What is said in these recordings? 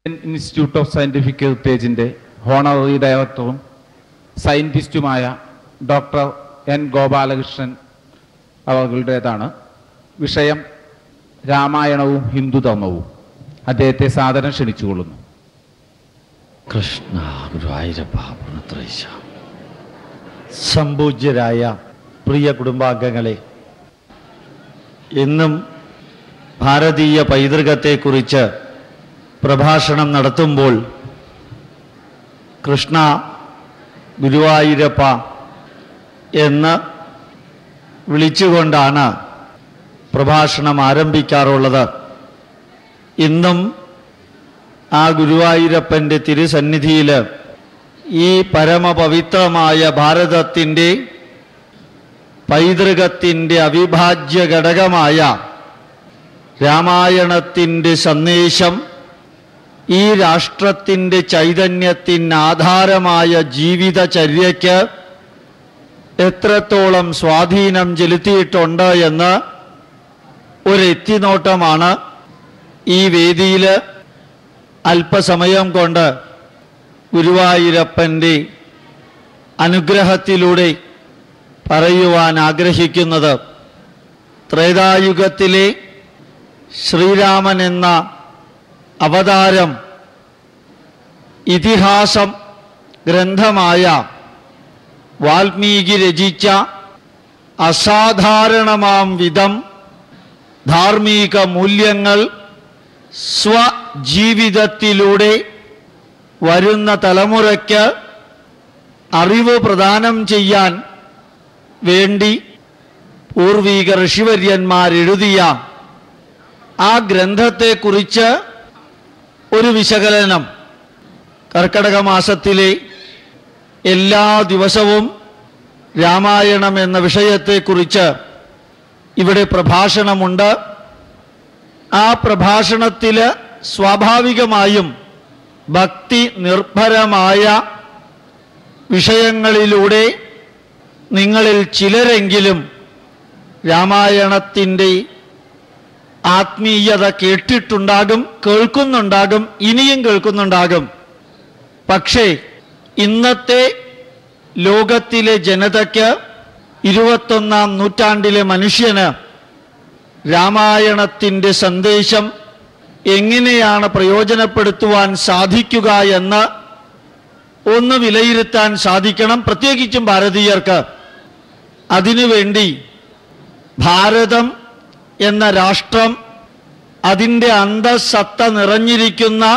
institute of scientific ഹെറിറ്റേജിന്റെ honorary ഡയറക്ടറും സയന്റിസ്റ്റുമായ ഡോക്ടർ എൻ ഗോപാലകൃഷ്ണൻ അവர்களுടേതാണ് വിഷയം രാമായണവും ഹിന്ദുധർമ്മവും അദ്ദേഹത്തെ സാദരം ക്ഷണിച്ചുകൊള്ളുന്നു കൃഷ്ണ ഗുരുവായൂരപ്പ പുണത്രേശ സംപൂജ്യരായ പ്രിയ കുടുംബാംഗങ്ങളെ ഇന്നും ഭാരതീയ പൈതൃകത്തെക്കുറിച്ച് പ്രഭാഷണം നടത്തുമ്പോൾ കൃഷ്ണ ഗുരുവായൂരപ്പ എന്ന് വിളിച്ചുകൊണ്ടാണ് പ്രഭാഷണം ആരംഭിക്കാറുള്ളത് ഇന്നും ആ ഗുരുവായൂരപ്പൻ്റെ തിരുസന്നിധിയിൽ ഈ പരമപവിത്രമായ ഭാരതത്തിൻ്റെ പൈതൃകത്തിൻ്റെ അവിഭാജ്യ ഘടകമായ രാമായണത്തിൻ്റെ സന്ദേശം ഈ രാഷ്ട്രത്തിൻ്റെ ചൈതന്യത്തിന് ആധാരമായ ജീവിതചര്യയ്ക്ക് എത്രത്തോളം സ്വാധീനം ചെലുത്തിയിട്ടുണ്ട് എന്ന് ഒരു എത്തിനോട്ടമാണ് ഈ വേദിയിൽ അല്പസമയം കൊണ്ട് ഗുരുവായൂരപ്പൻ്റെ അനുഗ്രഹത്തിലൂടെ പറയുവാൻ ആഗ്രഹിക്കുന്നത് ത്രേതായുഗത്തിലെ ശ്രീരാമൻ എന്ന അവതാരം ഇതിഹാസം ഗ്രന്ഥമായ വാൽമീകി രചിച്ച അസാധാരണമാം വിധം ധാർമ്മിക മൂല്യങ്ങൾ സ്വജീവിതത്തിലൂടെ വരുന്ന തലമുറയ്ക്ക് അറിവ് പ്രദാനം ചെയ്യാൻ വേണ്ടി പൂർവീക ഋഷിവര്യന്മാരെഴുതിയ ആ ഗ്രന്ഥത്തെക്കുറിച്ച് ഒരു വിശകലനം കർക്കടക മാസത്തിലെ എല്ലാ ദിവസവും രാമായണം എന്ന വിഷയത്തെക്കുറിച്ച് ഇവിടെ പ്രഭാഷണമുണ്ട് ആ പ്രഭാഷണത്തിൽ സ്വാഭാവികമായും ഭക്തി നിർഭരമായ വിഷയങ്ങളിലൂടെ നിങ്ങളിൽ ചിലരെങ്കിലും രാമായണത്തിൻ്റെ ആത്മീയത കേട്ടിട്ടുണ്ടാകും കേൾക്കുന്നുണ്ടാകും ഇനിയും കേൾക്കുന്നുണ്ടാകും പക്ഷേ ഇന്നത്തെ ലോകത്തിലെ ജനതയ്ക്ക് ഇരുപത്തൊന്നാം നൂറ്റാണ്ടിലെ മനുഷ്യന് രാമായണത്തിൻ്റെ സന്ദേശം എങ്ങനെയാണ് പ്രയോജനപ്പെടുത്തുവാൻ സാധിക്കുക എന്ന് ഒന്ന് വിലയിരുത്താൻ സാധിക്കണം പ്രത്യേകിച്ചും ഭാരതീയർക്ക് അതിനുവേണ്ടി ഭാരതം എന്ന രാഷ്ട്രം അതിൻ്റെ അന്തസത്ത നിറഞ്ഞിരിക്കുന്ന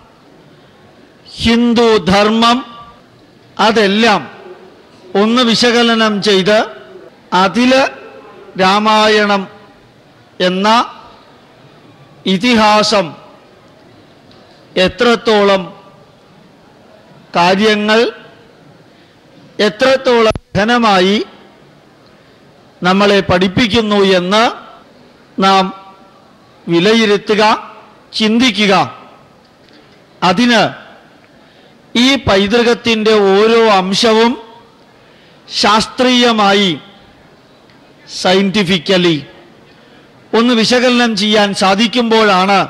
ഹിന്ദു ധർമ്മം അതെല്ലാം ഒന്ന് വിശകലനം ചെയ്ത് അതിൽ രാമായണം എന്ന ഇതിഹാസം എത്രത്തോളം കാര്യങ്ങൾ എത്രത്തോളം ഘനമായി നമ്മളെ പഠിപ്പിക്കുന്നു എന്ന് നാം വിലയിരുത്തുക ചിന്തിക്കുക അതിന് ഈ പൈതൃകത്തിൻ്റെ ഓരോ അംശവും ശാസ്ത്രീയമായി സയൻറ്റിഫിക്കലി ഒന്ന് വിശകലനം ചെയ്യാൻ സാധിക്കുമ്പോഴാണ്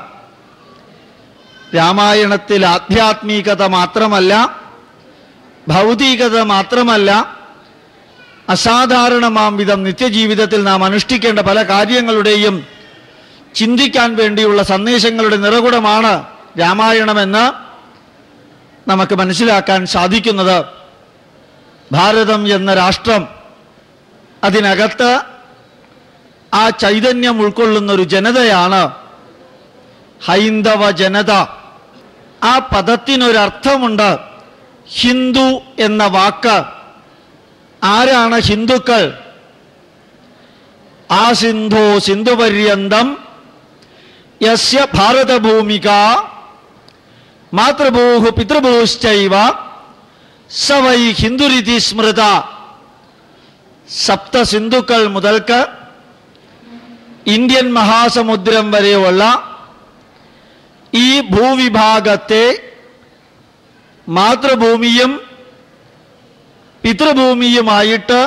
രാമായണത്തിൽ ആധ്യാത്മികത മാത്രമല്ല ഭൗതികത മാത്രമല്ല അസാധാരണമാം വിധം നിത്യജീവിതത്തിൽ നാം അനുഷ്ഠിക്കേണ്ട പല കാര്യങ്ങളുടെയും ചിന്തിക്കാൻ വേണ്ടിയുള്ള സന്ദേശങ്ങളുടെ നിറകുടമാണ് രാമായണമെന്ന് നമുക്ക് മനസ്സിലാക്കാൻ സാധിക്കുന്നത് ഭാരതം എന്ന രാഷ്ട്രം അതിനകത്ത് ആ ചൈതന്യം ഉൾക്കൊള്ളുന്ന ഒരു ജനതയാണ് ഹൈന്ദവ ജനത ആ പദത്തിനൊരർത്ഥമുണ്ട് ഹിന്ദു എന്ന വാക്ക് ആരാണ് ഹിന്ദുക്കൾ ആ സിന്ധു സിന്ധുപര്യന്തം യസ്യ ഭാരതഭൂമിക മാതൃഭൂഹു പിതൃഭൂശ്ചൈവ സ വൈ ഹിന്ദുരിതി സ്മൃത സപ്ത സിന്ധുക്കൾ മുതൽക്ക് ഇന്ത്യൻ മഹാസമുദ്രം വരെയുള്ള ഈ ഭൂവിഭാഗത്തെ മാതൃഭൂമിയും പിതൃഭൂമിയുമായിട്ട്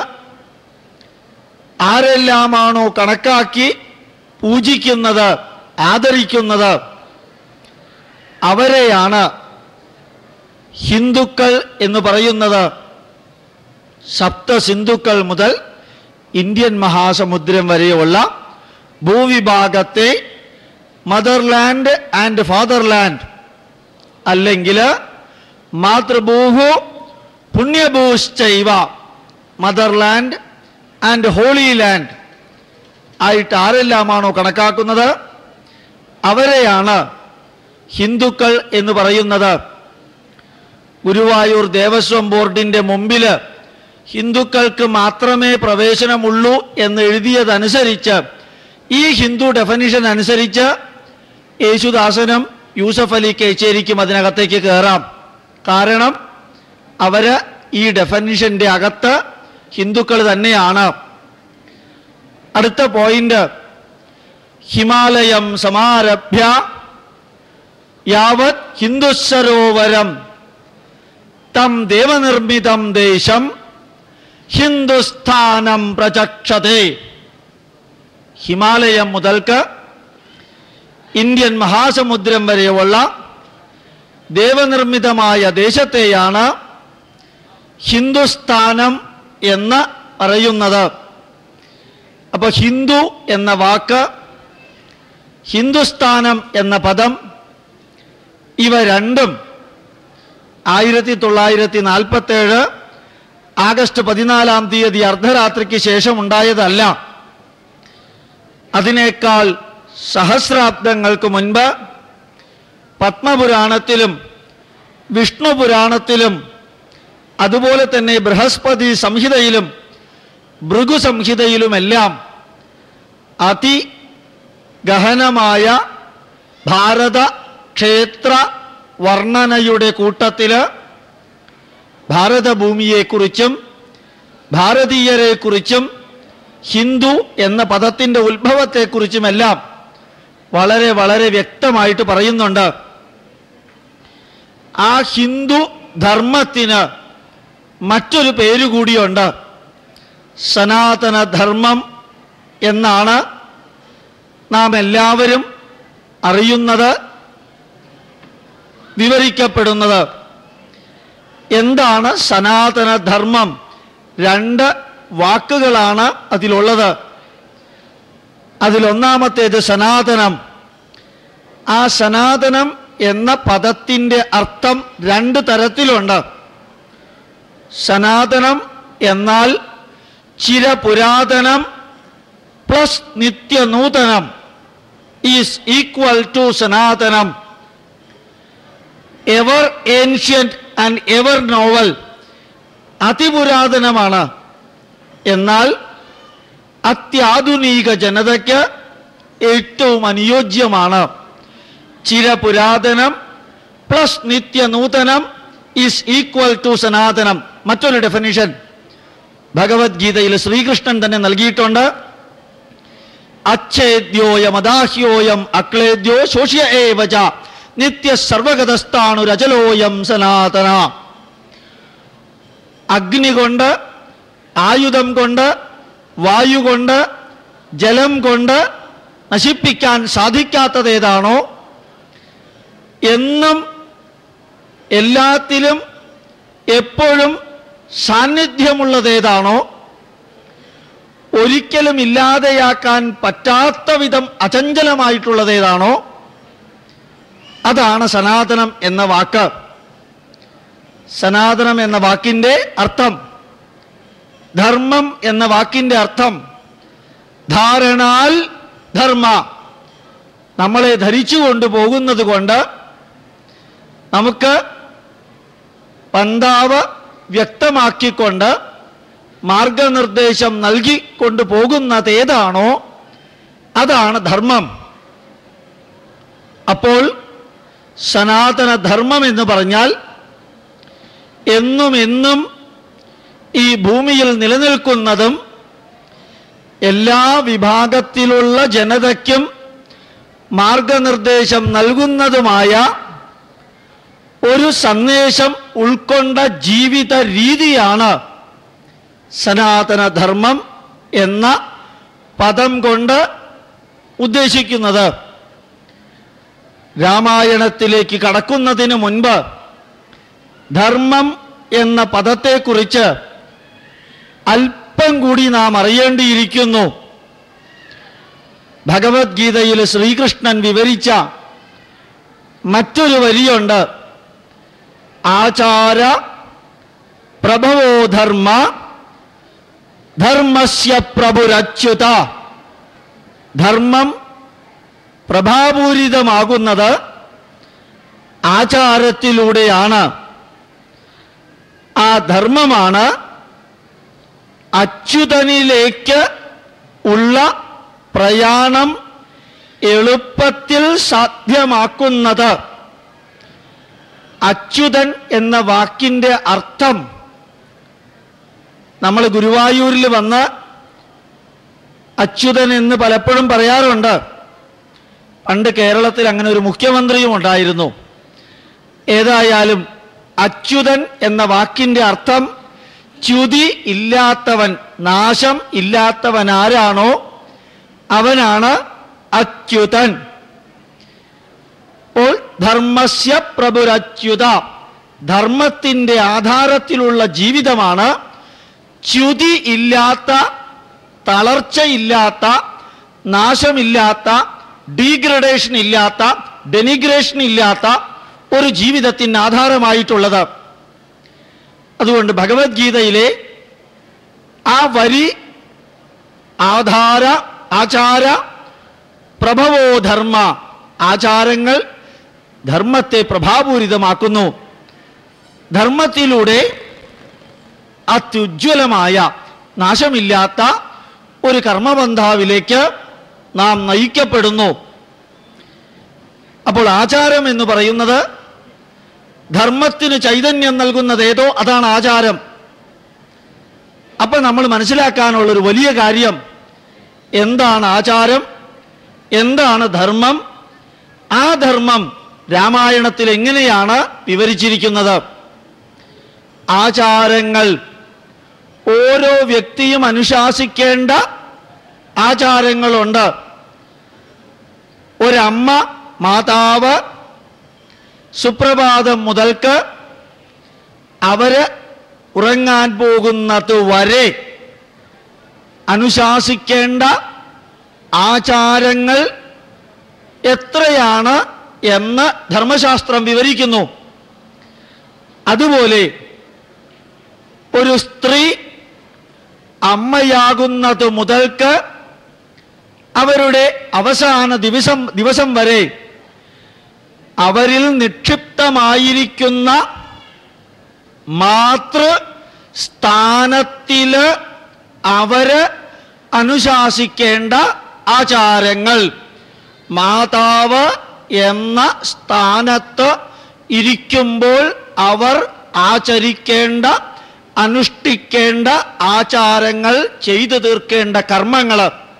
ആരെല്ലാമാണോ കണക്കാക്കി പൂജിക്കുന്നത് ആദരിക്കുന്നത് അവരെയാണ് ഹിന്ദുക്കൾ എന്ന് പറയുന്നത് സപ്തസിന്ധുക്കൾ മുതൽ ഇന്ത്യൻ മഹാസമുദ്രം വരെയുള്ള ഭൂവിഭാഗത്തെ മദർലാൻഡ് ആൻഡ് ഫാദർലാൻഡ് അല്ലെങ്കിൽ മാതൃഭൂഹു പുണ്യഭൂശ്ചൈവ മദർലാൻഡ് ആൻഡ് ഹോളി ലാൻഡ് ആയിട്ട് ആരെല്ലാമാണോ കണക്കാക്കുന്നത് അവരെയാണ് ഹിന്ദുക്കൾ എന്ന് പറയുന്നത് ഗുരുവായൂർ ദേവസ്വം ബോർഡിന്റെ മുമ്പിൽ ഹിന്ദുക്കൾക്ക് മാത്രമേ പ്രവേശനമുള്ളൂ എന്ന് എഴുതിയതനുസരിച്ച് ഈ ഹിന്ദു ഡെഫനിഷൻ അനുസരിച്ച് യേശുദാസനും യൂസഫ് അലി കേച്ചേരിക്കും അതിനകത്തേക്ക് കയറാം കാരണം അവര് ഈ ഡെഫനിഷന്റെ അകത്ത് ഹിന്ദുക്കൾ തന്നെയാണ് അടുത്ത പോയിന്റ് ഹിമാലയം സമാരഭ്യ യാവത് ഹിന്ദുസരോവരം തം ദേവനിർമ്മിതം ദേശം ഹിന്ദുസ്ഥാനം പ്രചക്ഷതേ ഹിമാലയം മുതൽക്ക് ഇന്ത്യൻ മഹാസമുദ്രം വരെയുള്ള ദേവനിർമ്മിതമായ ദേശത്തെയാണ് ഹിന്ദുസ്ഥാനം എന്ന് പറയുന്നത് അപ്പോൾ ഹിന്ദു എന്ന വാക്ക് ഹിന്ദുസ്ഥാനം എന്ന പദം ഇവ രണ്ടും ആയിരത്തി തൊള്ളായിരത്തി നാൽപ്പത്തേഴ് ആഗസ്റ്റ് പതിനാലാം തീയതി അർദ്ധരാത്രിക്ക് ശേഷം ഉണ്ടായതല്ല അതിനേക്കാൾ സഹസ്രാബ്ദങ്ങൾക്ക് മുൻപ് പത്മപുരാണത്തിലും വിഷ്ണു പുരാണത്തിലും അതുപോലെ തന്നെ ബൃഹസ്പതി സംഹിതയിലും ഭൃഗു സംഹിതയിലുമെല്ലാം അതി ഗഹനമായ ഭാരത ക്ഷേത്ര വർണ്ണനയുടെ കൂട്ടത്തിൽ ഭാരതഭൂമിയെക്കുറിച്ചും ഭാരതീയരെക്കുറിച്ചും ഹിന്ദു എന്ന പദത്തിൻ്റെ ഉത്ഭവത്തെക്കുറിച്ചുമെല്ലാം വളരെ വളരെ വ്യക്തമായിട്ട് പറയുന്നുണ്ട് ആ ഹിന്ദു ധർമ്മത്തിന് മറ്റൊരു പേര് കൂടിയുണ്ട് സനാതന ധർമ്മം എന്നാണ് നാം എല്ലാവരും അറിയുന്നത് വിവരിക്കപ്പെടുന്നത് എന്താണ് സനാതന ധർമ്മം രണ്ട് വാക്കുകളാണ് അതിലുള്ളത് അതിലൊന്നാമത്തേത് സനാതനം ആ സനാതനം എന്ന പദത്തിൻ്റെ അർത്ഥം രണ്ട് തരത്തിലുണ്ട് സനാതനം എന്നാൽ ചിരപുരാതനം പ്ലസ് നിത്യനൂതനം ഈസ് ഈക്വൽ ടു സനാതനം ever ancient and ever novel അതിപുരാതനമാണ് എന്നാൽ അത്യാധുനിക ജനതയ്ക്ക് ഏറ്റവും അനുയോജ്യമാണ് ചിരപുരാതനം പ്ലസ് നിത്യനൂതനം ഈസ് ഈക്വൽ ടു സനാതനം മറ്റൊരു ഡെഫിനിഷൻ ഭഗവത്ഗീതയിൽ ശ്രീകൃഷ്ണൻ തന്നെ നൽകിയിട്ടുണ്ട് അച്ഛേദ്യോയം അദാഹ്യോയം അക്ലേദ്യോ ശോഷ്യ ഏവച നിത്യ സർവഗതസ്ഥാണു രചലോയം സനാതന അഗ്നി കൊണ്ട് ആയുധം കൊണ്ട് വായു കൊണ്ട് ജലം കൊണ്ട് നശിപ്പിക്കാൻ സാധിക്കാത്തതേതാണോ എന്നും എല്ലാത്തിലും എപ്പോഴും സാന്നിധ്യമുള്ളതേതാണോ ഒരിക്കലും ഇല്ലാതെയാക്കാൻ പറ്റാത്ത വിധം അചഞ്ചലമായിട്ടുള്ളതേതാണോ അതാണ് സനാതനം എന്ന വാക്ക് സനാതനം എന്ന വാക്കിൻ്റെ അർത്ഥം ധർമ്മം എന്ന വാക്കിൻ്റെ അർത്ഥം ധാരണാൽ ധർമ്മ നമ്മളെ ധരിച്ചു കൊണ്ടുപോകുന്നത് കൊണ്ട് നമുക്ക് പന്താവ് വ്യക്തമാക്കിക്കൊണ്ട് മാർഗനിർദ്ദേശം നൽകിക്കൊണ്ടു പോകുന്നതേതാണോ അതാണ് ധർമ്മം അപ്പോൾ സനാതന ധർമ്മം എന്ന് പറഞ്ഞാൽ എന്നും എന്നും ഈ ഭൂമിയിൽ നിലനിൽക്കുന്നതും എല്ലാ വിഭാഗത്തിലുള്ള ജനതയ്ക്കും മാർഗനിർദ്ദേശം നൽകുന്നതുമായ ഒരു സന്ദേശം ഉൾക്കൊണ്ട ജീവിത രീതിയാണ് സനാതനധർമ്മം എന്ന പദം കൊണ്ട് ഉദ്ദേശിക്കുന്നത് രാമായണത്തിലേക്ക് കടക്കുന്നതിന് മുൻപ് ധർമ്മം എന്ന പദത്തെക്കുറിച്ച് അല്പം കൂടി നാം അറിയേണ്ടിയിരിക്കുന്നു ഭഗവത്ഗീതയിൽ ശ്രീകൃഷ്ണൻ വിവരിച്ച മറ്റൊരു വരിയുണ്ട് ആചാര പ്രഭവോ ധർമ്മ ധർമ്മസ്യ പ്രഭുരച്യുത ധർമ്മം പ്രഭാപൂരിതമാകുന്നത് ആചാരത്തിലൂടെയാണ് ആ ധർമ്മമാണ് അച്യുതനിലേക്ക് ഉള്ള പ്രയാണം എളുപ്പത്തിൽ സാധ്യമാക്കുന്നത് അച്യുതൻ എന്ന വാക്കിൻ്റെ അർത്ഥം നമ്മൾ ഗുരുവായൂരിൽ വന്ന് അച്യുതൻ എന്ന് പലപ്പോഴും പറയാറുണ്ട് പണ്ട് കേരളത്തിൽ അങ്ങനെ ഒരു മുഖ്യമന്ത്രിയും ഉണ്ടായിരുന്നു ഏതായാലും അച്യുതൻ എന്ന വാക്കിൻ്റെ അർത്ഥം ച്യുതി ഇല്ലാത്തവൻ നാശം ഇല്ലാത്തവൻ ആരാണോ അവനാണ് അച്യുതൻ അപ്പോൾ ധർമ്മസ്യ പ്രഭുരച്യുത ധർമ്മത്തിൻ്റെ ആധാരത്തിലുള്ള ജീവിതമാണ് ച്യുതി ഇല്ലാത്ത തളർച്ചയില്ലാത്ത നാശമില്ലാത്ത ഡീഗ്രഡേഷൻ ഇല്ലാത്ത ഡെനിഗ്രേഷൻ ഇല്ലാത്ത ഒരു ജീവിതത്തിന് ആധാരമായിട്ടുള്ളത് അതുകൊണ്ട് ഭഗവത്ഗീതയിലെ ആ വരി ആധാര ആചാര പ്രഭവോ ധർമ്മ ആചാരങ്ങൾ ധർമ്മത്തെ പ്രഭാപൂരിതമാക്കുന്നു ധർമ്മത്തിലൂടെ അത്യുജ്വലമായ നാശമില്ലാത്ത ഒരു കർമ്മബന്ധാവിലേക്ക് നാം നയിക്കപ്പെടുന്നു അപ്പോൾ ആചാരം എന്ന് പറയുന്നത് ധർമ്മത്തിന് ചൈതന്യം നൽകുന്നത് ഏതോ അതാണ് ആചാരം അപ്പൊ നമ്മൾ മനസ്സിലാക്കാനുള്ള ഒരു വലിയ കാര്യം എന്താണ് ആചാരം എന്താണ് ധർമ്മം ആ ധർമ്മം രാമായണത്തിൽ എങ്ങനെയാണ് വിവരിച്ചിരിക്കുന്നത് ആചാരങ്ങൾ ഓരോ വ്യക്തിയും അനുശാസിക്കേണ്ട ആചാരങ്ങളുണ്ട് ഒരമ്മ മാതാവ് സുപ്രഭാതം മുതൽക്ക് അവര് ഉറങ്ങാൻ പോകുന്നത് വരെ അനുശാസിക്കേണ്ട ആചാരങ്ങൾ എത്രയാണ് എന്ന് ധർമ്മശാസ്ത്രം വിവരിക്കുന്നു അതുപോലെ ഒരു സ്ത്രീ അമ്മയാകുന്നത് മുതൽക്ക് അവരുടെ അവസാന ദിവസം ദിവസം വരെ അവരിൽ നിക്ഷിപ്തമായിരിക്കുന്ന മാതൃ സ്ഥാനത്തില് അവര് അനുശാസിക്കേണ്ട ആചാരങ്ങൾ മാതാവ് എന്ന സ്ഥാനത്ത് ഇരിക്കുമ്പോൾ അവർ ആചരിക്കേണ്ട അനുഷ്ഠിക്കേണ്ട ആചാരങ്ങൾ ചെയ്തു തീർക്കേണ്ട കർമ്മങ്ങൾ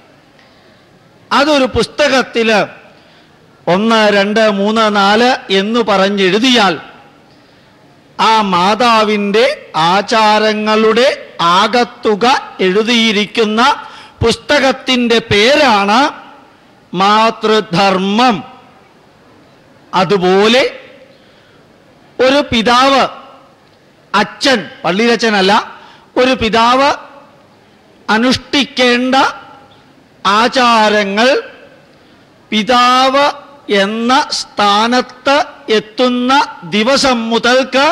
അതൊരു പുസ്തകത്തില് ഒന്ന് രണ്ട് മൂന്ന് നാല് എന്ന് പറഞ്ഞെഴുതിയാൽ ആ മാതാവിൻ്റെ ആചാരങ്ങളുടെ ആകത്തുക എഴുതിയിരിക്കുന്ന പുസ്തകത്തിൻ്റെ പേരാണ് മാതൃധർമ്മം അതുപോലെ ഒരു പിതാവ് അച്ഛൻ പള്ളിയിലച്ഛനല്ല ഒരു പിതാവ് അനുഷ്ഠിക്കേണ്ട ആചാരങ്ങൾ പിതാവ് എന്ന സ്ഥാനത്ത് എത്തുന്ന ദിവസം മുതൽക്ക്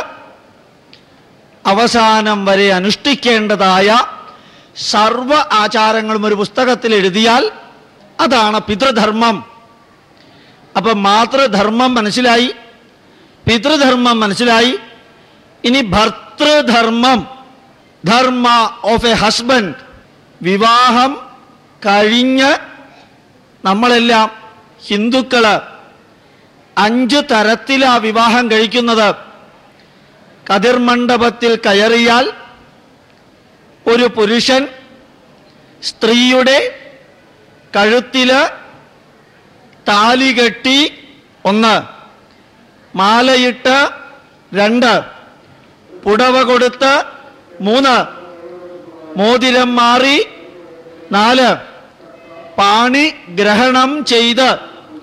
അവസാനം വരെ അനുഷ്ഠിക്കേണ്ടതായ സർവ ആചാരങ്ങളും ഒരു പുസ്തകത്തിൽ എഴുതിയാൽ അതാണ് പിതൃധർമ്മം അപ്പം മാതൃധർമ്മം മനസ്സിലായി പിതൃധർമ്മം മനസ്സിലായി ഇനി ഭർത്തൃധർമ്മം ധർമ്മ ഓഫ് എ ഹസ്ബൻഡ് വിവാഹം കഴിഞ്ഞ് നമ്മളെല്ലാം ഹിന്ദുക്കള് അഞ്ച് തരത്തിലാ വിവാഹം കഴിക്കുന്നത് കതിർമണ്ഡപത്തിൽ കയറിയാൽ ഒരു പുരുഷൻ സ്ത്രീയുടെ കഴുത്തില് താലി കെട്ടി ഒന്ന് മാലയിട്ട് രണ്ട് പുടവ കൊടുത്ത് മൂന്ന് മോതിരം മാറി നാല് പാണി ഗ്രഹണം ചെയ്ത്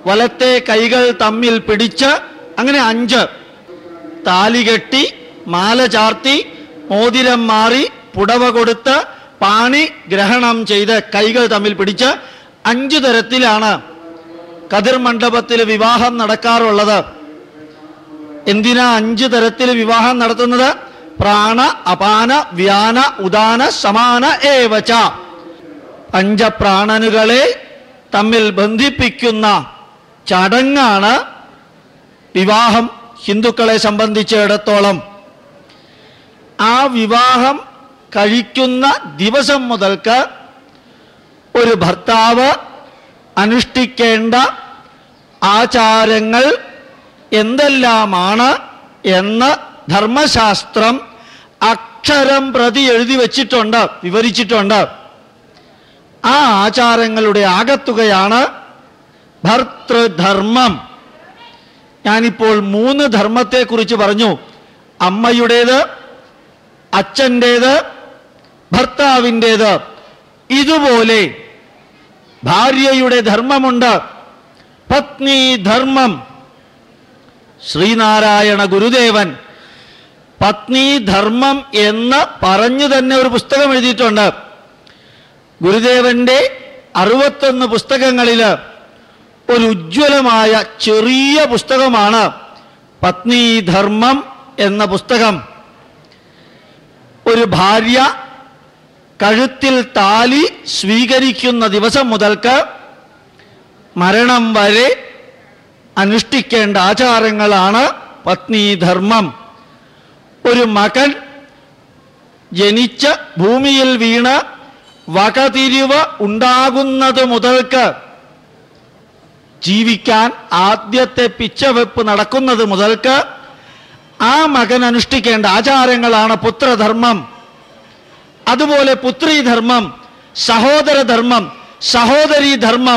വലത്തെ കൈകൾ തമ്മിൽ പിടിച്ച് അങ്ങനെ അഞ്ച് താലി കെട്ടി മാല ചാർത്തി മോതിരം മാറി പുടവ കൊടുത്ത് പാണി ഗ്രഹണം ചെയ്ത് കൈകൾ തമ്മിൽ പിടിച്ച് അഞ്ചു തരത്തിലാണ് കതിർ മണ്ഡപത്തിൽ വിവാഹം നടക്കാറുള്ളത് എന്തിനാ അഞ്ചു തരത്തിൽ വിവാഹം നടത്തുന്നത് പ്രാണ അപാന വ്യാന ഉദാന സമാന ഏവച പഞ്ചപ്രാണനുകളെ തമ്മിൽ ബന്ധിപ്പിക്കുന്ന ചടങ്ങാണ് വിവാഹം ഹിന്ദുക്കളെ സംബന്ധിച്ചിടത്തോളം ആ വിവാഹം കഴിക്കുന്ന ദിവസം മുതൽക്ക് ഒരു ഭർത്താവ് അനുഷ്ഠിക്കേണ്ട ആചാരങ്ങൾ എന്തെല്ലാമാണ് എന്ന് ധർമ്മശാസ്ത്രം അക്ഷരം പ്രതി എഴുതി വച്ചിട്ടുണ്ട് വിവരിച്ചിട്ടുണ്ട് ആ ആചാരങ്ങളുടെ ആകത്തുകയാണ് ഭർത്തൃധർമ്മം ഞാനിപ്പോൾ മൂന്ന് ധർമ്മത്തെക്കുറിച്ച് പറഞ്ഞു അമ്മയുടേത് അച്ഛൻ്റേത് ഭർത്താവിൻ്റേത് ഇതുപോലെ ഭാര്യയുടെ ധർമ്മമുണ്ട് പത്നി ധർമ്മം ശ്രീനാരായണ ഗുരുദേവൻ പത്നി ധർമ്മം എന്ന് പറഞ്ഞു തന്നെ ഒരു പുസ്തകം എഴുതിയിട്ടുണ്ട് ഗുരുദേവന്റെ അറുപത്തൊന്ന് പുസ്തകങ്ങളിൽ ഒരു ഉജ്ജ്വലമായ ചെറിയ പുസ്തകമാണ് പത്നി ധർമ്മം എന്ന പുസ്തകം ഒരു ഭാര്യ കഴുത്തിൽ താലി സ്വീകരിക്കുന്ന ദിവസം മുതൽക്ക് മരണം വരെ അനുഷ്ഠിക്കേണ്ട ആചാരങ്ങളാണ് പത്നീധർമ്മം ഒരു മകൻ ജനിച്ച് ഭൂമിയിൽ വീണ് വകതിരിവ് ഉണ്ടാകുന്നത് മുതൽക്ക് ജീവിക്കാൻ ആദ്യത്തെ പിച്ചവെപ്പ് നടക്കുന്നത് മുതൽക്ക് ആ മകൻ അനുഷ്ഠിക്കേണ്ട ആചാരങ്ങളാണ് പുത്രധർമ്മം അതുപോലെ പുത്രീധർമ്മം സഹോദരധർമ്മം സഹോദരീധർമ്മം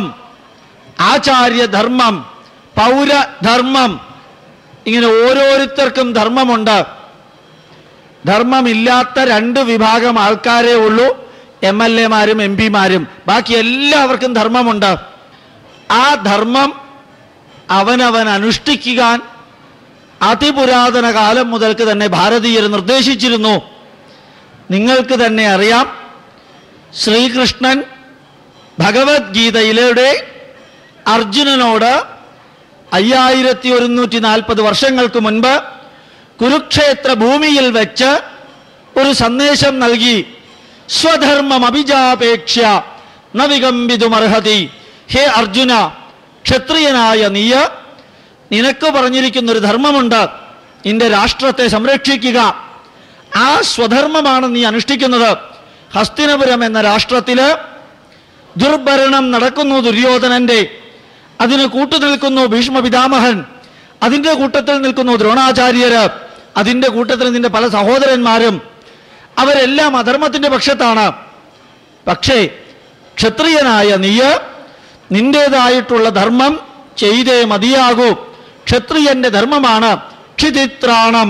ആചാര്യധർമ്മം പൗരധർമ്മം ഇങ്ങനെ ഓരോരുത്തർക്കും ധർമ്മമുണ്ട് ധർമ്മമില്ലാത്ത രണ്ട് വിഭാഗം ആൾക്കാരേ ഉള്ളൂ എം എൽ എമാരും എം പിമാരും ബാക്കി എല്ലാവർക്കും ധർമ്മമുണ്ട് ആ ധർമ്മം അവനവൻ അനുഷ്ഠിക്കാൻ അതിപുരാതന കാലം മുതൽക്ക് തന്നെ ഭാരതീയർ നിർദ്ദേശിച്ചിരുന്നു നിങ്ങൾക്ക് തന്നെ അറിയാം ശ്രീകൃഷ്ണൻ ഭഗവത്ഗീതയിലൂടെ അർജുനനോട് അയ്യായിരത്തി ഒരുന്നൂറ്റി നാൽപ്പത് വർഷങ്ങൾക്ക് മുൻപ് കുരുക്ഷേത്ര ഭൂമിയിൽ വെച്ച് ഒരു സന്ദേശം നൽകി സ്വധർമ്മം അഭിജാപേക്ഷ നവികമ്പിതുമർഹതി ഹേ അർജുന ക്ഷത്രിയനായ നീയ് നിനക്ക് പറഞ്ഞിരിക്കുന്ന ഒരു ധർമ്മമുണ്ട് നിന്റെ രാഷ്ട്രത്തെ സംരക്ഷിക്കുക ആ സ്വധർമ്മമാണ് നീ അനുഷ്ഠിക്കുന്നത് ഹസ്തിനപുരം എന്ന രാഷ്ട്രത്തില് ദുർഭരണം നടക്കുന്നു ദുര്യോധനന്റെ അതിന് കൂട്ടുനിൽക്കുന്നു ഭീഷ്മ പിതാമഹൻ അതിന്റെ കൂട്ടത്തിൽ നിൽക്കുന്നു ദ്രോണാചാര്യര് അതിന്റെ കൂട്ടത്തിൽ നിന്റെ പല സഹോദരന്മാരും അവരെല്ലാം അധർമ്മത്തിന്റെ പക്ഷത്താണ് പക്ഷേ ക്ഷത്രിയനായ നീയ് നിന്റേതായിട്ടുള്ള ധർമ്മം ചെയ്തേ മതിയാകൂ ക്ഷത്രിയന്റെ ധർമ്മമാണ് ക്ഷിതിത്രാണം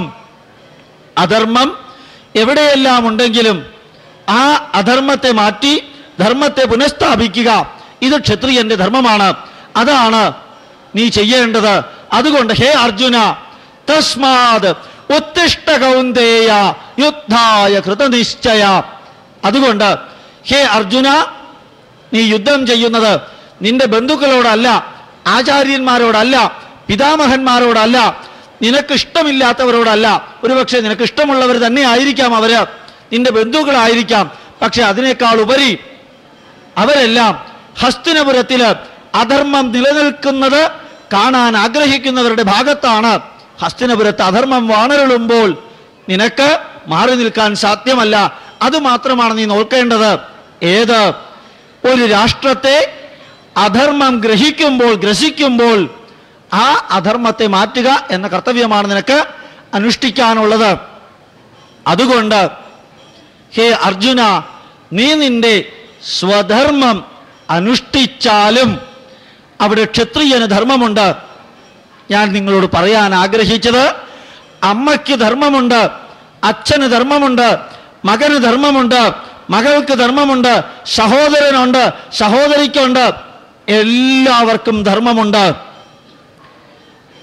അധർമ്മം എവിടെയെല്ലാം ഉണ്ടെങ്കിലും ആ അധർമ്മത്തെ മാറ്റി ധർമ്മത്തെ പുനഃസ്ഥാപിക്കുക ഇത് ക്ഷത്രിയന്റെ ധർമ്മമാണ് അതാണ് നീ ചെയ്യേണ്ടത് അതുകൊണ്ട് ഹേ അർജുന തസ്മാത് ഉത്തിഷ്ട കൗന്ദേയ യുദ്ധായ കൃതനിശ്ചയ അതുകൊണ്ട് ഹേ അർജുന നീ യുദ്ധം ചെയ്യുന്നത് നിന്റെ ബന്ധുക്കളോടല്ല ആചാര്യന്മാരോടല്ല പിതാമഹന്മാരോടല്ല നിനക്ക് ഇഷ്ടമില്ലാത്തവരോടല്ല ഒരുപക്ഷെ നിനക്ക് ഇഷ്ടമുള്ളവർ തന്നെ ആയിരിക്കാം അവര് നിന്റെ ബന്ധുക്കളായിരിക്കാം പക്ഷെ അതിനേക്കാൾ ഉപരി അവരെല്ലാം ഹസ്തിനപുരത്തില് അധർമ്മം നിലനിൽക്കുന്നത് കാണാൻ ആഗ്രഹിക്കുന്നവരുടെ ഭാഗത്താണ് ഹസ്തിനപുരത്ത് അധർമ്മം വാണരുളുമ്പോൾ നിനക്ക് മാറി നിൽക്കാൻ സാധ്യമല്ല അത് മാത്രമാണ് നീ നോക്കേണ്ടത് ഏത് ഒരു രാഷ്ട്രത്തെ അധർമ്മം ഗ്രഹിക്കുമ്പോൾ ഗ്രസിക്കുമ്പോൾ ആ അധർമ്മത്തെ മാറ്റുക എന്ന കർത്തവ്യമാണ് നിനക്ക് അനുഷ്ഠിക്കാനുള്ളത് അതുകൊണ്ട് ഹേ അർജുന നീ നിന്റെ സ്വധർമ്മം അനുഷ്ഠിച്ചാലും അവിടെ ക്ഷത്രിയന് ധർമ്മമുണ്ട് ഞാൻ നിങ്ങളോട് പറയാൻ ആഗ്രഹിച്ചത് അമ്മയ്ക്ക് ധർമ്മമുണ്ട് അച്ഛന് ധർമ്മമുണ്ട് മകന് ധർമ്മമുണ്ട് മകൾക്ക് ധർമ്മമുണ്ട് സഹോദരനുണ്ട് സഹോദരിക്കുണ്ട് എല്ലാവർക്കും ധർമ്മമുണ്ട്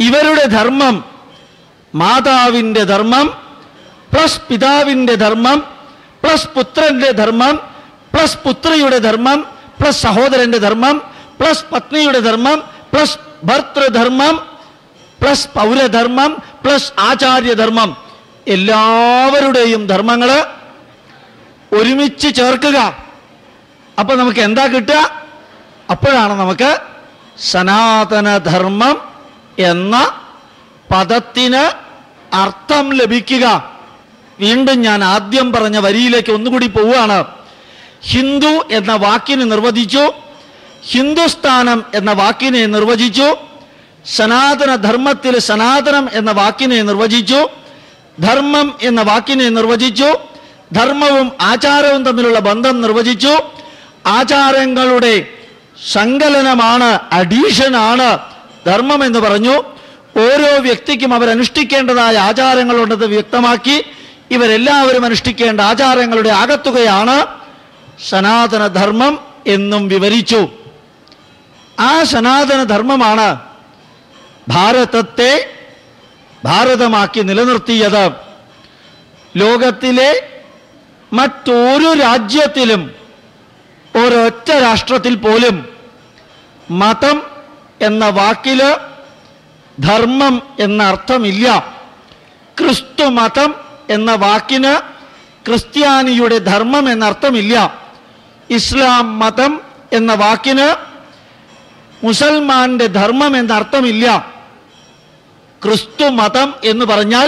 ഇവരുടെ ധർമ്മം മാതാവിൻ്റെ ധർമ്മം പ്ലസ് പിതാവിൻ്റെ ധർമ്മം പ്ലസ് പുത്രന്റെ ധർമ്മം പ്ലസ് പുത്രിയുടെ ധർമ്മം പ്ലസ് സഹോദരന്റെ ധർമ്മം പ്ലസ് പത്നിയുടെ ധർമ്മം പ്ലസ് ഭർത്തൃധർമ്മം പ്ലസ് പൗരധർമ്മം പ്ലസ് ആചാര്യധർമ്മം എല്ലാവരുടെയും ധർമ്മങ്ങള് ഒരുമിച്ച് ചേർക്കുക അപ്പൊ നമുക്ക് എന്താ കിട്ടുക അപ്പോഴാണ് നമുക്ക് സനാതനധർമ്മം എന്ന പദത്തിന് അർത്ഥം ലഭിക്കുക വീണ്ടും ഞാൻ ആദ്യം പറഞ്ഞ വരിയിലേക്ക് ഒന്നുകൂടി പോവുകയാണ് ഹിന്ദു എന്ന വാക്കിന് നിർവചിച്ചു ഹിന്ദുസ്ഥാനം എന്ന വാക്കിനെ നിർവചിച്ചു സനാതന ധർമ്മത്തിൽ സനാതനം എന്ന വാക്കിനെ നിർവചിച്ചു ധർമ്മം എന്ന വാക്കിനെ നിർവചിച്ചു ധർമ്മവും ആചാരവും തമ്മിലുള്ള ബന്ധം നിർവചിച്ചു ആചാരങ്ങളുടെ സങ്കലനമാണ് അഡീഷനാണ് ധർമ്മം എന്ന് പറഞ്ഞു ഓരോ വ്യക്തിക്കും അവരനുഷ്ഠിക്കേണ്ടതായ ആചാരങ്ങളുണ്ടെന്ന് വ്യക്തമാക്കി ഇവരെല്ലാവരും അനുഷ്ഠിക്കേണ്ട ആചാരങ്ങളുടെ ആകത്തുകയാണ് സനാതന ധർമ്മം എന്നും വിവരിച്ചു ആ സനാതന ധർമ്മമാണ് ഭാരതത്തെ ഭാരതമാക്കി നിലനിർത്തിയത് ലോകത്തിലെ മറ്റൊരു രാജ്യത്തിലും ഒരൊറ്റ രാഷ്ട്രത്തിൽ പോലും മതം എന്ന വാക്കില് ധർമ്മം എന്ന അർത്ഥമില്ല ക്രിസ്തു മതം എന്ന വാക്കിന് ക്രിസ്ത്യാനിയുടെ ധർമ്മം എന്ന അർത്ഥമില്ല ഇസ്ലാം മതം എന്ന വാക്കിന് മുസൽമാന്റെ ധർമ്മം എന്ന അർത്ഥമില്ല ക്രിസ്തു മതം എന്ന് പറഞ്ഞാൽ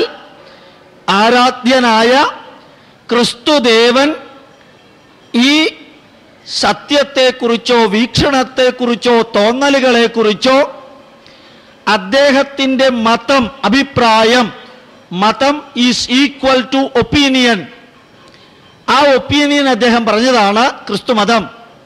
ആരാധ്യനായ ക്രിസ്തുദേവൻ ഈ സത്യത്തെക്കുറിച്ചോ വീക്ഷണത്തെക്കുറിച്ചോ തോന്നലുകളെക്കുറിച്ചോ അദ്ദേഹത്തിൻ്റെ മതം അഭിപ്രായം മതം ഈസ് ഈക്വൽ ടു ഒപ്പീനിയൻ ആ ഒപ്പീനിയൻ അദ്ദേഹം പറഞ്ഞതാണ് ക്രിസ്തുമതം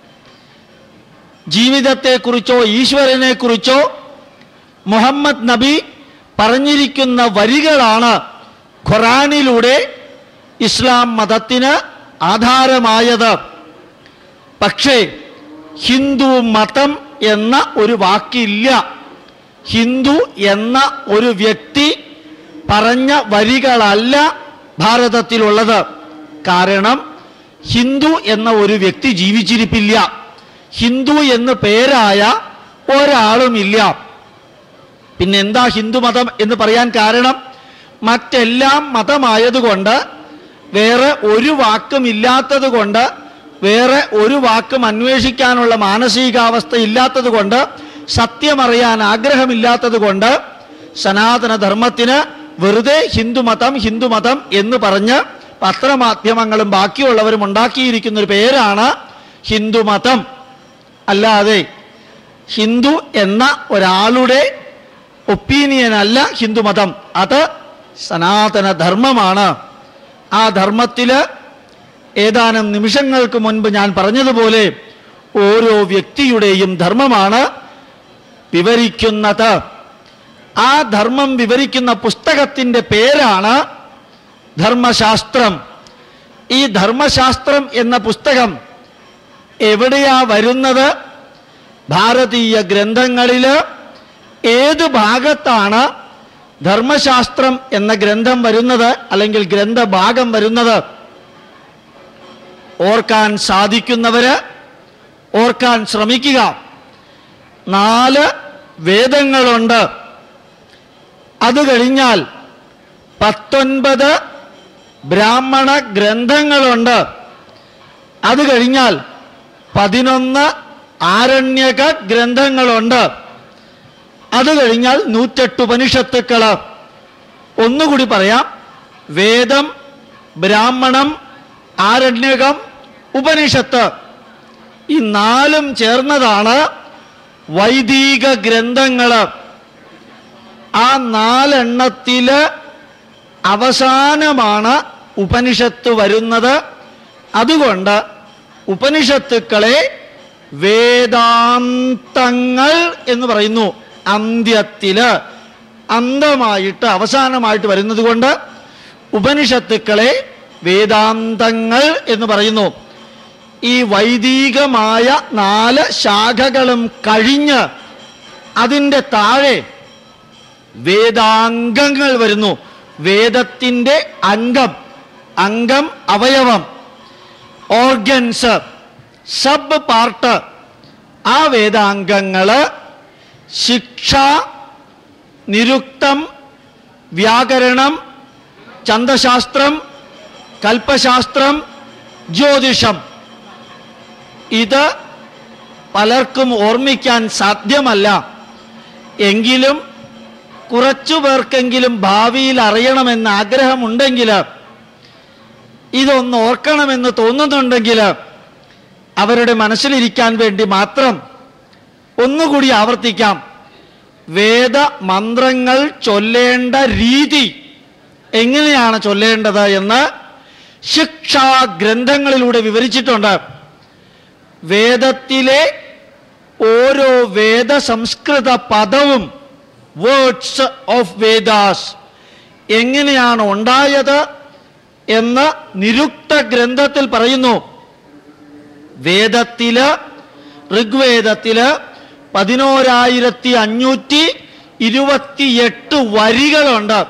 ജീവിതത്തെക്കുറിച്ചോ ഈശ്വരനെക്കുറിച്ചോ മുഹമ്മദ് നബി പറഞ്ഞിരിക്കുന്ന വരികളാണ് ഖുറാനിലൂടെ ഇസ്ലാം മതത്തിന് ആധാരമായത് പക്ഷേ ഹിന്ദു മതം എന്ന ഒരു വാക്കില്ല ഹിന്ദു എന്ന ഒരു വ്യക്തി പറഞ്ഞ വരികളല്ല ഭാരതത്തിലുള്ളത് കാരണം ഹിന്ദു എന്ന ഒരു വ്യക്തി ജീവിച്ചിരിപ്പില്ല ഹിന്ദു എന്ന് പേരായ ഒരാളുമില്ല പിന്നെ എന്താ ഹിന്ദുമതം എന്ന് പറയാൻ കാരണം മറ്റെല്ലാം മതമായതുകൊണ്ട് വേറെ ഒരു വാക്കും ഇല്ലാത്തത് കൊണ്ട് വേറെ ഒരു വാക്കും അന്വേഷിക്കാനുള്ള മാനസികാവസ്ഥ ഇല്ലാത്തത് കൊണ്ട് സത്യമറിയാൻ ആഗ്രഹമില്ലാത്തത് കൊണ്ട് സനാതനധർമ്മത്തിന് വെറുതെ ഹിന്ദുമതം ഹിന്ദുമതം എന്ന് പറഞ്ഞ് പത്രമാധ്യമങ്ങളും ബാക്കിയുള്ളവരും ഉണ്ടാക്കിയിരിക്കുന്ന ഒരു പേരാണ് ഹിന്ദുമതം അല്ലാതെ ഹിന്ദു എന്ന ഒരാളുടെ ഒപ്പീനിയൻ അല്ല ഹിന്ദുമതം അത് സനാതന ധർമ്മമാണ് ആ ധർമ്മത്തിൽ ഏതാനും നിമിഷങ്ങൾക്ക് മുൻപ് ഞാൻ പറഞ്ഞതുപോലെ ഓരോ വ്യക്തിയുടെയും ധർമ്മമാണ് വിവരിക്കുന്നത് ആ ധർമ്മം വിവരിക്കുന്ന പുസ്തകത്തിൻ്റെ പേരാണ് ധർമ്മശാസ്ത്രം ഈ ധർമ്മശാസ്ത്രം എന്ന പുസ്തകം എവിടെയാ വരുന്നത് ഭാരതീയ ഗ്രന്ഥങ്ങളിൽ ഏത് ഭാഗത്താണ് ധർമ്മശാസ്ത്രം എന്ന ഗ്രന്ഥം വരുന്നത് അല്ലെങ്കിൽ ഗ്രന്ഥഭാഗം വരുന്നത് ഓർക്കാൻ സാധിക്കുന്നവര് ഓർക്കാൻ ശ്രമിക്കുക നാല് വേദങ്ങളുണ്ട് അത് കഴിഞ്ഞാൽ പത്തൊൻപത് ബ്രാഹ്മണ ഗ്രന്ഥങ്ങളുണ്ട് അത് കഴിഞ്ഞാൽ പതിനൊന്ന് ആരണ്യക ഗ്രന്ഥങ്ങളുണ്ട് അത് കഴിഞ്ഞാൽ നൂറ്റെട്ട് ഉപനിഷത്തുക്കൾ ഒന്നുകൂടി പറയാം വേദം ബ്രാഹ്മണം ആരണ്യകം ഉപനിഷത്ത് ഈ നാലും ചേർന്നതാണ് വൈദിക ഗ്രന്ഥങ്ങൾ ആ നാലെണ്ണത്തില് അവസാനമാണ് ഉപനിഷത്ത് വരുന്നത് അതുകൊണ്ട് ഉപനിഷത്തുക്കളെ വേദാന്തങ്ങൾ എന്ന് പറയുന്നു അന്ത്യത്തില് അന്തമായിട്ട് അവസാനമായിട്ട് വരുന്നത് കൊണ്ട് ഉപനിഷത്തുക്കളെ വേദാന്തങ്ങൾ എന്ന് പറയുന്നു ഈ വൈദികമായ നാല് ശാഖകളും കഴിഞ്ഞ് അതിൻ്റെ താഴെ വേദാംഗങ്ങൾ വരുന്നു വേദത്തിൻ്റെ അംഗം അംഗം അവയവം ഓർഗൻസ് സബ് പാർട്ട് ആ വേദാംഗങ്ങള് ശിക്ഷ നിരുക്തം വ്യാകരണം ചന്ദശാസ്ത്രം കൽപ്പശാസ്ത്രം ജ്യോതിഷം ഇത് പലർക്കും ഓർമ്മിക്കാൻ സാധ്യമല്ല എങ്കിലും കുറച്ചു പേർക്കെങ്കിലും ഭാവിയിൽ അറിയണമെന്ന് ആഗ്രഹമുണ്ടെങ്കിൽ ഇതൊന്ന് ഓർക്കണമെന്ന് തോന്നുന്നുണ്ടെങ്കിൽ അവരുടെ മനസ്സിലിരിക്കാൻ വേണ്ടി മാത്രം ഒന്നുകൂടി ആവർത്തിക്കാം വേദ മന്ത്രങ്ങൾ ചൊല്ലേണ്ട രീതി എങ്ങനെയാണ് ചൊല്ലേണ്ടത് എന്ന് ശിക്ഷാ ഗ്രന്ഥങ്ങളിലൂടെ വിവരിച്ചിട്ടുണ്ട് വേദത്തിലെ ഓരോ വേദ സംസ്കൃത പദവും വേർഡ്സ് ഓഫ് വേദാസ് എങ്ങനെയാണ് ഉണ്ടായത് എന്ന് നിരുക്ത ഗ്രന്ഥത്തിൽ പറയുന്നു വേദത്തില് ഋഗ്വേദത്തില് പതിനോരായിരത്തി അഞ്ഞൂറ്റി ഇരുപത്തിയെട്ട് വരികളുണ്ട്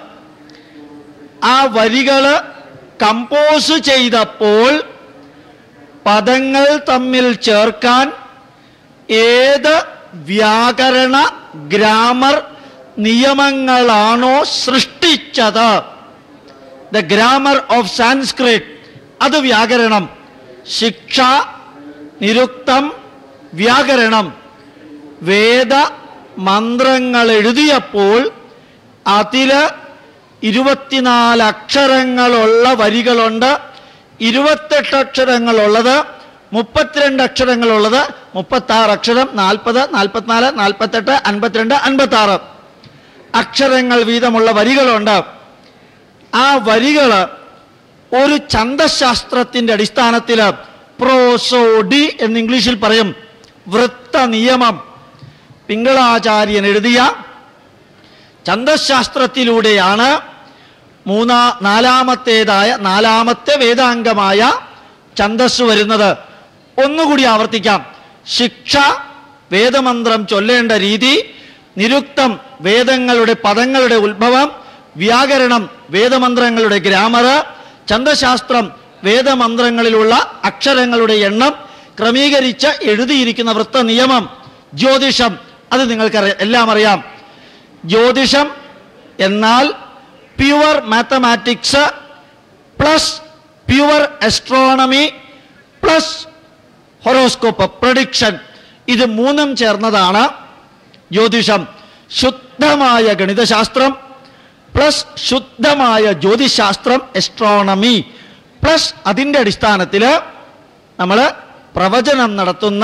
ആ വരികള് കമ്പോസ് ചെയ്തപ്പോൾ പദങ്ങൾ തമ്മിൽ ചേർക്കാൻ ഏത് വ്യാകരണ ഗ്രാമർ നിയമങ്ങളാണോ സൃഷ്ടിച്ചത് ദ ഗ്രാമർ ഓഫ് സാൻസ്ക്രിറ്റ് അത് വ്യാകരണം ശിക്ഷ നിരുക്തം വ്യാകരണം വേദ മന്ത്രങ്ങൾ എഴുതിയപ്പോൾ അതില് ഇരുപത്തിനാല് അക്ഷരങ്ങളുള്ള വരികളുണ്ട് ഇരുപത്തെട്ട് അക്ഷരങ്ങളുള്ളത് മുപ്പത്തിരണ്ട് അക്ഷരങ്ങളുള്ളത് മുപ്പത്തി ആറ് അക്ഷരം നാൽപ്പത് നാൽപ്പത്തിനാല് നാൽപ്പത്തെട്ട് അൻപത്തിരണ്ട് അൻപത്തി ആറ് അക്ഷരങ്ങൾ വീതമുള്ള വരികളുണ്ട് ആ വരികള് ഒരു ഛന്ദശാസ്ത്രത്തിന്റെ അടിസ്ഥാനത്തിൽ പ്രോസോഡി എന്ന് ഇംഗ്ലീഷിൽ പറയും വൃത്ത നിയമം പിങ്കളാചാര്യൻ എഴുതിയ ഛന്ദശാസ്ത്രത്തിലൂടെയാണ് മൂന്നാ നാലാമത്തേതായ നാലാമത്തെ വേദാംഗമായ ഛന്ദസ് വരുന്നത് ഒന്നുകൂടി ആവർത്തിക്കാം ശിക്ഷ വേദമന്ത്രം ചൊല്ലേണ്ട രീതി നിരുക്തം വേദങ്ങളുടെ പദങ്ങളുടെ ഉത്ഭവം വ്യാകരണം വേദമന്ത്രങ്ങളുടെ ഗ്രാമർ ഛന്ദശാസ്ത്രം വേദമന്ത്രങ്ങളിലുള്ള അക്ഷരങ്ങളുടെ എണ്ണം ക്രമീകരിച്ച് എഴുതിയിരിക്കുന്ന വൃത്ത നിയമം ജ്യോതിഷം അത് നിങ്ങൾക്ക് എല്ലാം അറിയാം ജ്യോതിഷം എന്നാൽ pure mathematics plus pure astronomy plus horoscope prediction ഇത് മൂന്നും ചേർന്നതാണ് ജ്യോതിഷം ശുദ്ധമായ ഗണിതശാസ്ത്രം പ്ലസ് ശുദ്ധമായ ജ്യോതിശാസ്ത്രം എസ്ട്രോണമി പ്ലസ് അതിൻ്റെ അടിസ്ഥാനത്തിൽ നമ്മൾ പ്രവചനം നടത്തുന്ന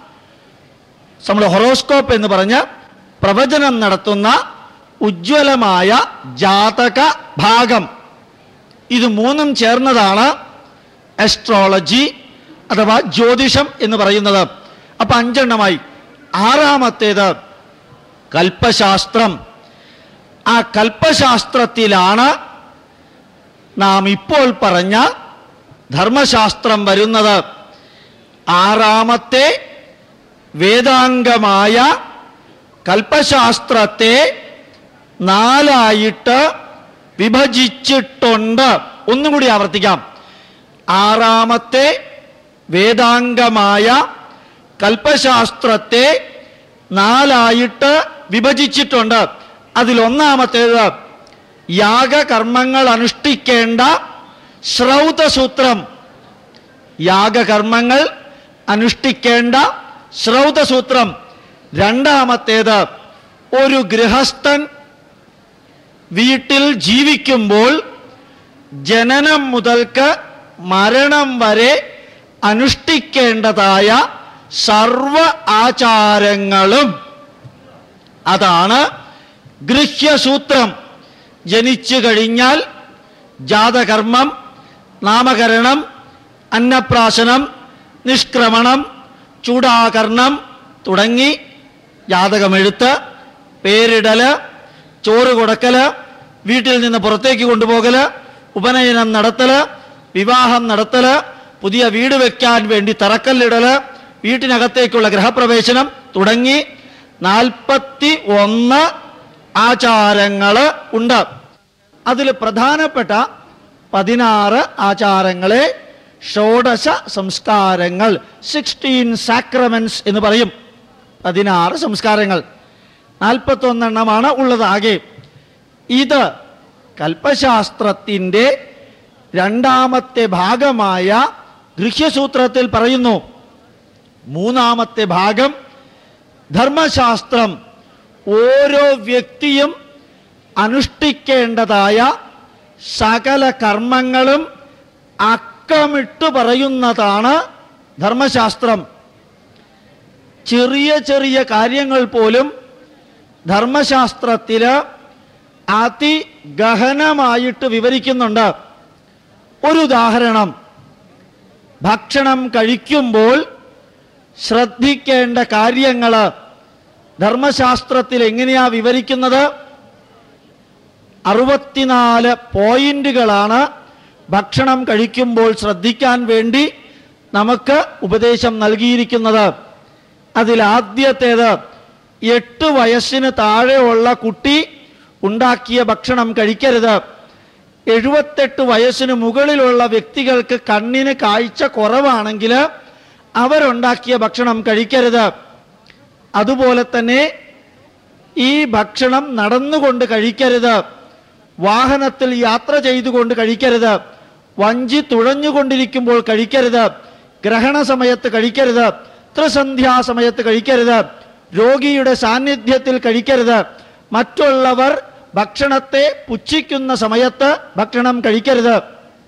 നമ്മൾ ഹൊറോസ്കോപ്പ് എന്ന് പറഞ്ഞ് പ്രവചനം നടത്തുന്ന ഉജ്ജ്വലമായ ജാതക ഭാഗം ഇത് മൂന്നും ചേർന്നതാണ് അസ്ട്രോളജി അഥവാ ജ്യോതിഷം എന്ന് പറയുന്നത് അപ്പൊ അഞ്ചെണ്ണമായി ആറാമത്തേത് കൽപ്പശാസ്ത്രം ആ കൽപ്പശാസ്ത്രത്തിലാണ് നാം ഇപ്പോൾ പറഞ്ഞ ധർമ്മശാസ്ത്രം വരുന്നത് ആറാമത്തെ വേദാംഗമായ കൽപ്പശാസ്ത്രത്തെ നാലായിട്ട് വിഭജിച്ചിട്ടുണ്ട് ഒന്നും കൂടി ആവർത്തിക്കാം ആറാമത്തെ വേദാംഗമായ കൽപ്പശാസ്ത്രത്തെ നാലായിട്ട് വിഭജിച്ചിട്ടുണ്ട് അതിലൊന്നാമത്തേത് യാഗകർമ്മങ്ങൾ അനുഷ്ഠിക്കേണ്ട ശ്രൗതസൂത്രം യാഗകർമ്മങ്ങൾ അനുഷ്ഠിക്കേണ്ട ശ്രൗതസൂത്രം രണ്ടാമത്തേത് ഒരു ഗൃഹസ്ഥൻ വീട്ടിൽ ജീവിക്കുമ്പോൾ ജനനം മുതൽക്ക് മരണം വരെ അനുഷ്ഠിക്കേണ്ടതായ സർവ ആചാരങ്ങളും അതാണ് ഗൃഹ്യസൂത്രം ജനിച്ചു കഴിഞ്ഞാൽ ജാതകർമ്മം നാമകരണം അന്നപ്രാശനം നിഷ്ക്രമണം ചൂടാകരണം തുടങ്ങി ജാതകമെഴുത്ത് പേരിടല് ചോറ് കൊടുക്കല് വീട്ടിൽ നിന്ന് പുറത്തേക്ക് കൊണ്ടുപോകല് ഉപനയനം നടത്തല് വിവാഹം നടത്തല് പുതിയ വീട് വെക്കാൻ വേണ്ടി തറക്കല്ലിടല് വീട്ടിനകത്തേക്കുള്ള ഗൃഹപ്രവേശനം തുടങ്ങി നാൽപ്പത്തി ഒന്ന് ആചാരങ്ങൾ ഉണ്ട് അതിൽ പ്രധാനപ്പെട്ട പതിനാറ് ആചാരങ്ങളെ ഷോഡശ സംസ്കാരങ്ങൾ സിക്സ്റ്റീൻ സാക്രമെന്റ്സ് എന്ന് പറയും പതിനാറ് സംസ്കാരങ്ങൾ നാൽപ്പത്തൊന്നെണ്ണമാണ് ഉള്ളത് ആകെ ഇത് കൽപ്പശാസ്ത്രത്തിൻ്റെ രണ്ടാമത്തെ ഭാഗമായ ഗൃഹ്യസൂത്രത്തിൽ പറയുന്നു മൂന്നാമത്തെ ഭാഗം ധർമ്മശാസ്ത്രം ഓരോ വ്യക്തിയും അനുഷ്ഠിക്കേണ്ടതായ സകല കർമ്മങ്ങളും അക്കമിട്ട് പറയുന്നതാണ് ധർമ്മശാസ്ത്രം ചെറിയ ചെറിയ കാര്യങ്ങൾ പോലും ധർമ്മശാസ്ത്രത്തിൽ അതിഗഹനമായിട്ട് വിവരിക്കുന്നുണ്ട് ഒരു ഉദാഹരണം ഭക്ഷണം കഴിക്കുമ്പോൾ ശ്രദ്ധിക്കേണ്ട കാര്യങ്ങൾ ധർമ്മശാസ്ത്രത്തിൽ എങ്ങനെയാ വിവരിക്കുന്നത് അറുപത്തിനാല് പോയിന്റുകളാണ് ഭക്ഷണം കഴിക്കുമ്പോൾ ശ്രദ്ധിക്കാൻ വേണ്ടി നമുക്ക് ഉപദേശം നൽകിയിരിക്കുന്നത് അതിൽ ആദ്യത്തേത് എട്ട് വയസ്സിന് താഴെയുള്ള കുട്ടി ഉണ്ടാക്കിയ ഭക്ഷണം കഴിക്കരുത് എഴുപത്തെട്ട് വയസ്സിന് മുകളിലുള്ള വ്യക്തികൾക്ക് കണ്ണിന് കാഴ്ച കുറവാണെങ്കിൽ അവരുണ്ടാക്കിയ ഭക്ഷണം കഴിക്കരുത് അതുപോലെ തന്നെ ഈ ഭക്ഷണം നടന്നുകൊണ്ട് കഴിക്കരുത് വാഹനത്തിൽ യാത്ര ചെയ്തുകൊണ്ട് കഴിക്കരുത് വഞ്ചി തുഴഞ്ഞുകൊണ്ടിരിക്കുമ്പോൾ കഴിക്കരുത് ഗ്രഹണ സമയത്ത് കഴിക്കരുത് ത്രിസന്ധ്യാ സമയത്ത് കഴിക്കരുത് രോഗിയുടെ സാന്നിധ്യത്തിൽ കഴിക്കരുത് മറ്റുള്ളവർ ഭക്ഷണത്തെ പുച്ഛിക്കുന്ന സമയത്ത് ഭക്ഷണം കഴിക്കരുത്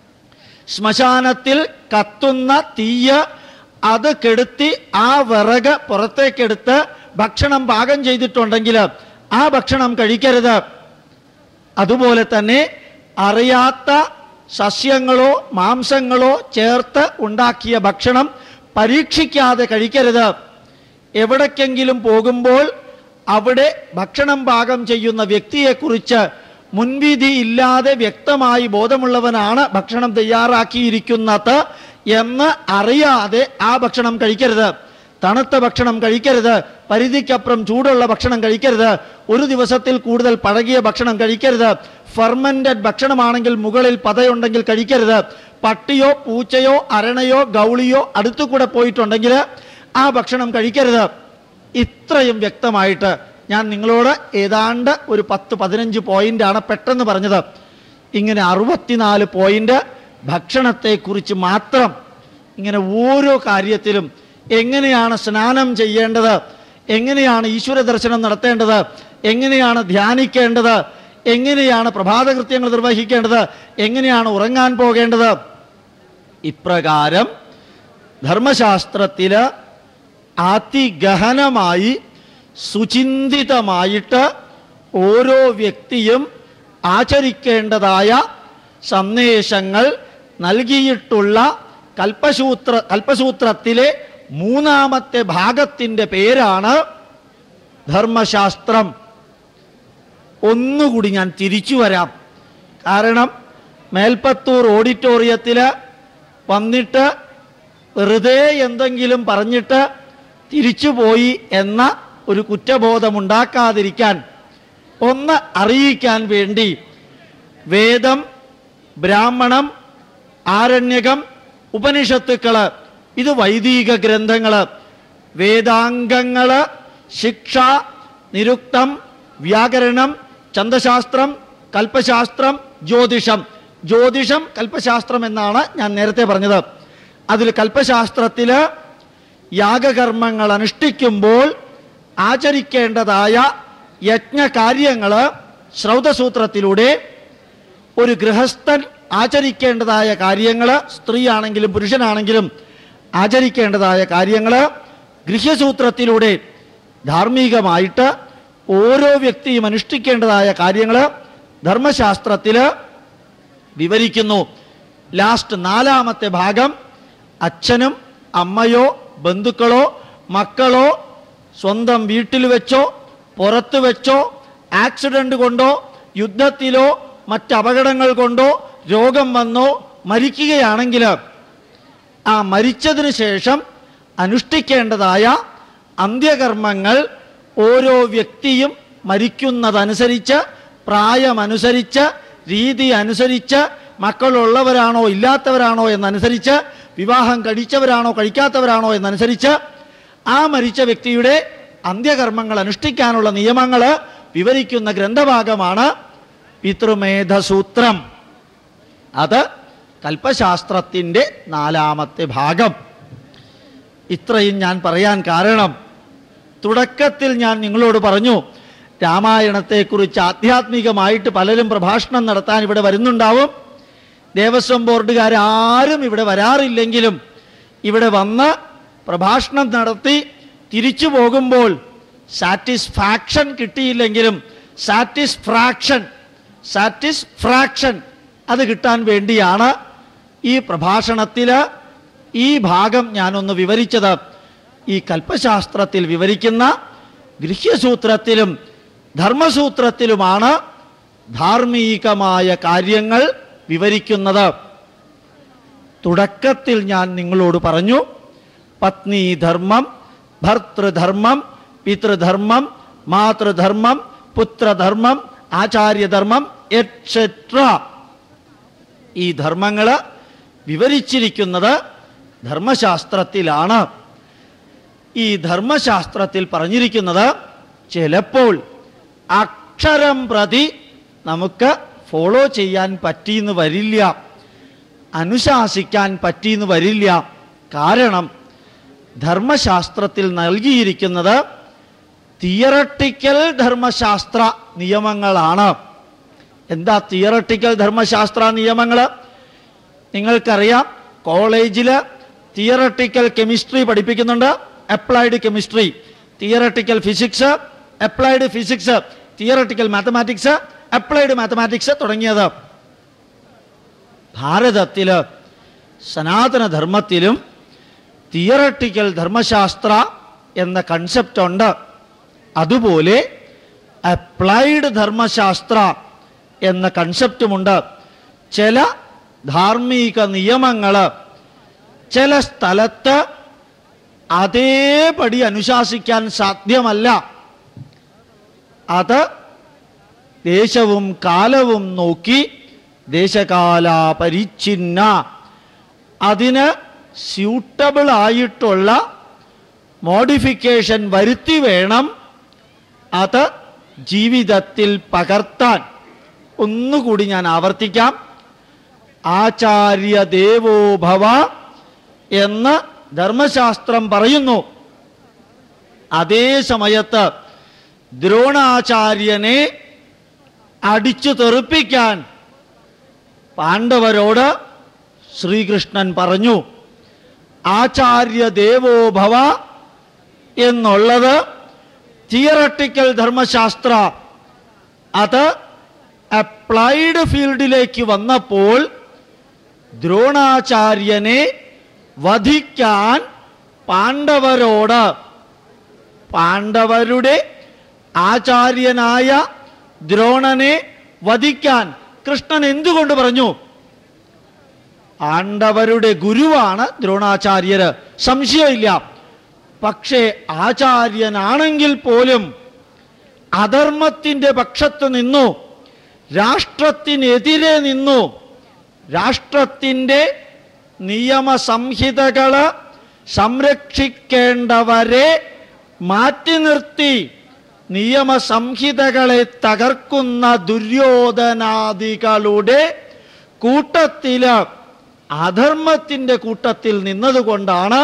ശ്മശാനത്തിൽ കത്തുന്ന തീയ് അത് കെടുത്തി ആ വിറക് പുറത്തേക്കെടുത്ത് ഭക്ഷണം പാകം ചെയ്തിട്ടുണ്ടെങ്കിൽ ആ ഭക്ഷണം കഴിക്കരുത് അതുപോലെ തന്നെ അറിയാത്ത സസ്യങ്ങളോ മാംസങ്ങളോ ചേർത്ത് ഉണ്ടാക്കിയ ഭക്ഷണം പരീക്ഷിക്കാതെ കഴിക്കരുത് എവിടേക്കെങ്കിലും പോകുമ്പോൾ അവിടെ ഭക്ഷണം പാകം ചെയ്യുന്ന വ്യക്തിയെക്കുറിച്ച് മുൻവിധി ഇല്ലാതെ വ്യക്തമായി ബോധമുള്ളവനാണ് ഭക്ഷണം തയ്യാറാക്കിയിരിക്കുന്നത് എന്ന് അറിയാതെ ആ ഭക്ഷണം കഴിക്കരുത് തണുത്ത ഭക്ഷണം കഴിക്കരുത് പരിധിക്കപ്പുറം ചൂടുള്ള ഭക്ഷണം കഴിക്കരുത് ഒരു ദിവസത്തിൽ കൂടുതൽ പഴകിയ ഭക്ഷണം കഴിക്കരുത് ഫെർമൻറ്റഡ് ഭക്ഷണമാണെങ്കിൽ മുകളിൽ പതയുണ്ടെങ്കിൽ കഴിക്കരുത് പട്ടിയോ പൂച്ചയോ അരണയോ ഗൗളിയോ അടുത്തു കൂടെ പോയിട്ടുണ്ടെങ്കിൽ ആ ഭക്ഷണം കഴിക്കരുത് ഇത്രയും വ്യക്തമായിട്ട് ഞാൻ നിങ്ങളോട് ഏതാണ്ട് ഒരു പത്ത് പതിനഞ്ച് പോയിന്റാണ് പെട്ടെന്ന് പറഞ്ഞത് ഇങ്ങനെ അറുപത്തിനാല് പോയിന്റ് ഭക്ഷണത്തെക്കുറിച്ച് മാത്രം ഇങ്ങനെ ഓരോ കാര്യത്തിലും എങ്ങനെയാണ് സ്നാനം ചെയ്യേണ്ടത് എങ്ങനെയാണ് ഈശ്വര ദർശനം നടത്തേണ്ടത് എങ്ങനെയാണ് ധ്യാനിക്കേണ്ടത് എങ്ങനെയാണ് പ്രഭാതകൃത്യങ്ങൾ നിർവഹിക്കേണ്ടത് എങ്ങനെയാണ് ഉറങ്ങാൻ പോകേണ്ടത് ഇപ്രകാരം ധർമ്മശാസ്ത്രത്തില് അതിഗഹനമായി സുചിന്തിതമായിട്ട് ഓരോ വ്യക്തിയും ആചരിക്കേണ്ടതായ സന്ദേശങ്ങൾ നൽകിയിട്ടുള്ള കൽപ്പസൂത്ര കൽപ്പസൂത്രത്തിലെ മൂന്നാമത്തെ ഭാഗത്തിൻ്റെ പേരാണ് ധർമ്മശാസ്ത്രം ഒന്നുകൂടി ഞാൻ തിരിച്ചു വരാം കാരണം മേൽപ്പത്തൂർ ഓഡിറ്റോറിയത്തിൽ വന്നിട്ട് വെറുതെ എന്തെങ്കിലും പറഞ്ഞിട്ട് തിരിച്ചുപോയി എന്ന ഒരു കുറ്റബോധമുണ്ടാക്കാതിരിക്കാൻ ഒന്ന് അറിയിക്കാൻ വേണ്ടി വേദം ബ്രാഹ്മണം ആരണ്യകം ഉപനിഷത്തുക്കള് ഇത് വൈദിക ഗ്രന്ഥങ്ങള് വേദാംഗങ്ങള് ശിക്ഷ നിരുക്തം വ്യാകരണം ചന്ദശാസ്ത്രം കൽപ്പശാസ്ത്രം ജ്യോതിഷം ജ്യോതിഷം കൽപ്പശാസ്ത്രം എന്നാണ് ഞാൻ നേരത്തെ പറഞ്ഞത് അതിൽ കൽപ്പശാസ്ത്രത്തില് യാഗകർമ്മങ്ങൾ അനുഷ്ഠിക്കുമ്പോൾ ആചരിക്കേണ്ടതായ യജ്ഞകാര്യങ്ങൾ ശ്രൗതസൂത്രത്തിലൂടെ ഒരു ഗൃഹസ്ഥൻ ആചരിക്കേണ്ടതായ കാര്യങ്ങൾ സ്ത്രീയാണെങ്കിലും പുരുഷനാണെങ്കിലും ആചരിക്കേണ്ടതായ കാര്യങ്ങൾ ഗൃഹ്യസൂത്രത്തിലൂടെ ധാർമ്മികമായിട്ട് ഓരോ വ്യക്തിയും അനുഷ്ഠിക്കേണ്ടതായ കാര്യങ്ങൾ ധർമ്മശാസ്ത്രത്തിൽ വിവരിക്കുന്നു ലാസ്റ്റ് നാലാമത്തെ ഭാഗം അച്ഛനും അമ്മയോ ബന്ധുക്കളോ മക്കളോ സ്വന്തം വീട്ടിൽ വെച്ചോ പുറത്ത് വെച്ചോ ആക്സിഡന്റ് കൊണ്ടോ യുദ്ധത്തിലോ മറ്റ് അപകടങ്ങൾ കൊണ്ടോ രോഗം വന്നോ മരിക്കുകയാണെങ്കിൽ ആ മരിച്ചതിന് ശേഷം അനുഷ്ഠിക്കേണ്ടതായ അന്ത്യകർമ്മങ്ങൾ ഓരോ വ്യക്തിയും മരിക്കുന്നതനുസരിച്ച് പ്രായമനുസരിച്ച് രീതി അനുസരിച്ച് മക്കളുള്ളവരാണോ ഇല്ലാത്തവരാണോ എന്നനുസരിച്ച് വിവാഹം കഴിച്ചവരാണോ കഴിക്കാത്തവരാണോ എന്നനുസരിച്ച് ആ മരിച്ച വ്യക്തിയുടെ അന്ത്യകർമ്മങ്ങൾ അനുഷ്ഠിക്കാനുള്ള നിയമങ്ങൾ വിവരിക്കുന്ന ഗ്രന്ഥഭാഗമാണ് പിതൃമേധസൂത്രം അത് കൽപ്പശാസ്ത്രത്തിൻ്റെ നാലാമത്തെ ഭാഗം ഇത്രയും ഞാൻ പറയാൻ കാരണം തുടക്കത്തിൽ ഞാൻ നിങ്ങളോട് പറഞ്ഞു രാമായണത്തെക്കുറിച്ച് ആധ്യാത്മികമായിട്ട് പലരും പ്രഭാഷണം നടത്താൻ ഇവിടെ വരുന്നുണ്ടാവും ദേവസ്വം ബോർഡുകാരും ഇവിടെ വരാറില്ലെങ്കിലും ഇവിടെ വന്ന് പ്രഭാഷണം നടത്തി തിരിച്ചു പോകുമ്പോൾ സാറ്റിസ്ഫാക്ഷൻ കിട്ടിയില്ലെങ്കിലും സാറ്റിസ്ഫ്രാക്ഷൻ സാറ്റിസ്ഫ്രാക്ഷൻ അത് കിട്ടാൻ വേണ്ടിയാണ് ഈ പ്രഭാഷണത്തിൽ ഈ ഭാഗം ഞാനൊന്ന് വിവരിച്ചത് ഈ കൽപ്പശാസ്ത്രത്തിൽ വിവരിക്കുന്ന ഗൃഹ്യസൂത്രത്തിലും ധർമ്മസൂത്രത്തിലുമാണ് ധാർമ്മികമായ കാര്യങ്ങൾ വിവരിക്കുന്നത് തുടക്കത്തിൽ ഞാൻ നിങ്ങളോട് പറഞ്ഞു പത്നീധർമ്മം ഭർത്തൃധർമ്മം പിതൃധർമ്മം മാതൃധർമ്മം പുത്രധർമ്മം ആചാര്യധർമ്മം എക്സെട്ര ഈ ധർമ്മങ്ങൾ വിവരിച്ചിരിക്കുന്നത് ധർമ്മശാസ്ത്രത്തിലാണ് ഈ ധർമ്മശാസ്ത്രത്തിൽ പറഞ്ഞിരിക്കുന്നത് ചിലപ്പോൾ അക്ഷരം പ്രതി നമുക്ക് ഫോളോ ചെയ്യാൻ പറ്റിയെന്ന് വരില്ല അനുശാസിക്കാൻ പറ്റിയെന്ന് വരില്ല കാരണം ധർമ്മശാസ്ത്രത്തിൽ നൽകിയിരിക്കുന്നത് തിയറട്ടിക്കൽ ധർമ്മശാസ്ത്ര നിയമങ്ങളാണ് എന്താ തിയറട്ടിക്കൽ ധർമ്മശാസ്ത്ര നിയമങ്ങൾ നിങ്ങൾക്കറിയാം കോളേജിൽ തിയറട്ടിക്കൽ കെമിസ്ട്രി പഠിപ്പിക്കുന്നുണ്ട് applied chemistry theoretical physics applied physics theoretical mathematics applied mathematics തുടങ്ങിയത് ഭാരതത്തിൽ സനാതനധർമ്മത്തിലും തിയറട്ടിക്കൽ ധർമ്മശാസ്ത്ര എന്ന കൺസെപ്റ്റ് ഉണ്ട് അതുപോലെ അപ്ലൈഡ് ധർമ്മശാസ്ത്ര എന്ന കൺസെപ്റ്റുമുണ്ട് ചില ധാർമ്മിക നിയമങ്ങൾ ചില സ്ഥലത്ത് അതേപടി അനുശാസിക്കാൻ സാധ്യമല്ല അത് ദേശവും കാലവും നോക്കി ദേശകാല പരിച്ഛിന്ന അതിന് സ്യൂട്ടബിൾ ആയിട്ടുള്ള മോഡിഫിക്കേഷൻ വരുത്തി വേണം അത് ജീവിതത്തിൽ പകർത്താൻ ഒന്നുകൂടി ഞാൻ ആവർത്തിക്കാം ആചാര്യ ദേവോ ഭവ എന്ന് ധർമ്മശാസ്ത്രം പറയുന്നു അതേ സമയത്ത് ദ്രോണാചാര്യനെ അടിച്ചു തെറിപ്പിക്കാൻ പാണ്ഡവരോട് ശ്രീകൃഷ്ണൻ പറഞ്ഞു ആചാര്യ ദേവോ ഭവ എന്നുള്ളത് തിയറട്ടിക്കൽ ധർമ്മശാസ്ത്ര അത് അപ്ലൈഡ് ഫീൽഡിലേക്ക് വന്നപ്പോൾ ദ്രോണാചാര്യനെ വധിക്കാൻ പാണ്ഡവരോട് പാണ്ഡവരുടെ ആചാര്യനായ ദ്രോണനെ വധിക്കാൻ കൃഷ്ണൻ എന്തുകൊണ്ട് പറഞ്ഞു പാണ്ഡവരുടെ ഗുരുവാണ് ദ്രോണാചാര്യര് സംശയമില്ല പക്ഷേ ആചാര്യനാണെങ്കിൽ പോലും അധർമ്മത്തിൻ്റെ പക്ഷത്ത് നിന്നു രാഷ്ട്രത്തിനെതിരെ നിന്നു രാഷ്ട്രത്തിൻ്റെ നിയമസംഹിതകൾ സംരക്ഷിക്കേണ്ടവരെ മാറ്റി നിർത്തി നിയമസംഹിതകളെ തകർക്കുന്ന ദുര്യോധനാദികളുടെ കൂട്ടത്തില് അധർമ്മത്തിൻ്റെ കൂട്ടത്തിൽ നിന്നതുകൊണ്ടാണ്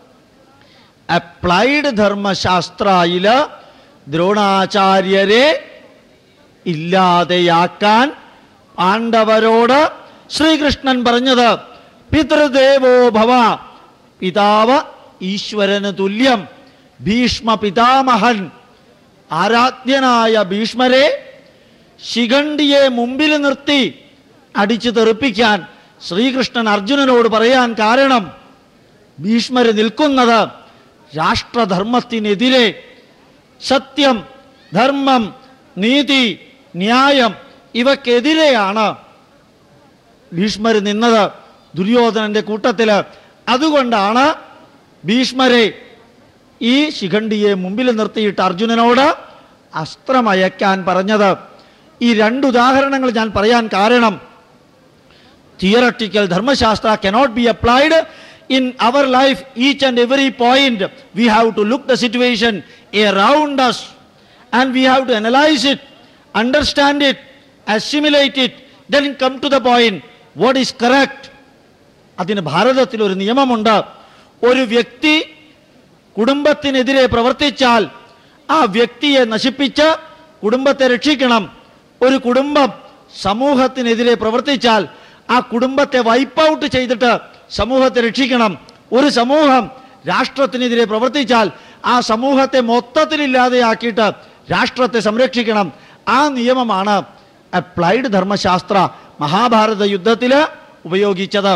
അപ്ലൈഡ് ധർമ്മശാസ്ത്രയില് ദ്രോണാചാര്യരെ ഇല്ലാതെയാക്കാൻ പാണ്ഡവരോട് ശ്രീകൃഷ്ണൻ പറഞ്ഞത് പിതൃദേവോ ഭവ പിതാവ് ഈശ്വരന് തുല്യം ഭീഷ്മ പിതാമഹൻ ആരാധ്യനായ ഭീഷ്മരെ ശിഖണ്ഡിയെ മുമ്പിൽ നിർത്തി അടിച്ചു തെറിപ്പിക്കാൻ ശ്രീകൃഷ്ണൻ അർജുനനോട് പറയാൻ കാരണം ഭീഷ്മര് നിൽക്കുന്നത് രാഷ്ട്രധർമ്മത്തിനെതിരെ സത്യം ധർമ്മം നീതി ന്യായം ഇവക്കെതിരെയാണ് ഭീഷ്മര് നിന്നത് ദുര്യോധനന്റെ കൂട്ടത്തില് അതുകൊണ്ടാണ് ഭീഷ്മരെ ഈ ശിഖണ്ഡിയെ മുമ്പിൽ നിർത്തിയിട്ട് അർജുനനോട് അസ്ത്രമയക്കാൻ പറഞ്ഞത് ഈ രണ്ട് ഉദാഹരണങ്ങൾ ഞാൻ പറയാൻ കാരണം theoretical dharmashastra cannot be applied in our life each and every point we have to look the situation around us and we have to analyze it understand it assimilate it then come to the point what is correct അതിന് ഭാരതത്തിൽ ഒരു നിയമമുണ്ട് ഒരു വ്യക്തി കുടുംബത്തിനെതിരെ പ്രവർത്തിച്ചാൽ ആ വ്യക്തിയെ നശിപ്പിച്ച് കുടുംബത്തെ രക്ഷിക്കണം ഒരു കുടുംബം സമൂഹത്തിനെതിരെ പ്രവർത്തിച്ചാൽ ആ കുടുംബത്തെ വൈപ്പ് ഔട്ട് ചെയ്തിട്ട് സമൂഹത്തെ രക്ഷിക്കണം ഒരു സമൂഹം രാഷ്ട്രത്തിനെതിരെ പ്രവർത്തിച്ചാൽ ആ സമൂഹത്തെ മൊത്തത്തിലില്ലാതെയാക്കിയിട്ട് രാഷ്ട്രത്തെ സംരക്ഷിക്കണം ആ നിയമമാണ് അപ്ലൈഡ് ധർമ്മശാസ്ത്ര മഹാഭാരത യുദ്ധത്തിൽ ഉപയോഗിച്ചത്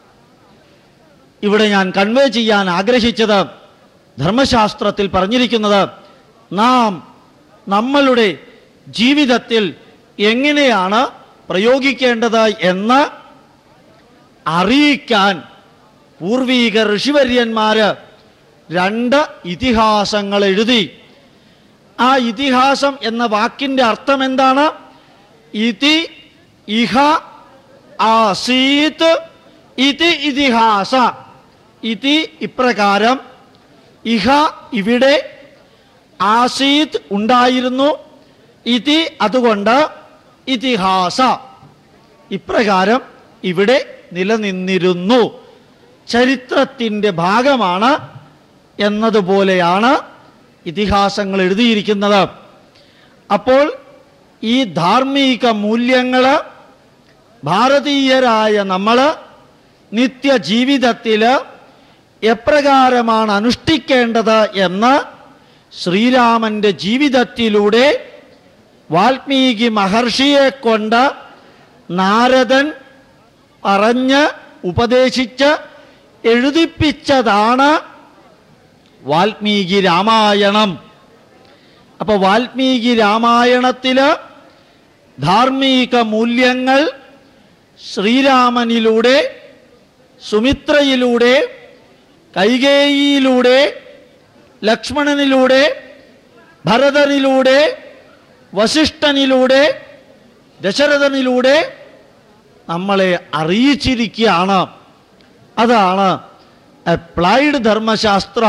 ഇവിടെ ഞാൻ കൺവേ ചെയ്യാൻ ആഗ്രഹിച്ചത് ധർമ്മശാസ്ത്രത്തിൽ പറഞ്ഞിരിക്കുന്നത് നാം നമ്മളുടെ ജീവിതത്തിൽ എങ്ങനെയാണ് പ്രയോഗിക്കേണ്ടത് എന്ന് അറിയിക്കാൻ പൂർവീക ഋഷിവര്യന്മാര് രണ്ട് ഇതിഹാസങ്ങൾ എഴുതി ആ ഇതിഹാസം എന്ന വാക്കിന്റെ അർത്ഥം എന്താണ് ഇതി ഇഹ ആസീത് ഇതി ഇതിഹാസ ഇതി ഇപ്രകാരം ഇഹ ഇവിടെ ആസീത് ഉണ്ടായിരുന്നു ഇതി അതുകൊണ്ട് ഇതിഹാസ ഇപ്രകാരം ഇവിടെ നിലനിന്നിരുന്നു ചരിത്രത്തിൻ്റെ ഭാഗമാണ് എന്നതുപോലെയാണ് ഇതിഹാസങ്ങൾ എഴുതിയിരിക്കുന്നത് അപ്പോൾ ഈ ധാർമ്മിക മൂല്യങ്ങൾ ഭാരതീയരായ നമ്മൾ നിത്യജീവിതത്തിൽ എപ്രകാരമാണ് അനുഷ്ഠിക്കേണ്ടത് എന്ന് ശ്രീരാമൻ്റെ ജീവിതത്തിലൂടെ വാൽമീകി മഹർഷിയെ കൊണ്ട് നാരദൻ പറഞ്ഞ് ഉപദേശിച്ച് എഴുതിപ്പിച്ചതാണ് വാൽമീകി രാമായണം അപ്പോൾ വാൽമീകി രാമായണത്തില് ധാർമ്മിക മൂല്യങ്ങൾ ശ്രീരാമനിലൂടെ സുമിത്രയിലൂടെ കൈകേയിയിലൂടെ ലക്ഷ്മണനിലൂടെ ഭരതനിലൂടെ വസിഷ്ഠനിലൂടെ ദശരഥനിലൂടെ നമ്മളെ അറിയിച്ചിരിക്കുകയാണ് അതാണ് അപ്ലൈഡ് ധർമ്മശാസ്ത്ര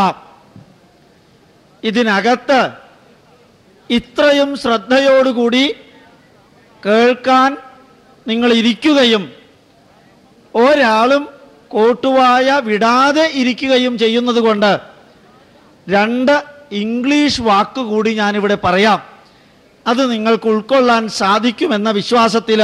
ഇതിനകത്ത് ഇത്രയും ശ്രദ്ധയോടുകൂടി കേൾക്കാൻ നിങ്ങൾ ഇരിക്കുകയും ഒരാളും കോട്ടുവായ വിടാതെ ഇരിക്കുകയും ചെയ്യുന്നത് കൊണ്ട് രണ്ട് ഇംഗ്ലീഷ് വാക്ക് കൂടി ഞാനിവിടെ പറയാം അത് നിങ്ങൾക്ക് ഉൾക്കൊള്ളാൻ സാധിക്കുമെന്ന വിശ്വാസത്തിൽ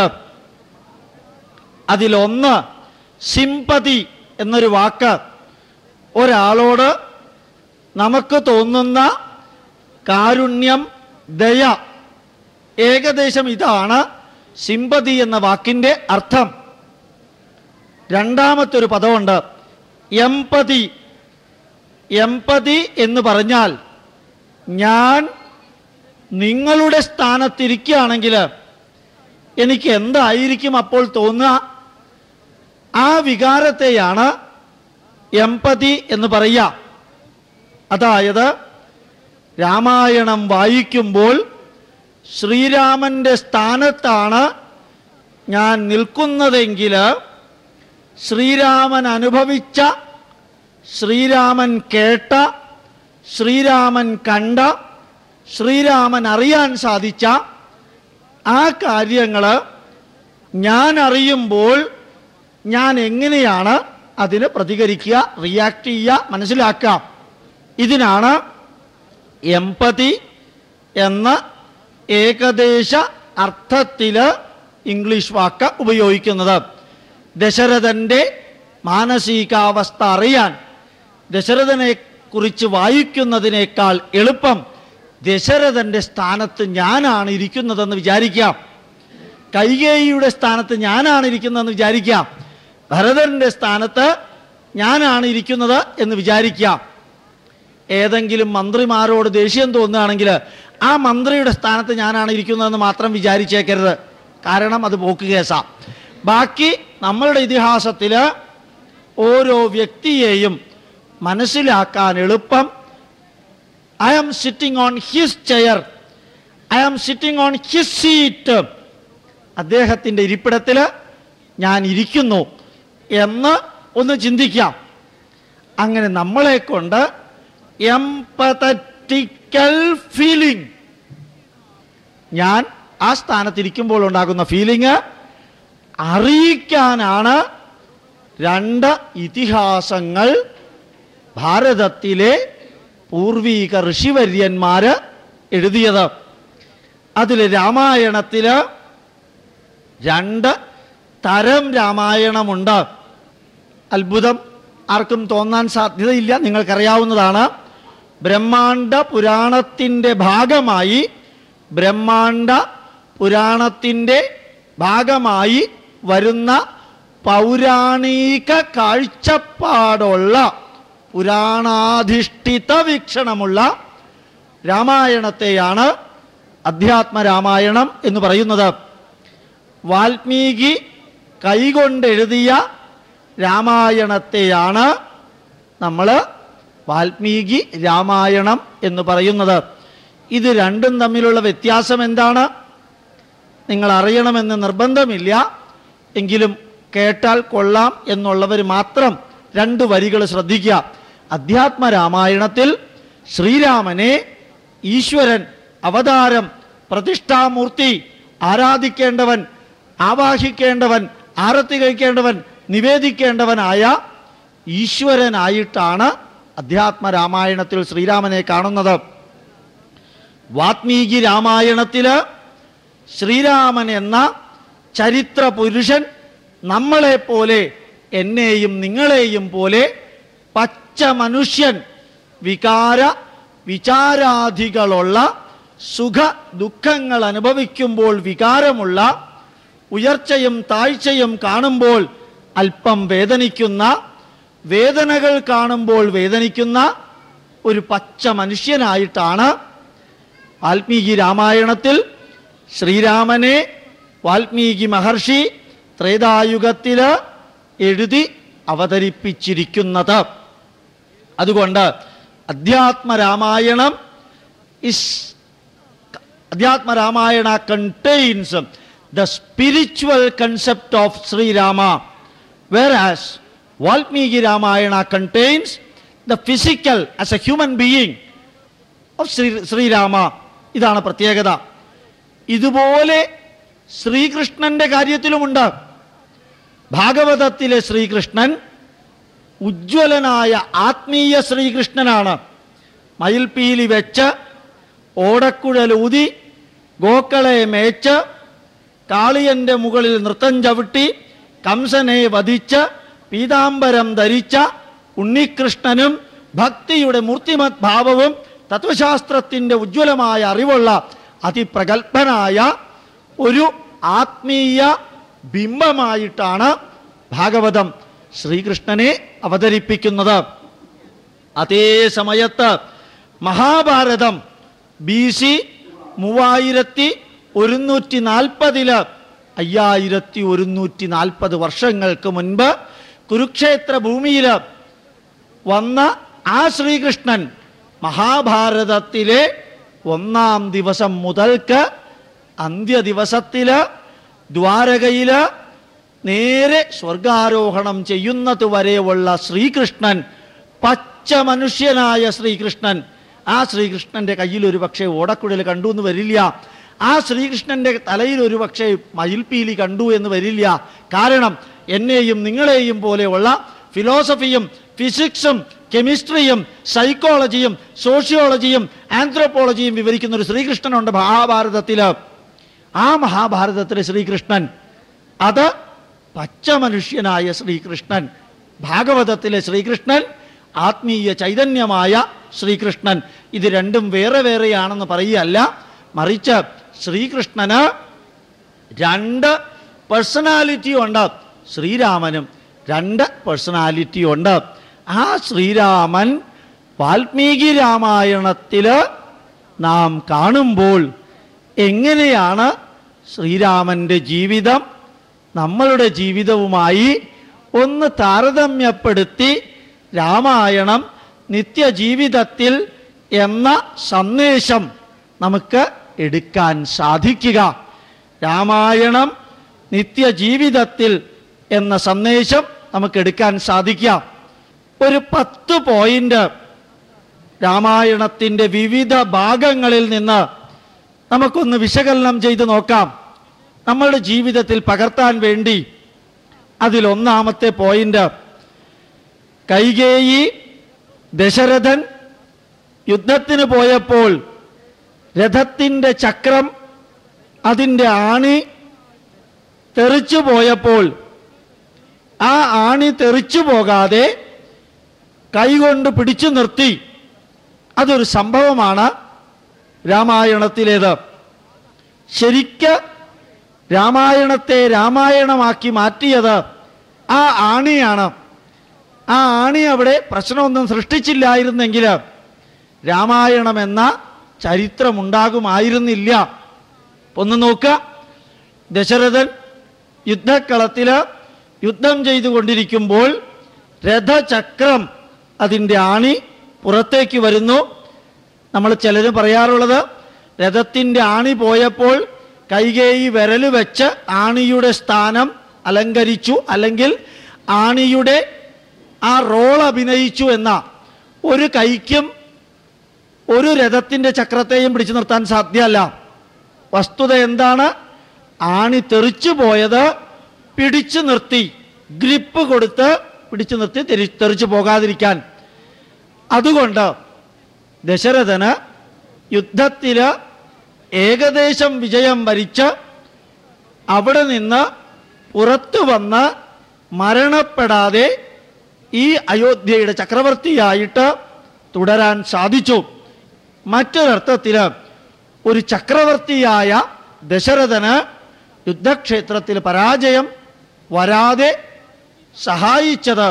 അതിലൊന്ന് സിമ്പതി എന്നൊരു വാക്ക് ഒരാളോട് നമുക്ക് തോന്നുന്ന കാരുണ്യം ദയ ഏകദേശം ഇതാണ് സിമ്പതി എന്ന വാക്കിൻ്റെ അർത്ഥം രണ്ടാമത്തെ ഒരു പദമുണ്ട് എമ്പതി എമ്പതി എന്ന് പറഞ്ഞാൽ ഞാൻ നിങ്ങളുടെ സ്ഥാനത്തിരിക്കുകയാണെങ്കിൽ എനിക്ക് എന്തായിരിക്കും അപ്പോൾ തോന്നുക ആ വികാരത്തെയാണ് എമ്പതി എന്ന് പറയുക അതായത് രാമായണം വായിക്കുമ്പോൾ ശ്രീരാമൻ്റെ സ്ഥാനത്താണ് ഞാൻ നിൽക്കുന്നതെങ്കിൽ ശ്രീരാമൻ അനുഭവിച്ച ശ്രീരാമൻ കേട്ട ശ്രീരാമൻ കണ്ട ശ്രീരാമൻ അറിയാൻ സാധിച്ച ആ കാര്യങ്ങൾ ഞാൻ അറിയുമ്പോൾ ഞാൻ എങ്ങനെയാണ് അതിന് പ്രതികരിക്കുക റിയാക്ട് ചെയ്യുക മനസ്സിലാക്കുക ഇതിനാണ് എമ്പതി എന്ന ഏകദേശ അർത്ഥത്തിൽ ഇംഗ്ലീഷ് വാക്ക് ഉപയോഗിക്കുന്നത് ദശരഥൻ്റെ മാനസികാവസ്ഥ അറിയാൻ ദശരഥനെ കുറിച്ച് വായിക്കുന്നതിനേക്കാൾ എളുപ്പം ദശരഥൻ്റെ സ്ഥാനത്ത് ഞാനാണ് ഇരിക്കുന്നതെന്ന് വിചാരിക്കാം കൈകേയിയുടെ സ്ഥാനത്ത് ഞാനാണ് ഇരിക്കുന്നതെന്ന് വിചാരിക്കാം ഭരതന്റെ സ്ഥാനത്ത് ഞാനാണ് ഇരിക്കുന്നത് എന്ന് വിചാരിക്കാം ഏതെങ്കിലും മന്ത്രിമാരോട് ദേഷ്യം തോന്നുകയാണെങ്കിൽ ആ മന്ത്രിയുടെ സ്ഥാനത്ത് ഞാനാണ് ഇരിക്കുന്നതെന്ന് മാത്രം വിചാരിച്ചേക്കരുത് കാരണം അത് പോക്ക് കേസാ ബാക്കി നമ്മളുടെ ഇതിഹാസത്തിൽ ഓരോ വ്യക്തിയെയും മനസ്സിലാക്കാൻ എളുപ്പം I am sitting on his chair I am sitting on his seat അദ്ദേഹത്തിൻ്റെ ഇരിപ്പിടത്തിൽ ഞാൻ ഇരിക്കുന്നു എന്ന് ഒന്ന് ചിന്തിക്കാം അങ്ങനെ നമ്മളെ കൊണ്ട് എംപതറ്റിക്കൽ ഫീലിംഗ് ഞാൻ ആ സ്ഥാനത്തിരിക്കുമ്പോൾ ഉണ്ടാകുന്ന ഫീലിംഗ് അറിയിക്കാനാണ് രണ്ട് ഇതിഹാസങ്ങൾ ഭാരതത്തിലെ പൂർവീക ഋഷിവര്യന്മാര് എഴുതിയത് അതിൽ രാമായണത്തില് രണ്ട് തരം രാമായണമുണ്ട് അത്ഭുതം ആർക്കും തോന്നാൻ സാധ്യതയില്ല നിങ്ങൾക്കറിയാവുന്നതാണ് ബ്രഹ്മാണ്ട പുരാണത്തിൻ്റെ ഭാഗമായി ബ്രഹ്മാണ്ട പുരാണത്തിൻ്റെ ഭാഗമായി വരുന്ന പൗരാണിക കാഴ്ചപ്പാടുള്ള പുരാണാധിഷ്ഠിത വീക്ഷണമുള്ള രാമായണത്തെയാണ് അധ്യാത്മ രാമായണം എന്ന് പറയുന്നത് വാൽമീകി കൈകൊണ്ടെഴുതിയ രാമായണത്തെയാണ് നമ്മൾ വാൽമീകി രാമായണം എന്ന് പറയുന്നത് ഇത് രണ്ടും തമ്മിലുള്ള വ്യത്യാസം എന്താണ് നിങ്ങൾ അറിയണമെന്ന് നിർബന്ധമില്ല എങ്കിലും കേട്ടാൽ കൊള്ളാം എന്നുള്ളവർ മാത്രം രണ്ട് വരികൾ ശ്രദ്ധിക്കുക അധ്യാത്മ രാമായണത്തിൽ ശ്രീരാമനെ ഈശ്വരൻ അവതാരം പ്രതിഷ്ഠാമൂർത്തി ആരാധിക്കേണ്ടവൻ ആവാഹിക്കേണ്ടവൻ ആരത്തി കഴിക്കേണ്ടവൻ നിവേദിക്കേണ്ടവനായ ഈശ്വരനായിട്ടാണ് അധ്യാത്മ രാമായണത്തിൽ ശ്രീരാമനെ കാണുന്നത് വാത്മീകി രാമായണത്തില് ശ്രീരാമൻ എന്ന ചരിത്ര പുരുഷൻ നമ്മളെപ്പോലെ എന്നെയും നിങ്ങളെയും പോലെ പച്ച മനുഷ്യൻ വികാര വിചാരാധികളുള്ള സുഖ ദുഃഖങ്ങൾ അനുഭവിക്കുമ്പോൾ വികാരമുള്ള ഉയർച്ചയും താഴ്ചയും കാണുമ്പോൾ അല്പം വേദനിക്കുന്ന വേദനകൾ കാണുമ്പോൾ വേദനിക്കുന്ന ഒരു പച്ച മനുഷ്യനായിട്ടാണ് വാൽമീകി രാമായണത്തിൽ ശ്രീരാമനെ വാൽമീകി മഹർഷി ത്രേതായുഗത്തിൽ എഴുതി അവതരിപ്പിച്ചിരിക്കുന്നത് അതുകൊണ്ട് Adhyatma Ramayanam is Adhyatma Ramayana contains the spiritual concept of Sri Rama whereas Valmiki Ramayana contains the physical as a human being of Sri Sri Rama ഇതാണ് പ്രത്യേകത ഇതുപോലെ ശ്രീകൃഷ്ണന്റെ കാര്യത്തിലുമുണ്ട് ഭാഗവതത്തിലെ ശ്രീകൃഷ്ണൻ ഉജ്ജ്വലനായ ആത്മീയ ശ്രീകൃഷ്ണനാണ് മയിൽപീലി വെച്ച് ഓടക്കുഴലൂതി ഗോക്കളെ മേച്ച് കാളിയന്റെ മുകളിൽ നൃത്തം ചവിട്ടി കംസനെ വധിച്ച് പീതാംബരം ധരിച്ച ഉണ്ണികൃഷ്ണനും ഭക്തിയുടെ മൂർത്തിമത് ഭാവവും തത്വശാസ്ത്രത്തിൻ്റെ ഉജ്ജ്വലമായ അറിവുള്ള അതിപ്രഗത്ഭനായ ഒരു ആത്മീയ ബിംബമായിട്ടാണ് ഭാഗവതം ശ്രീകൃഷ്ണനെ അവതരിപ്പിക്കുന്നത് അതേ സമയത്ത് മഹാഭാരതം ബി സി മൂവായിരത്തി ഒരുന്നൂറ്റി നാൽപ്പതില് അയ്യായിരത്തി ഒരുന്നൂറ്റി നാൽപ്പത് വർഷങ്ങൾക്ക് മുൻപ് കുരുക്ഷേത്ര ഭൂമിയിൽ വന്ന ആ ശ്രീകൃഷ്ണൻ മഹാഭാരതത്തിലെ ഒന്നാം ദിവസം മുതൽക്ക് അന്ത്യ ദിവസത്തില് ദ്വാരകയില് നേരെ സ്വർഗാരോഹണം ചെയ്യുന്നത് വരെയുള്ള ശ്രീകൃഷ്ണൻ പച്ച മനുഷ്യനായ ശ്രീകൃഷ്ണൻ ആ ശ്രീകൃഷ്ണന്റെ കയ്യിൽ ഒരു പക്ഷേ ഓടക്കുഴൽ കണ്ടു എന്ന് വരില്ല ആ ശ്രീകൃഷ്ണന്റെ തലയിൽ ഒരു പക്ഷേ മയിൽപീലി കണ്ടു എന്ന് വരില്ല കാരണം എന്നെയും നിങ്ങളെയും പോലെയുള്ള ഫിലോസഫിയും ഫിസിക്സും കെമിസ്ട്രിയും സൈക്കോളജിയും സോഷ്യോളജിയും ആന്ത്രോപോളജിയും വിവരിക്കുന്ന ഒരു ശ്രീകൃഷ്ണനുണ്ട് മഹാഭാരതത്തിൽ ആ മഹാഭാരതത്തിലെ ശ്രീകൃഷ്ണൻ അത് പച്ച മനുഷ്യനായ ശ്രീകൃഷ്ണൻ ഭാഗവതത്തിലെ ശ്രീകൃഷ്ണൻ ആത്മീയ ചൈതന്യമായ ശ്രീകൃഷ്ണൻ ഇത് രണ്ടും വേറെ വേറെയാണെന്ന് പറയുകയല്ല മറിച്ച് ശ്രീകൃഷ്ണന് രണ്ട് പേഴ്സണാലിറ്റി ഉണ്ട് ശ്രീരാമനും രണ്ട് പേഴ്സണാലിറ്റി ഉണ്ട് ആ ശ്രീരാമൻ വാൽമീകി രാമായണത്തിൽ നാം കാണുമ്പോൾ എങ്ങനെയാണ് ശ്രീരാമൻ്റെ ജീവിതം നമ്മളുടെ ജീവിതവുമായി ഒന്ന് താരതമ്യപ്പെടുത്തി രാമായണം നിത്യജീവിതത്തിൽ എന്ന സന്ദേശം നമുക്ക് എടുക്കാൻ സാധിക്കുക രാമായണം നിത്യജീവിതത്തിൽ എന്ന സന്ദേശം നമുക്ക് എടുക്കാൻ സാധിക്കാം ഒരു പത്ത് പോയിന്റ് രാമായണത്തിൻ്റെ വിവിധ ഭാഗങ്ങളിൽ നിന്ന് നമുക്കൊന്ന് വിശകലനം ചെയ്ത് നോക്കാം നമ്മളുടെ ജീവിതത്തിൽ പകർത്താൻ വേണ്ടി അതിലൊന്നാമത്തെ പോയിന്റ് കൈകേയി ദശരഥൻ യുദ്ധത്തിന് പോയപ്പോൾ രഥത്തിൻ്റെ ചക്രം അതിൻ്റെ ആണി തെറിച്ചു പോയപ്പോൾ ആ ആണി തെറിച്ചു പോകാതെ കൈകൊണ്ട് പിടിച്ചു നിർത്തി അതൊരു സംഭവമാണ് രാമായണത്തിലേത് ശരിക്ക് രാമായണത്തെ രാമായണമാക്കി മാറ്റിയത് ആ ആണിയാണ് ആ ആണി അവിടെ പ്രശ്നമൊന്നും സൃഷ്ടിച്ചില്ലായിരുന്നെങ്കിൽ രാമായണം എന്ന ചരിത്രമുണ്ടാകുമായിരുന്നില്ല ഒന്ന് നോക്കുക ദശരഥൻ യുദ്ധക്കളത്തിൽ യുദ്ധം ചെയ്തുകൊണ്ടിരിക്കുമ്പോൾ രഥചക്രം അതിൻ്റെ ആണി പുറത്തേക്ക് വരുന്നു നമ്മൾ ചിലര് പറയാറുള്ളത് രഥത്തിൻ്റെ ആണി പോയപ്പോൾ കൈകേയി വിരൽ വെച്ച് ആണിയുടെ സ്ഥാനം അലങ്കരിച്ചു അല്ലെങ്കിൽ ആണിയുടെ ആ റോൾ അഭിനയിച്ചു എന്ന ഒരു കൈക്കും ഒരു രഥത്തിൻ്റെ ചക്രത്തെയും പിടിച്ചു നിർത്താൻ സാധ്യമല്ല വസ്തുത എന്താണ് ആണി തെറിച്ചു പോയത് പിടിച്ചു നിർത്തി ഗ്രിപ്പ് കൊടുത്ത് പിടിച്ചു നിർത്തി തെരി- തെറിച്ചു പോകാതിരിക്കാൻ അതുകൊണ്ട് ദശരഥന് യുദ്ധത്തിൽ ഏകദേശം വിജയം വരിച്ച് അവിടെ നിന്ന് പുറത്തു വന്ന് മരണപ്പെടാതെ ഈ അയോധ്യയുടെ ചക്രവർത്തിയായിട്ട് തുടരാൻ സാധിച്ചു മറ്റൊരർത്ഥത്തിൽ ഒരു ചക്രവർത്തിയായ ദശരഥന് യുദ്ധക്ഷേത്രത്തിൽ പരാജയം വരാതെ സഹായിച്ചത്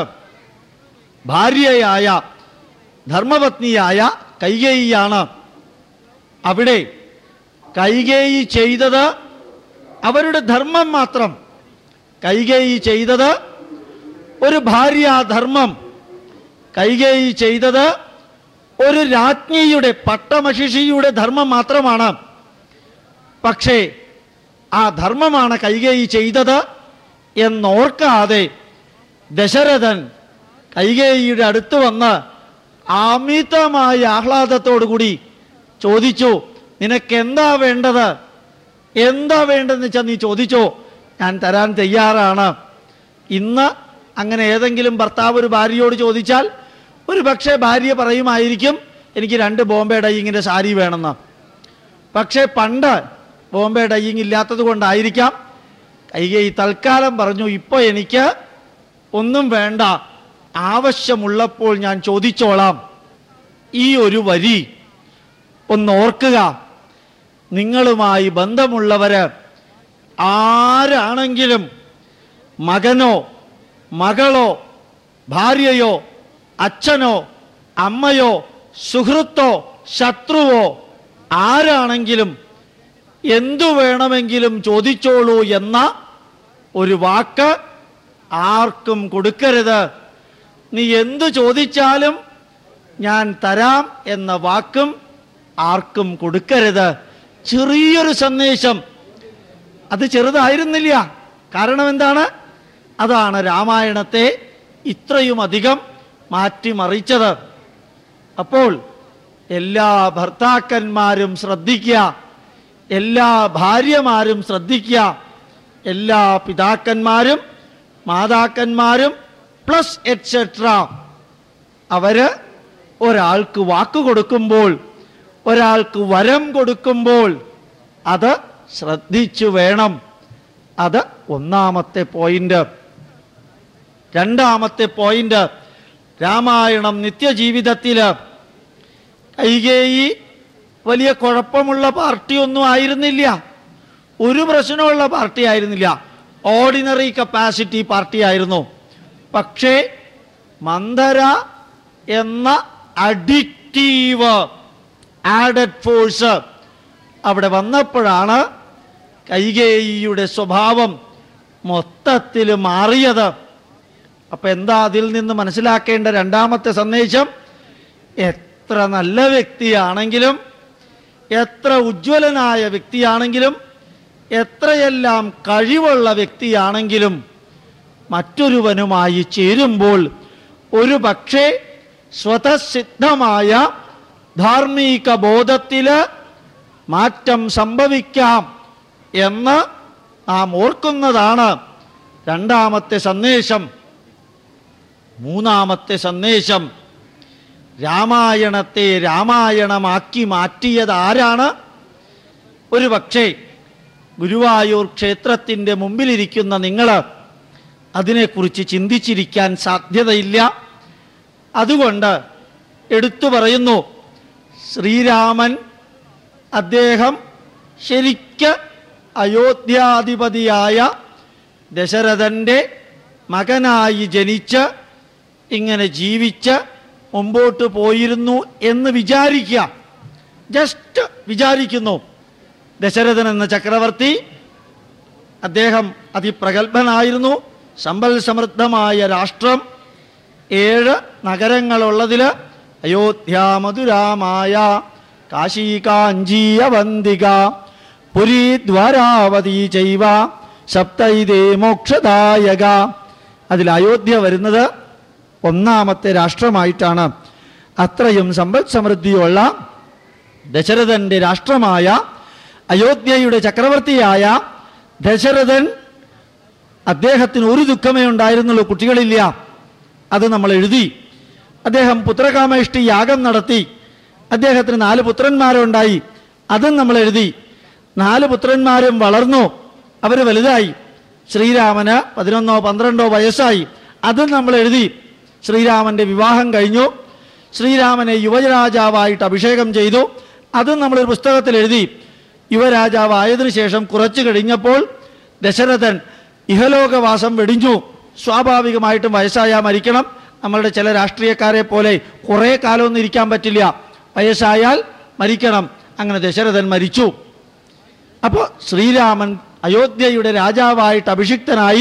ഭാര്യയായ ധർമ്മപത്നിയായ കൈകേയിയാണ് അവിടെ കൈകേയി ചെയ്തത് അവരുടെ ധർമ്മം മാത്രം കൈകേയി ചെയ്തത് ഒരു ഭാര്യാധർമ്മം കൈകേയി ചെയ്തത് ഒരു രാജ്ഞിയുടെ പട്ടമശിഷിയുടെ ധർമ്മം മാത്രമാണ് പക്ഷേ ആ ധർമ്മമാണ് കൈകേയി ചെയ്തത് എന്നോർക്കാതെ ദശരഥൻ കൈകേയിയുടെ അടുത്ത് വന്ന് അമിതമായ ആഹ്ലാദത്തോടുകൂടി ചോദിച്ചു നിനക്ക് എന്താ വേണ്ടത് എന്താ വേണ്ടതെന്ന് വെച്ചാൽ നീ ചോദിച്ചോ ഞാൻ തരാൻ തയ്യാറാണ് ഇന്ന് അങ്ങനെ ഏതെങ്കിലും ഭർത്താവ് ഒരു ഭാര്യയോട് ചോദിച്ചാൽ ഒരു പക്ഷേ ഭാര്യ പറയുമായിരിക്കും എനിക്ക് രണ്ട് ബോംബെ ഡൈയിങ്ങിൻ്റെ സാരി വേണമെന്ന് പക്ഷേ പണ്ട് ബോംബെ ഡൈയിങ് ഇല്ലാത്തത് കൊണ്ടായിരിക്കാം കൈകൈ തൽക്കാലം പറഞ്ഞു ഇപ്പോൾ എനിക്ക് ഒന്നും വേണ്ട ആവശ്യമുള്ളപ്പോൾ ഞാൻ ചോദിച്ചോളാം ഈ ഒരു വരി ഒന്ന് ഓർക്കുക നിങ്ങളുമായി ബന്ധമുള്ളവര് ആരാണെങ്കിലും മകനോ മകളോ ഭാര്യയോ അച്ഛനോ അമ്മയോ സുഹൃത്തോ ശത്രുവോ ആരാണെങ്കിലും എന്തു വേണമെങ്കിലും ചോദിച്ചോളൂ എന്ന ഒരു വാക്ക് ആർക്കും കൊടുക്കരുത് നീ എന്തു ചോദിച്ചാലും ഞാൻ തരാം എന്ന വാക്കും ആർക്കും കൊടുക്കരുത് ചെറിയൊരു സന്ദേശം അത് ചെറുതായിരുന്നില്ല കാരണം എന്താണ് അതാണ് രാമായണത്തെ ഇത്രയും അധികം മാറ്റിമറിച്ചത് അപ്പോൾ എല്ലാ ഭർത്താക്കന്മാരും ശ്രദ്ധിക്കുക എല്ലാ ഭാര്യമാരും ശ്രദ്ധിക്കുക എല്ലാ പിതാക്കന്മാരും മാതാക്കന്മാരും പ്ലസ് എറ്റ്സെട്ര അവര് ഒരാൾക്ക് വാക്ക് കൊടുക്കുമ്പോൾ ഒരാൾക്ക് വരം കൊടുക്കുമ്പോൾ അത് ശ്രദ്ധിച്ചു വേണം അത് ഒന്നാമത്തെ പോയിന്റ് രണ്ടാമത്തെ പോയിന്റ് രാമായണം നിത്യജീവിതത്തിൽ കൈകേയി വലിയ കുഴപ്പമുള്ള പാർട്ടിയൊന്നും ആയിരുന്നില്ല ഒരു പ്രശ്നമുള്ള പാർട്ടി ആയിരുന്നില്ല ഓർഡിനറി കപ്പാസിറ്റി പാർട്ടി ആയിരുന്നു പക്ഷേ മന്ദര എന്ന അഡിക്റ്റീവ് ആഡഡ് ഫോഴ്സ് അവിടെ വന്നപ്പോഴാണ് കൈകേയിയുടെ സ്വഭാവം മൊത്തത്തിൽ മാറിയത് അപ്പൊ എന്താ അതിൽ നിന്ന് മനസ്സിലാക്കേണ്ട രണ്ടാമത്തെ സന്ദേശം എത്ര നല്ല വ്യക്തിയാണെങ്കിലും എത്ര ഉജ്ജ്വലനായ വ്യക്തിയാണെങ്കിലും എത്രയെല്ലാം കഴിവുള്ള വ്യക്തിയാണെങ്കിലും മറ്റൊരുവനുമായി ചേരുമ്പോൾ ഒരു പക്ഷേ സ്വതസിദ്ധമായ ധാർമ്മിക ബോധത്തിൽ മാറ്റം സംഭവിക്കാം എന്ന് നാം ഓർക്കുന്നതാണ് രണ്ടാമത്തെ സന്ദേശം മൂന്നാമത്തെ സന്ദേശം രാമായണത്തെ രാമായണമാക്കി മാറ്റിയത് ആരാണ് ഒരു പക്ഷേ ഗുരുവായൂർ ക്ഷേത്രത്തിൻ്റെ മുമ്പിലിരിക്കുന്ന നിങ്ങൾ അതിനെക്കുറിച്ച് ചിന്തിച്ചിരിക്കാൻ സാധ്യതയില്ല അതുകൊണ്ട് എടുത്തു പറയുന്നു ശ്രീരാമൻ അദ്ദേഹം ശരിക്ക് അയോധ്യാധിപതിയായ ദശരഥൻ്റെ മകനായി ജനിച്ച് ഇങ്ങനെ ജീവിച്ച് മുമ്പോട്ട് പോയിരുന്നു എന്ന് വിചാരിക്കുക ജസ്റ്റ് വിചാരിക്കുന്നു ദശരഥൻ എന്ന ചക്രവർത്തി അദ്ദേഹം അതിപ്രഗത്ഭനായിരുന്നു സമ്പൽ സമൃദ്ധമായ രാഷ്ട്രം ഏഴ് നഗരങ്ങളുള്ളതിൽ അയോധ്യ മധുരാമായ കാശി കാഞ്ചീയ വന്തിക പുരി ദ്വാരാവതി ചൈവ സപ്തൈതേ മോക്ഷദായക അതിൽ അയോധ്യ വരുന്നത് ഒന്നാമത്തെ രാഷ്ട്രമായിട്ടാണ് അത്രയും സമ്പദ് സമൃദ്ധിയുള്ള ദശരഥന്റെ രാഷ്ട്രമായ അയോധ്യയുടെ ചക്രവർത്തിയായ ദശരഥൻ അദ്ദേഹത്തിന് ഒരു ദുഃഖമേ ഉണ്ടായിരുന്നുള്ളൂ കുട്ടികളില്ല അത് നമ്മൾ എഴുതി അദ്ദേഹം പുത്രകാമേഷ്ടി യാഗം നടത്തി അദ്ദേഹത്തിന് നാല് പുത്രന്മാരുണ്ടായി അതും നമ്മൾ എഴുതി നാല് പുത്രന്മാരും വളർന്നു അവർ വലുതായി ശ്രീരാമന് പതിനൊന്നോ പന്ത്രണ്ടോ വയസ്സായി അതും നമ്മൾ എഴുതി ശ്രീരാമന്റെ വിവാഹം കഴിഞ്ഞു ശ്രീരാമനെ യുവരാജാവായിട്ട് അഭിഷേകം ചെയ്തു അതും നമ്മളൊരു പുസ്തകത്തിൽ എഴുതി യുവരാജാവായതിനു ശേഷം കുറച്ചു കഴിഞ്ഞപ്പോൾ ദശരഥൻ ഇഹലോകവാസം വെടിഞ്ഞു സ്വാഭാവികമായിട്ടും വയസ്സായാൽ മരിക്കണം നമ്മളുടെ ചില രാഷ്ട്രീയക്കാരെ പോലെ കുറേ കാലമൊന്നും ഇരിക്കാൻ പറ്റില്ല വയസ്സായാൽ മരിക്കണം അങ്ങനെ ദശരഥൻ മരിച്ചു അപ്പോൾ ശ്രീരാമൻ അയോധ്യയുടെ രാജാവായിട്ട് അഭിഷിക്തനായി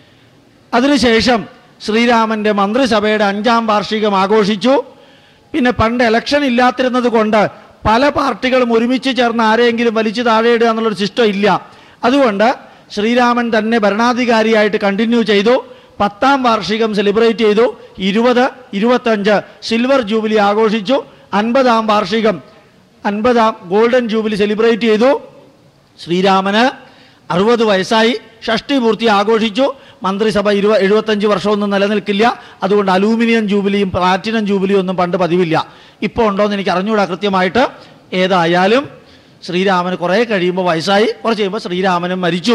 അതിനുശേഷം ശ്രീരാമന്റെ മന്ത്രിസഭയുടെ അഞ്ചാം വാർഷികം ആഘോഷിച്ചു പിന്നെ പണ്ട് ഇലക്ഷൻ ഇല്ലാത്തിരുന്നത് കൊണ്ട് പല പാർട്ടികളും ഒരുമിച്ച് ചേർന്ന് ആരെയെങ്കിലും വലിച്ചു താഴെയിടുക എന്നുള്ളൊരു സിസ്റ്റം ഇല്ല അതുകൊണ്ട് ശ്രീരാമൻ തന്നെ ഭരണാധികാരിയായിട്ട് കണ്ടിന്യൂ ചെയ്തു പത്താം വാർഷികം സെലിബ്രേറ്റ് ചെയ്തു ഇരുപത് ഇരുപത്തഞ്ച് സിൽവർ ജൂബിലി ആഘോഷിച്ചു അൻപതാം വാർഷികം അൻപതാം ഗോൾഡൻ ജൂബിലി സെലിബ്രേറ്റ് ചെയ്തു ശ്രീരാമന് അറുപത് വയസ്സായി ഷഷ്ടി പൂർത്തി ആഘോഷിച്ചു മന്ത്രിസഭ ഇരുപ എഴുപത്തഞ്ച് വർഷമൊന്നും നിലനിൽക്കില്ല അതുകൊണ്ട് അലൂമിനിയം ജൂബിലിയും പ്ലാറ്റിനം ജൂബിലിയും ഒന്നും പണ്ട് പതിവില്ല ഇപ്പോൾ ഉണ്ടോയെന്ന് എനിക്ക് അറിഞ്ഞുകൂടാ കൃത്യമായിട്ട് ഏതായാലും ശ്രീരാമന് കുറേ കഴിയുമ്പോൾ വയസ്സായി കുറച്ച് കഴിയുമ്പോൾ ശ്രീരാമനും മരിച്ചു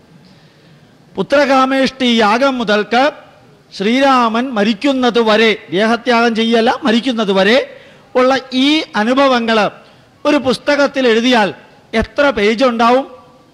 പുത്രകാമേഷ്ടി യാഗം മുതൽക്ക് ശ്രീരാമൻ മരിക്കുന്നത് വരെ ദേഹത്യാഗം ചെയ്യല്ല മരിക്കുന്നത് വരെ ഉള്ള ഈ അനുഭവങ്ങൾ ഒരു പുസ്തകത്തിൽ എഴുതിയാൽ എത്ര പേജ് ഉണ്ടാവും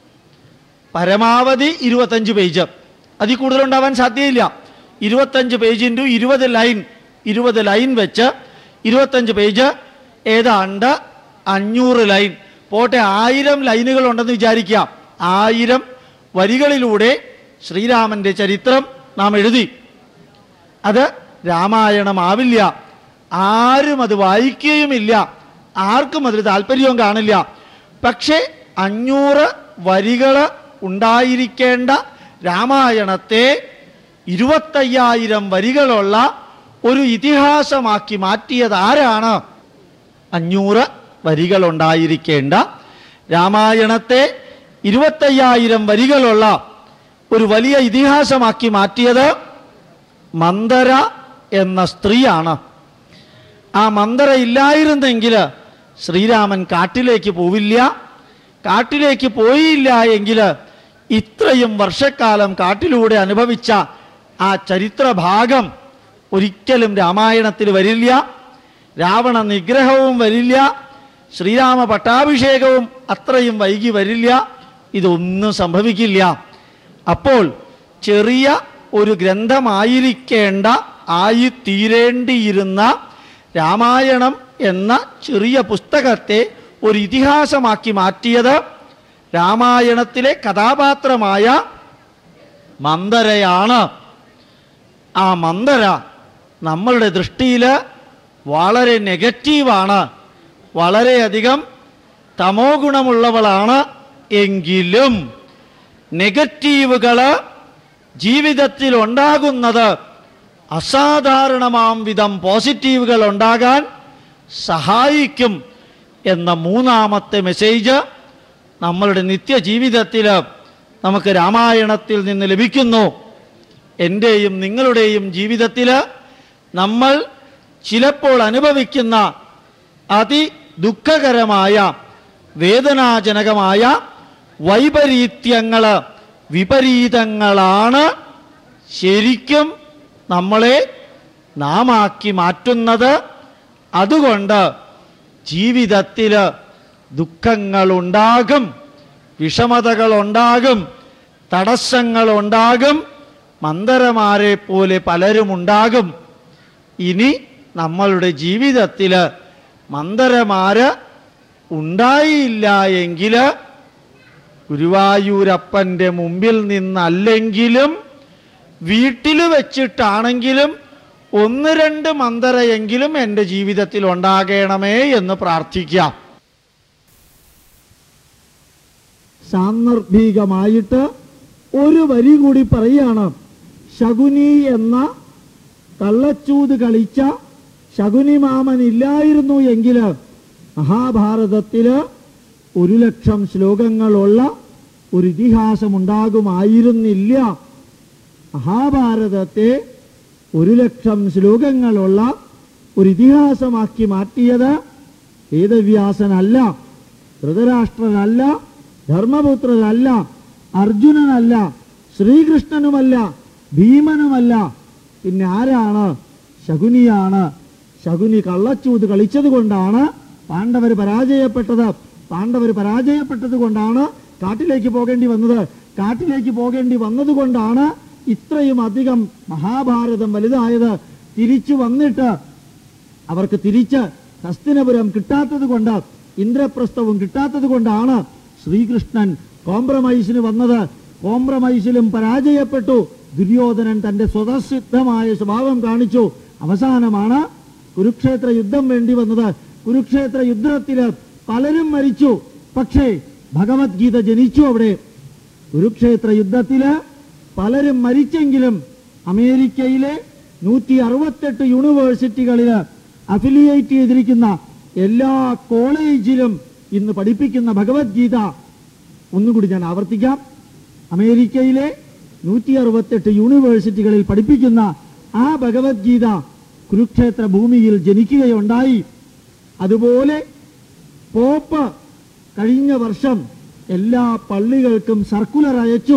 പരമാവധി ഇരുപത്തഞ്ച് പേജ് അതിൽ കൂടുതലുണ്ടാവാൻ സാധ്യതയില്ല ഇരുപത്തഞ്ച് പേജ് ഇൻറ്റു ഇരുപത് ലൈൻ ഇരുപത് ലൈൻ വെച്ച് ഇരുപത്തഞ്ച് പേജ് ഏതാണ്ട് അഞ്ഞൂറ് ലൈൻ പോട്ടെ ആയിരം ലൈനുകൾ ഉണ്ടെന്ന് വിചാരിക്കാം ആയിരം വരികളിലൂടെ ശ്രീരാമന്റെ ചരിത്രം നാം എഴുതി അത് രാമായണമാവില്ല ആരും അത് വായിക്കുകയുമില്ല ആർക്കും അതിൽ താല്പര്യവും കാണില്ല പക്ഷേ അഞ്ഞൂറ് വരികൾ ഉണ്ടായിരിക്കേണ്ട രാമായണത്തെ ഇരുപത്തയ്യായിരം വരികളുള്ള ഒരു ഇതിഹാസമാക്കി മാറ്റിയത് ആരാണ് അഞ്ഞൂറ് വരികൾ ഉണ്ടായിരിക്കേണ്ട രാമായണത്തെ ഇരുപത്തയ്യായിരം വരികളുള്ള ഒരു വലിയ ഇതിഹാസമാക്കി മാറ്റിയത് മന്ദര എന്ന സ്ത്രീയാണ് ആ മന്ദര ഇല്ലായിരുന്നെങ്കിൽ ശ്രീരാമൻ കാട്ടിലേക്ക് പോവില്ല കാട്ടിലേക്ക് പോയില്ല എങ്കിൽ ഇത്രയും വർഷക്കാലം കാട്ടിലൂടെ അനുഭവിച്ച ആ ചരിത്രഭാഗം ഒരിക്കലും രാമായണത്തിൽ വരില്ല രാവണ നിഗ്രഹവും വരില്ല ശ്രീരാമ പട്ടാഭിഷേകവും അത്രയും വൈകി വരില്ല ഇതൊന്നും സംഭവിക്കില്ല അപ്പോൾ ചെറിയ ഒരു ഗ്രന്ഥമായിരിക്കേണ്ട ആയിത്തീരേണ്ടിയിരുന്ന രാമായണം എന്ന ചെറിയ പുസ്തകത്തെ ഒരു ഇതിഹാസമാക്കി മാറ്റിയത് രാമായണത്തിലെ കഥാപാത്രമായ മന്ദരയാണ് ആ മന്ദര നമ്മളുടെ ദൃഷ്ടിയിൽ വളരെ നെഗറ്റീവാണ് വളരെയധികം തമോ ഗുണമുള്ളവളാണ് എങ്കിലും നെഗറ്റീവുകൾ ജീവിതത്തിൽ ഉണ്ടാകുന്നത് അസാധാരണമാം വിധം പോസിറ്റീവുകൾ ഉണ്ടാകാൻ സഹായിക്കും എന്ന മൂന്നാമത്തെ മെസ്സേജ് നമ്മളുടെ നിത്യജീവിതത്തിൽ നമുക്ക് രാമായണത്തിൽ നിന്ന് ലഭിക്കുന്നു എൻ്റെയും നിങ്ങളുടെയും ജീവിതത്തിൽ നമ്മൾ ചിലപ്പോൾ അനുഭവിക്കുന്ന അതി ദുഃഖകരമായ വേദനാജനകമായ വൈപരീത്യങ്ങൾ വിപരീതങ്ങളാണ് ശരിക്കും നമ്മളെ നാമാക്കി മാറ്റുന്നത് അതുകൊണ്ട് ജീവിതത്തിൽ ദുഃഖങ്ങളുണ്ടാകും വിഷമതകളുണ്ടാകും തടസ്സങ്ങളുണ്ടാകും മന്ദരമാരെ പോലെ പലരുമുണ്ടാകും ഇനി നമ്മളുടെ ജീവിതത്തിൽ മന്ദരമാര് ഉണ്ടായില്ല എങ്കിൽ ഗുരുവായൂരപ്പൻ്റെ മുമ്പിൽ നിന്നല്ലെങ്കിലും വീട്ടിൽ വെച്ചിട്ടാണെങ്കിലും ഒന്ന് രണ്ട് മന്ദരയെങ്കിലും എൻ്റെ ജീവിതത്തിൽ ഉണ്ടാകണമേ എന്ന് പ്രാർത്ഥിക്കാം സാന്ദർഭികമായിട്ട് ഒരു വരി കൂടി പറയുകയാണ് ശകുനി എന്ന കള്ളച്ചൂത് കളിച്ച ശകുനി മാമൻ ഇല്ലായിരുന്നു എങ്കിൽ മഹാഭാരതത്തില് ഒരു ലക്ഷം ശ്ലോകങ്ങളുള്ള ഒരു ഇതിഹാസം ഉണ്ടാകുമായിരുന്നില്ല മഹാഭാരതത്തെ ഒരു ലക്ഷം ശ്ലോകങ്ങളുള്ള ഒരു ഇതിഹാസമാക്കി മാറ്റിയത് വേദവ്യാസനല്ല ധൃതരാഷ്ട്രനല്ല ധർമ്മപുത്രനല്ല അർജുനനല്ല ശ്രീകൃഷ്ണനുമല്ല ഭീമനുമല്ല പിന്നെ ആരാണ് ശകുനിയാണ് ശകുനി കള്ളച്ചൂത് കളിച്ചത് കൊണ്ടാണ് പാണ്ഡവർ പരാജയപ്പെട്ടത് പാണ്ഡവർ പരാജയപ്പെട്ടത് കൊണ്ടാണ് കാട്ടിലേക്ക് പോകേണ്ടി വന്നത് കാട്ടിലേക്ക് പോകേണ്ടി വന്നതുകൊണ്ടാണ് ഇത്രയും അധികം മഹാഭാരതം വലുതായത് തിരിച്ചു വന്നിട്ട് അവർക്ക് തിരിച്ച് ഹസ്തിനപുരം കിട്ടാത്തത് കൊണ്ട് ഇന്ദ്രപ്രസ്ഥവും കിട്ടാത്തത് കൊണ്ടാണ് ശ്രീകൃഷ്ണൻ കോംപ്രമൈസിന് വന്നത് കോംപ്രമൈസിലും പരാജയപ്പെട്ടു ദുര്യോധനൻ തന്റെ സ്വതസിദ്ധമായ സ്വഭാവം കാണിച്ചു അവസാനമാണ് കുരുക്ഷേത്ര യുദ്ധം വേണ്ടി വന്നത് കുരുക്ഷേത്ര യുദ്ധത്തില് പലരും മരിച്ചു പക്ഷേ ഭഗവത്ഗീത ജനിച്ചു അവിടെ കുരുക്ഷേത്ര യുദ്ധത്തില് പലരും മരിച്ചെങ്കിലും അമേരിക്കയിലെ നൂറ്റി അറുപത്തെട്ട് യൂണിവേഴ്സിറ്റികളിൽ അഫിലിയേറ്റ് ചെയ്തിരിക്കുന്ന എല്ലാ കോളേജിലും ഇന്ന് പഠിപ്പിക്കുന്ന ഭഗവത്ഗീത ഒന്നുകൂടി ഞാൻ ആവർത്തിക്കാം അമേരിക്കയിലെ നൂറ്റി അറുപത്തെട്ട് യൂണിവേഴ്സിറ്റികളിൽ പഠിപ്പിക്കുന്ന ആ ഭഗവത്ഗീത കുരുക്ഷേത്ര ഭൂമിയിൽ ജനിക്കുകയുണ്ടായി അതുപോലെ പോപ്പ് കഴിഞ്ഞ വർഷം എല്ലാ പള്ളികൾക്കും സർക്കുലർ അയച്ചു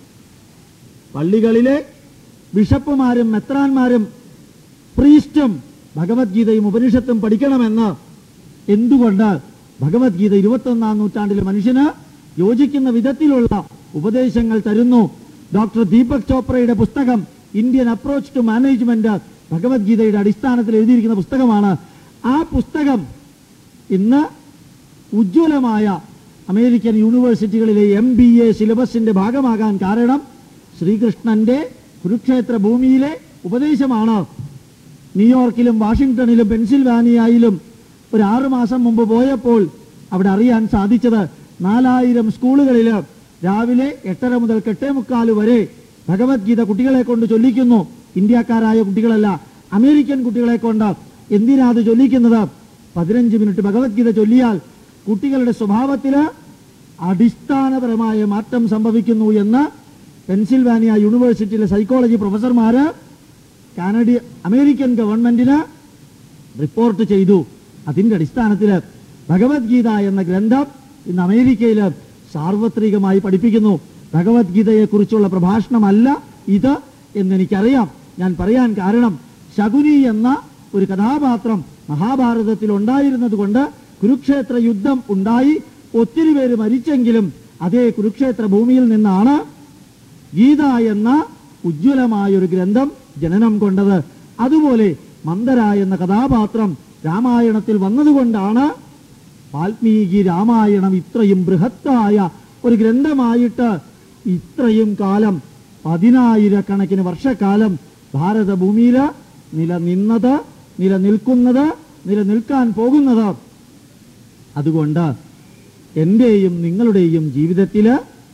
പള്ളികളിലെ ബിഷപ്പുമാരും മെത്രാന്മാരും പ്രീസ്റ്റും ഭഗവത്ഗീതയും ഉപനിഷത്തും പഠിക്കണമെന്ന് എന്തുകൊണ്ട് ഭഗവത്ഗീത ഇരുപത്തൊന്നാം നൂറ്റാണ്ടിലെ മനുഷ്യന് യോജിക്കുന്ന വിധത്തിലുള്ള ഉപദേശങ്ങൾ തരുന്നു ഡോക്ടർ ദീപക് ചോപ്രയുടെ പുസ്തകം ഇന്ത്യൻ അപ്രോച്ച് ടു മാനേജ്മെന്റ് ഭഗവത്ഗീതയുടെ അടിസ്ഥാനത്തിൽ എഴുതിയിരിക്കുന്ന പുസ്തകമാണ് ആ പുസ്തകം ഇന്ന് ഉജ്ജ്വലമായ അമേരിക്കൻ യൂണിവേഴ്സിറ്റികളിലെ എം ബി എ സിലബസിന്റെ ഭാഗമാകാൻ കാരണം ശ്രീകൃഷ്ണന്റെ കുരുക്ഷേത്ര ഭൂമിയിലെ ഉപദേശമാണ് ന്യൂയോർക്കിലും വാഷിംഗ്ടണിലും പെൻസിൽവാനിയയിലും ഒരു ആറു മാസം മുമ്പ് പോയപ്പോൾ അവിടെ അറിയാൻ സാധിച്ചത് നാലായിരം സ്കൂളുകളിൽ രാവിലെ എട്ടര മുതൽ എട്ടേ മുക്കാല് വരെ ഭഗവത്ഗീത കുട്ടികളെ കൊണ്ട് ചൊല്ലിക്കുന്നു ഇന്ത്യക്കാരായ കുട്ടികളല്ല അമേരിക്കൻ കുട്ടികളെ കൊണ്ട് എന്തിനാ അത് ചൊല്ലിക്കുന്നത് പതിനഞ്ച് മിനിറ്റ് ഭഗവത്ഗീത ചൊല്ലിയാൽ കുട്ടികളുടെ സ്വഭാവത്തില് അടിസ്ഥാനപരമായ മാറ്റം സംഭവിക്കുന്നു എന്ന് പെൻസിൽവാനിയ യൂണിവേഴ്സിറ്റിയിലെ സൈക്കോളജി പ്രൊഫസർമാര് കാനഡ അമേരിക്കൻ ഗവൺമെന്റിന് റിപ്പോർട്ട് ചെയ്തു അതിന്റെ അടിസ്ഥാനത്തിൽ ഭഗവത്ഗീത എന്ന ഗ്രന്ഥം ഇന്ന് അമേരിക്കയിൽ സാർവത്രികമായി പഠിപ്പിക്കുന്നു ഭഗവത്ഗീതയെക്കുറിച്ചുള്ള പ്രഭാഷണമല്ല ഇത് എന്നെനിക്കറിയാം ഞാൻ പറയാൻ കാരണം ശകുനി എന്ന ഒരു കഥാപാത്രം മഹാഭാരതത്തിൽ ഉണ്ടായിരുന്നത് കൊണ്ട് കുരുക്ഷേത്ര യുദ്ധം ഉണ്ടായി ഒത്തിരി പേര് മരിച്ചെങ്കിലും അതേ കുരുക്ഷേത്ര ഭൂമിയിൽ നിന്നാണ് ഗീത എന്ന ഉജ്ജ്വലമായ ഒരു ഗ്രന്ഥം ജനനം കൊണ്ടത് അതുപോലെ മന്ദര എന്ന കഥാപാത്രം രാമായണത്തിൽ വന്നതുകൊണ്ടാണ് വാൽമീകി രാമായണം ഇത്രയും ബൃഹത്തായ ഒരു ഗ്രന്ഥമായിട്ട് ഇത്രയും കാലം പതിനായിരക്കണക്കിന് വർഷക്കാലം ഭാരതഭൂമിയിൽ നിലനിന്നത് നിലനിൽക്കുന്നത് നിലനിൽക്കാൻ പോകുന്നത് അതുകൊണ്ട് എൻ്റെയും നിങ്ങളുടെയും ജീവിതത്തിൽ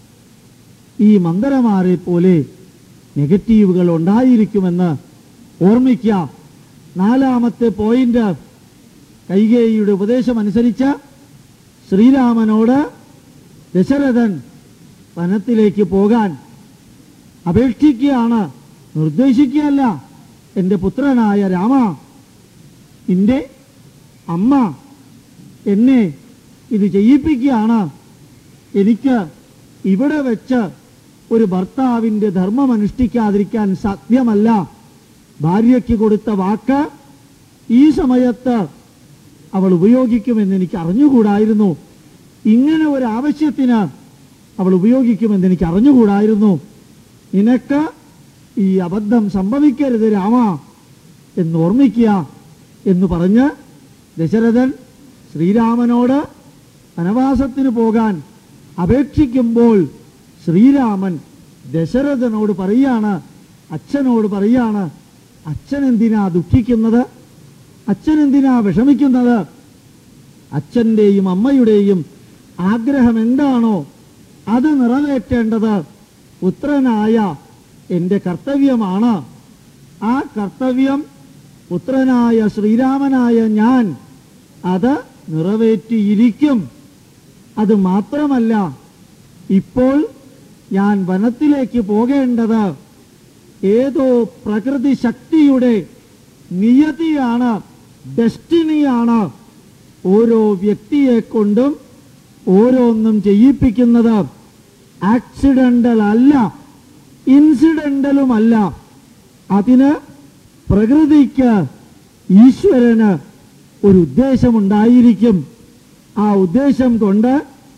ഈ മന്ദരമാരെ പോലെ നെഗറ്റീവുകൾ ഉണ്ടായിരിക്കുമെന്ന് ഓർമ്മിക്കുക നാലാമത്തെ പോയിന്റ് കൈകേയിയുടെ ഉപദേശമനുസരിച്ച് ശ്രീരാമനോട് ദശരഥൻ വനത്തിലേക്ക് പോകാൻ അപേക്ഷിക്കുകയാണ് നിർദ്ദേശിക്കുകയല്ല എൻ്റെ പുത്രനായ രാമ നിന്റെ അമ്മ എന്നെ ഇത് ചെയ്യിപ്പിക്കുകയാണ് എനിക്ക് ഇവിടെ വെച്ച് ഒരു ഭർത്താവിൻ്റെ ധർമ്മം അനുഷ്ഠിക്കാതിരിക്കാൻ സാധ്യമല്ല ഭാര്യയ്ക്ക് കൊടുത്ത വാക്ക് ഈ സമയത്ത് അവൾ ഉപയോഗിക്കുമെന്ന് എനിക്ക് അറിഞ്ഞുകൂടായിരുന്നു ഇങ്ങനെ ഒരു ആവശ്യത്തിന് അവൾ ഉപയോഗിക്കുമെന്ന് എനിക്ക് അറിഞ്ഞുകൂടായിരുന്നു നിനക്ക് ഈ അബദ്ധം സംഭവിക്കരുത് രാമ എന്ന് ഓർമ്മിക്കുക എന്ന് പറഞ്ഞ് ദശരഥൻ ശ്രീരാമനോട് വനവാസത്തിന് പോകാൻ അപേക്ഷിക്കുമ്പോൾ ശ്രീരാമൻ ദശരഥനോട് പറയാണ് അച്ഛനോട് പറയാണ് അച്ഛൻ എന്തിനാ ദുഃഖിക്കുന്നത് അച്ഛൻ എന്തിനാ വിഷമിക്കുന്നത് അച്ഛൻ്റെയും അമ്മയുടെയും ആഗ്രഹം എന്താണോ അത് നിറവേറ്റേണ്ടത് പുത്രനായ എൻ്റെ കർത്തവ്യമാണ് ആ കർത്തവ്യം പുത്രനായ ശ്രീരാമനായ ഞാൻ അത് നിറവേറ്റിയിരിക്കും അത് മാത്രമല്ല ഇപ്പോൾ ഞാൻ വനത്തിലേക്ക് പോകേണ്ടത് ഏതോ പ്രകൃതി ശക്തിയുടെ നിയതിയാണ് ഡെസ്റ്റിനിയാണ് ഓരോ വ്യക്തിയെ കൊണ്ടും ഓരോന്നും ചെയ്യിപ്പിക്കുന്നത് ആക്സിഡന്റൽ അല്ല ഇൻസിഡന്റലുമല്ല അതിന് പ്രകൃതിക്ക് ഈശ്വരന് ഒരു ഉദ്ദേശമുണ്ടായിരിക്കും ആ ഉദ്ദേശം കൊണ്ട്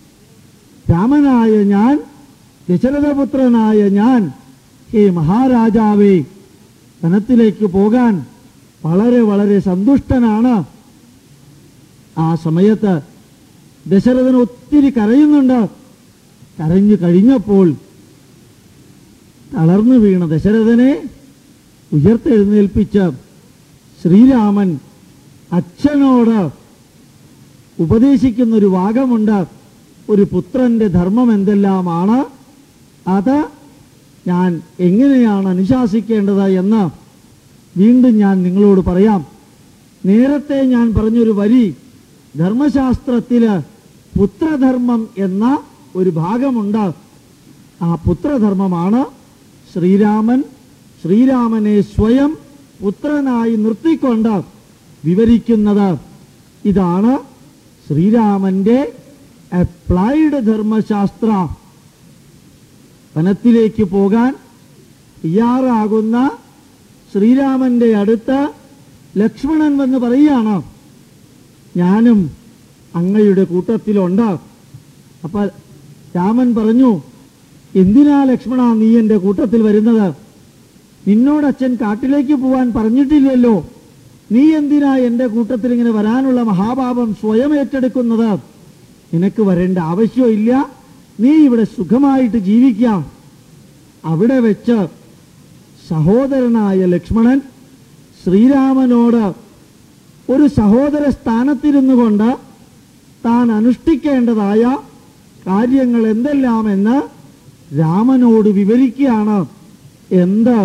രാമനായ ഞാൻ ദശരഥപുത്രനായ ഞാൻ ഹേ മഹാരാജാവേ വനത്തിലേക്ക് പോകാൻ വളരെ വളരെ സന്തുഷ്ടനാണ് ആ സമയത്ത് ദശരഥൻ ഒത്തിരി കരയുന്നുണ്ട് കരഞ്ഞു കഴിഞ്ഞപ്പോൾ തളർന്നു വീണ ദശരഥനെ ഉയർത്തെഴുന്നേൽപ്പിച്ച് ശ്രീരാമൻ അച്ഛനോട് ഉപദേശിക്കുന്ന ഒരു ഭാഗമുണ്ട് ഒരു പുത്രന്റെ ധർമ്മം എന്തെല്ലാമാണ് അത് ഞാൻ എങ്ങനെയാണ് അനുശാസിക്കേണ്ടത് എന്ന് വീണ്ടും ഞാൻ നിങ്ങളോട് പറയാം നേരത്തെ ഞാൻ പറഞ്ഞൊരു വരി ധർമ്മശാസ്ത്രത്തില് പുത്രധർമ്മം എന്ന ഒരു ഭാഗമുണ്ട് ആ പുത്രധർമ്മമാണ് ശ്രീരാമൻ ശ്രീരാമനെ സ്വയം പുത്രനായി നിർത്തിക്കൊണ്ട് വിവരിക്കുന്നത് ഇതാണ് ശ്രീരാമന്റെ അപ്ലൈഡ് ധർമ്മശാസ്ത്ര വനത്തിലേക്ക് പോകാൻ തയ്യാറാകുന്ന ശ്രീരാമന്റെ അടുത്ത് ലക്ഷ്മണൻ വന്ന് പറയുകയാണ് ഞാനും അങ്ങയുടെ കൂട്ടത്തിലുണ്ട് അപ്പൊ രാമൻ പറഞ്ഞു എന്തിനാ ലക്ഷ്മണ നീ എൻ്റെ കൂട്ടത്തിൽ വരുന്നത് നിന്നോട് അച്ഛൻ കാട്ടിലേക്ക് പോവാൻ പറഞ്ഞിട്ടില്ലല്ലോ നീ എന്തിനാ എൻ്റെ കൂട്ടത്തിൽ ഇങ്ങനെ വരാനുള്ള മഹാപാപം സ്വയം ഏറ്റെടുക്കുന്നത് നിനക്ക് വരേണ്ട ആവശ്യമില്ല നീ ഇവിടെ സുഖമായിട്ട് ജീവിക്കാം അവിടെ വെച്ച് സഹോദരനായ ലക്ഷ്മണൻ ശ്രീരാമനോട് ഒരു സഹോദര സ്ഥാനത്തിരുന്നു കൊണ്ട് താൻ അനുഷ്ഠിക്കേണ്ടതായ കാര്യങ്ങൾ എന്തെല്ലാമെന്ന് രാമനോട് വിവരിക്കുകയാണ് എന്ത്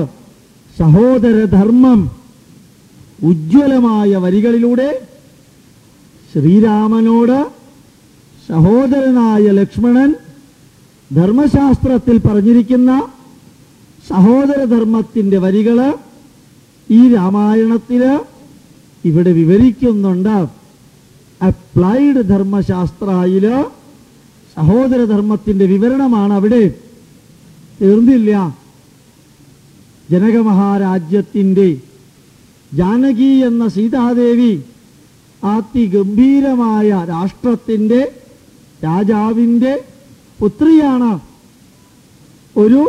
സഹോദരധർമ്മം ഉജ്ജ്വലമായ വരികളിലൂടെ ശ്രീരാമനോട് സഹോദരനായ ലക്ഷ്മണൻ ധർമ്മശാസ്ത്രത്തിൽ പറഞ്ഞിരിക്കുന്ന സഹോദരധർമ്മത്തിന്റെ വരികള് ഈ രാമായണത്തില് ഇവിടെ വിവരിക്കുന്നുണ്ട് അപ്ലൈഡ് ധർമ്മശാസ്ത്രയില് സഹോദരധർമ്മത്തിന്റെ വിവരണമാണ് അവിടെ തീർന്നില്ല ജനക മഹാരാജ്യത്തിന്റെ ജാനകി എന്ന സീതാദേവി അതിഗംഭീരമായ രാഷ്ട്രത്തിന്റെ രാജാവിന്റെ പുത്രിയാണ് ഒരു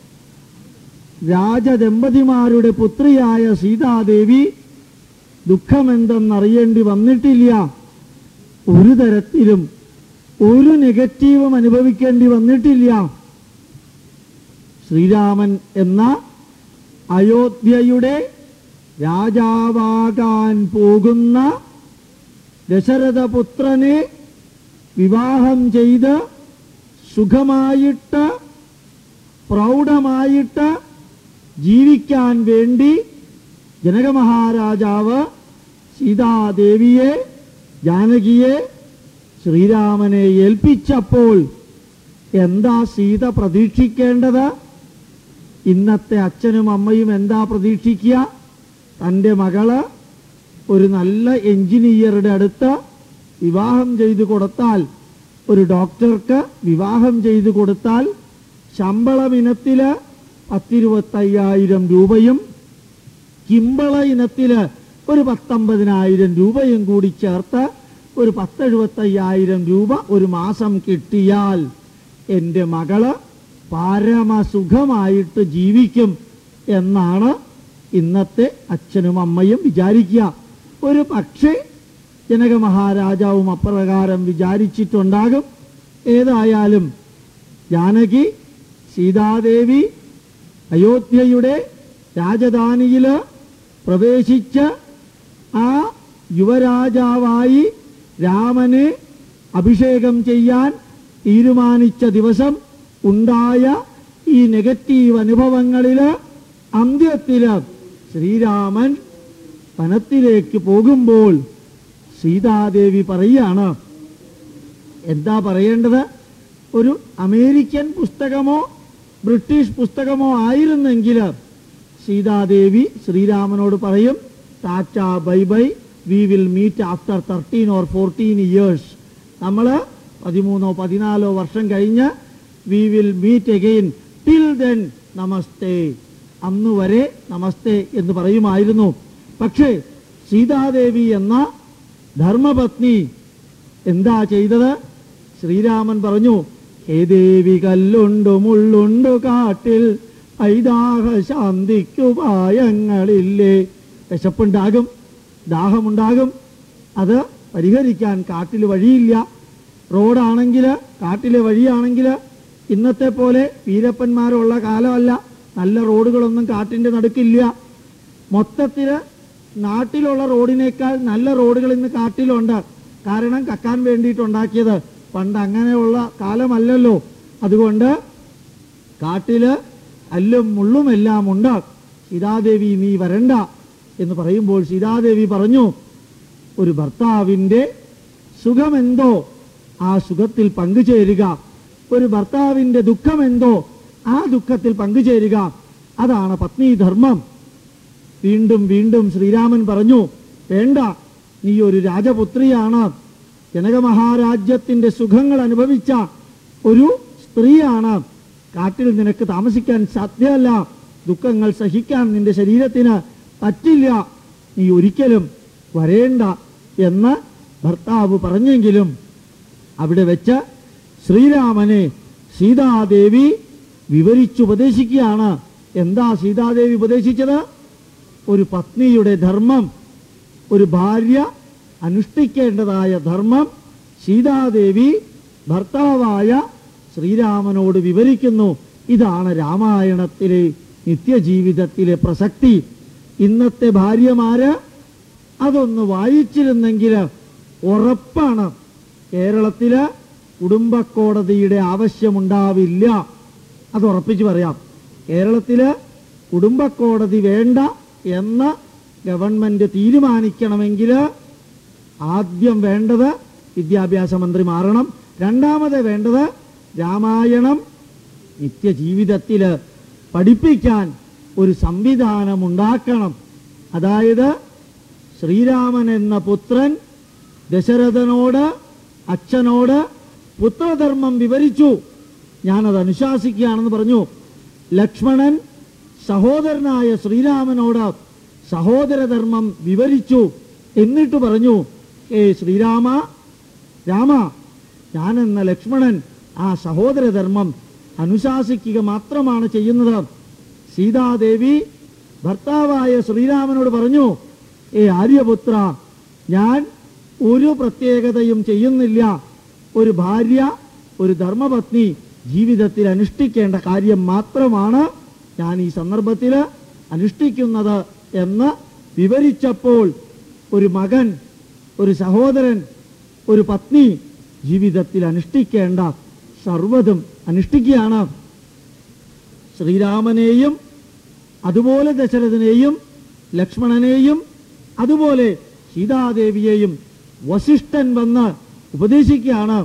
രാജദമ്പതിമാരുടെ പുത്രിയായ സീതാദേവി ദുഃഖമെന്തെന്നറിയേണ്ടി വന്നിട്ടില്ല ഒരു തരത്തിലും ഒരു നെഗറ്റീവും അനുഭവിക്കേണ്ടി വന്നിട്ടില്ല ശ്രീരാമൻ എന്ന അയോധ്യയുടെ രാജാവാകാൻ പോകുന്ന ദശരഥപുത്രനെ വിവാഹം ചെയ്ത് സുഖമായിട്ട് പ്രൗഢമായിട്ട് ജീവിക്കാൻ വേണ്ടി ജനകമഹാരാജാവ് സീതാദേവിയെ ജാനകിയെ ശ്രീരാമനെ ഏൽപ്പിച്ചപ്പോൾ എന്താ സീത പ്രതീക്ഷിക്കേണ്ടത് ഇന്നത്തെ അച്ഛനും അമ്മയും എന്താ പ്രതീക്ഷിക്കുക തൻ്റെ മകള് ഒരു നല്ല എഞ്ചിനീയറുടെ അടുത്ത് വിവാഹം ചെയ്തു കൊടുത്താൽ ഒരു ഡോക്ടർക്ക് വിവാഹം ചെയ്തു കൊടുത്താൽ ശമ്പളം ഇനത്തില് പത്തിരുപത്തയ്യായിരം രൂപയും കിമ്പള ഇനത്തില് ഒരു പത്തൊമ്പതിനായിരം രൂപയും കൂടി ചേർത്ത് ഒരു പത്തെഴുപത്തയ്യായിരം രൂപ ഒരു മാസം കിട്ടിയാൽ എൻ്റെ മകള് പരമസുഖമായിട്ട് ജീവിക്കും എന്നാണ് ഇന്നത്തെ അച്ഛനും അമ്മയും വിചാരിക്കുക ഒരു പക്ഷേ ജനക മഹാരാജാവും അപ്രകാരം വിചാരിച്ചിട്ടുണ്ടാകും ഏതായാലും ജാനകി സീതാദേവി അയോധ്യയുടെ രാജധാനിയിൽ പ്രവേശിച്ച് ആ യുവരാജാവായി രാമനെ അഭിഷേകം ചെയ്യാൻ തീരുമാനിച്ച ദിവസം ഉണ്ടായ ഈ നെഗറ്റീവ് അനുഭവങ്ങളിൽ അന്ത്യത്തിൽ ശ്രീരാമൻ വനത്തിലേക്ക് പോകുമ്പോൾ സീതാദേവി പറയുകയാണ് എന്താ പറയേണ്ടത് ഒരു അമേരിക്കൻ പുസ്തകമോ ബ്രിട്ടീഷ് പുസ്തകമോ ആയിരുന്നെങ്കിൽ സീതാദേവി ശ്രീരാമനോട് പറയും tata bye bye we will meet after thirteen or fourteen years നമ്മൾ പതിമൂന്നോ പതിനാലോ വർഷം കഴിഞ്ഞ് we will meet again till then നമസ്തേ അന്ന് വരെ നമസ്തേ എന്ന് പറയുമായിരുന്നു പക്ഷേ സീതാദേവി എന്ന ധർമ്മപത്നി എന്താ ചെയ്തത് ശ്രീരാമൻ പറഞ്ഞു ഹേ ദേവി കല്ലുണ്ടു മുള്ളുണ്ടു കാട്ടിൽ ഐദാഹ ശാന്തിക്കു പായങ്ങളില്ലേ വിശപ്പുണ്ടാകും ദാഹമുണ്ടാകും അത് പരിഹരിക്കാൻ കാട്ടിൽ വഴിയില്ല റോഡാണെങ്കിൽ കാട്ടിലെ വഴിയാണെങ്കിൽ ഇന്നത്തെ പോലെ വീരപ്പന്മാരുള്ള കാലമല്ല നല്ല റോഡുകളൊന്നും കാട്ടിൻ്റെ നടുക്കില്ല മൊത്തത്തിൽ നാട്ടിലുള്ള റോഡിനേക്കാൾ നല്ല റോഡുകൾ ഇന്ന് കാട്ടിലുണ്ട് കാരണം കക്കാൻ വേണ്ടിയിട്ടുണ്ടാക്കിയത് പണ്ട് അങ്ങനെയുള്ള കാലമല്ലല്ലോ അതുകൊണ്ട് കാട്ടില് അല്ലും മുള്ളും എല്ലാം ഉണ്ട് സീതാദേവി നീ വരണ്ട എന്ന് പറയുമ്പോൾ സീതാദേവി പറഞ്ഞു ഒരു ഭർത്താവിൻ്റെ സുഖമെന്തോ ആ സുഖത്തിൽ പങ്കുചേരുക ഒരു ഭർത്താവിൻ്റെ ദുഃഖമെന്തോ ആ ദുഃഖത്തിൽ പങ്കുചേരുക അതാണ് പത്നീധർമ്മം വീണ്ടും വീണ്ടും ശ്രീരാമൻ പറഞ്ഞു വേണ്ട നീ ഒരു രാജപുത്രിയാണ് ജനക മഹാരാജ്യത്തിന്റെ സുഖങ്ങൾ അനുഭവിച്ച ഒരു സ്ത്രീയാണ് കാട്ടിൽ നിനക്ക് താമസിക്കാൻ സാധ്യമല്ല ദുഃഖങ്ങൾ സഹിക്കാൻ നിന്റെ ശരീരത്തിന് പറ്റില്ല നീ ഒരിക്കലും വരേണ്ട എന്ന് ഭർത്താവ് പറഞ്ഞെങ്കിലും അവിടെ വെച്ച് ശ്രീരാമനെ സീതാദേവി വിവരിച്ചുപദേശിക്കുകയാണ് എന്താ സീതാദേവി ഉപദേശിച്ചത് ഒരു പത്നിയുടെ ധർമ്മം ഒരു ഭാര്യ അനുഷ്ഠിക്കേണ്ടതായ ധർമ്മം സീതാദേവി ഭർത്താവായ ശ്രീരാമനോട് വിവരിക്കുന്നു ഇതാണ് രാമായണത്തിലെ നിത്യജീവിതത്തിലെ പ്രസക്തി ഇന്നത്തെ ഭാര്യമാര് അതൊന്ന് വായിച്ചിരുന്നെങ്കിൽ ഉറപ്പാണ് കേരളത്തില് കുടുംബക്കോടതിയുടെ ആവശ്യമുണ്ടാവില്ല അത് ഉറപ്പിച്ച് പറയാം കേരളത്തില് കുടുംബക്കോടതി വേണ്ട എന്ന് ഗവൺമെന്റ് തീരുമാനിക്കണമെങ്കിൽ ആദ്യം വേണ്ടത് വിദ്യാഭ്യാസ മന്ത്രി മാറണം രണ്ടാമത് വേണ്ടത് രാമായണം നിത്യജീവിതത്തിൽ പഠിപ്പിക്കാൻ ഒരു സംവിധാനം ഉണ്ടാക്കണം അതായത് ശ്രീരാമൻ എന്ന പുത്രൻ ദശരഥനോട് അച്ഛനോട് പുത്രധർമ്മം വിവരിച്ചു ഞാനത് അനുശാസിക്കുകയാണെന്ന് പറഞ്ഞു ലക്ഷ്മണൻ സഹോദരനായ ശ്രീരാമനോട് സഹോദരധർമ്മം വിവരിച്ചു എന്നിട്ട് പറഞ്ഞു ഏ ശ്രീരാമ രാമ ഞാനെന്ന ലക്ഷ്മണൻ ആ സഹോദരധർമ്മം അനുശാസിക്കുക മാത്രമാണ് ചെയ്യുന്നത് സീതാദേവി ഭർത്താവായ ശ്രീരാമനോട് പറഞ്ഞു ഏ ആര്യപുത്ര ഞാൻ ഒരു പ്രത്യേകതയും ചെയ്യുന്നില്ല ഒരു ഭാര്യ ഒരു ധർമ്മപത്നി ജീവിതത്തിൽ അനുഷ്ഠിക്കേണ്ട കാര്യം മാത്രമാണ് ഞാൻ ഈ സന്ദർഭത്തിൽ അനുഷ്ഠിക്കുന്നത് എന്ന് വിവരിച്ചപ്പോൾ ഒരു മകൻ ഒരു സഹോദരൻ ഒരു പത്നി ജീവിതത്തിൽ അനുഷ്ഠിക്കേണ്ട സർവ്വതും അനുഷ്ഠിക്കുകയാണ് ശ്രീരാമനെയും അതുപോലെ ദശരഥനെയും ലക്ഷ്മണനെയും അതുപോലെ സീതാദേവിയെയും വസിഷ്ഠൻ വന്ന് ഉപദേശിക്കുകയാണ്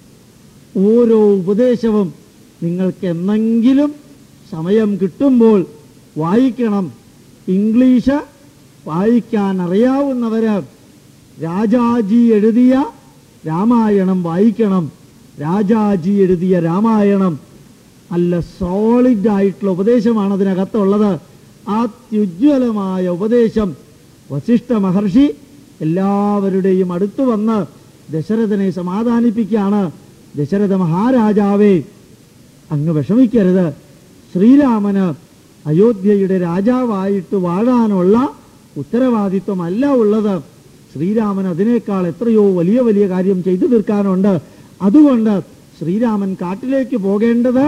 ഓരോ ഉപദേശവും നിങ്ങൾക്ക് എന്നെങ്കിലും സമയം കിട്ടുമ്പോൾ വായിക്കണം ഇംഗ്ലീഷ് വായിക്കാൻ അറിയാവുന്നവര് രാജാജി എഴുതിയ രാമായണം വായിക്കണം രാജാജി എഴുതിയ രാമായണം നല്ല സോളിഡ് ആയിട്ടുള്ള ഉപദേശമാണ് അതിനകത്തുള്ളത് അത്യുജ്വലമായ ഉപദേശം വസിഷ്ഠ മഹർഷി എല്ലാവരുടെയും അടുത്തു വന്ന് ദശരഥനെ സമാധാനിപ്പിക്കുകയാണ് ദശരഥ മഹാരാജാവേ അങ്ങ് വിഷമിക്കരുത് ശ്രീരാമന് അയോധ്യയുടെ രാജാവായിട്ട് വാഴാനുള്ള ഉത്തരവാദിത്വമല്ല ഉള്ളത് ശ്രീരാമൻ അതിനേക്കാൾ എത്രയോ വലിയ വലിയ കാര്യം ചെയ്തു തീർക്കാനുണ്ട് അതുകൊണ്ട് ശ്രീരാമൻ കാട്ടിലേക്ക് പോകേണ്ടത്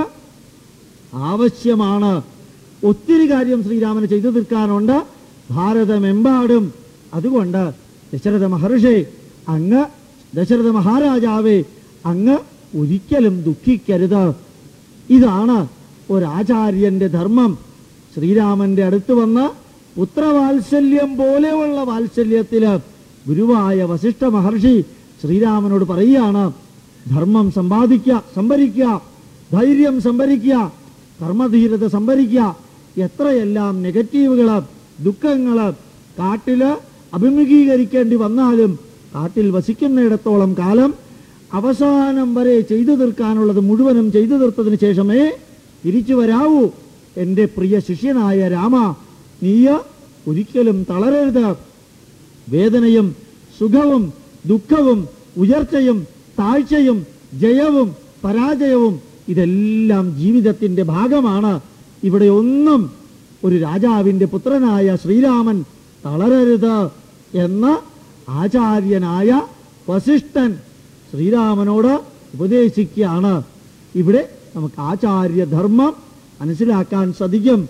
ആവശ്യമാണ് ഒത്തിരി കാര്യം ശ്രീരാമന് ചെയ്തു തീർക്കാനുണ്ട് ഭാരതമെമ്പാടും അതുകൊണ്ട് ദശരഥ മഹർഷി അങ്ങ് ദശരഥ മഹാരാജാവേ അങ്ങ് ഒരിക്കലും ദുഃഖിക്കരുത് ഇതാണ് ഒരാചാര്യന്റെ ധർമ്മം ശ്രീരാമന്റെ അടുത്ത് വന്ന് പുത്രവാത്സല്യം പോലെയുള്ള വാത്സല്യത്തില് ഗുരുവായ വസിഷ്ഠ മഹർഷി ശ്രീരാമനോട് പറയുകയാണ് ധർമ്മം സമ്പാദിക്കുക സംഭരിക്കുക ധൈര്യം സംഭരിക്കുക കർമ്മധീരത സംഭരിക്കുക എത്രയെല്ലാം നെഗറ്റീവുകള് ദുഃഖങ്ങള് കാട്ടില് അഭിമുഖീകരിക്കേണ്ടി വന്നാലും കാട്ടിൽ വസിക്കുന്നിടത്തോളം കാലം അവസാനം വരെ ചെയ്തു തീർക്കാനുള്ളത് മുഴുവനും ചെയ്തു തീർത്തതിന് ശേഷമേ തിരിച്ചു വരാവൂ എൻ്റെ പ്രിയ ശിഷ്യനായ രാമ നീയ ഒരിക്കലും തളരരുത് വേദനയും സുഖവും ദുഃഖവും ഉയർച്ചയും താഴ്ചയും ജയവും പരാജയവും ഇതെല്ലാം ജീവിതത്തിന്റെ ഭാഗമാണ് ഇവിടെ ഒന്നും ഒരു രാജാവിന്റെ പുത്രനായ ശ്രീരാമൻ തളരരുത് എന്ന് ആചാര്യനായ വസിഷ്ഠൻ ശ്രീരാമനോട് ഉപദേശിക്കുകയാണ് ഇവിടെ നമുക്ക് ആചാര്യധർമ്മം മനസ്സിലാക്കാൻ സാധിക്കും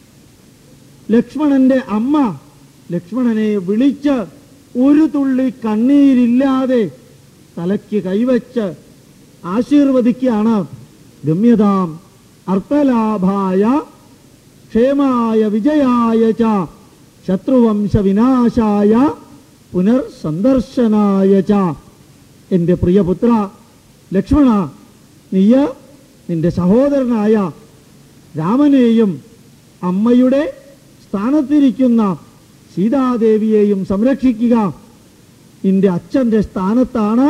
ലക്ഷ്മണന്റെ അമ്മ ലക്ഷ്മണനെ വിളിച്ച് ഒരു തുള്ളി കണ്ണീരില്ലാതെ തലയ്ക്ക് കൈവച്ച് ആശീർവദിക്കുകയാണ് ഗമ്യതാം അർത്ഥലാഭായ ക്ഷേമായ വിജയായ ച ശത്രുവംശ വിനാശായ പുനർസന്ദർശനായ ച എൻ്റെ പ്രിയപുത്ര ലക്ഷ്മണ നീയ നിന്റെ സഹോദരനായ രാമനെയും അമ്മയുടെ സ്ഥാനത്തിരിക്കുന്ന സീതാദേവിയെയും സംരക്ഷിക്കുക നിന്റെ അച്ഛന്റെ സ്ഥാനത്താണ്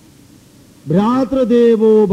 ഭ്രാതൃദേവോഭ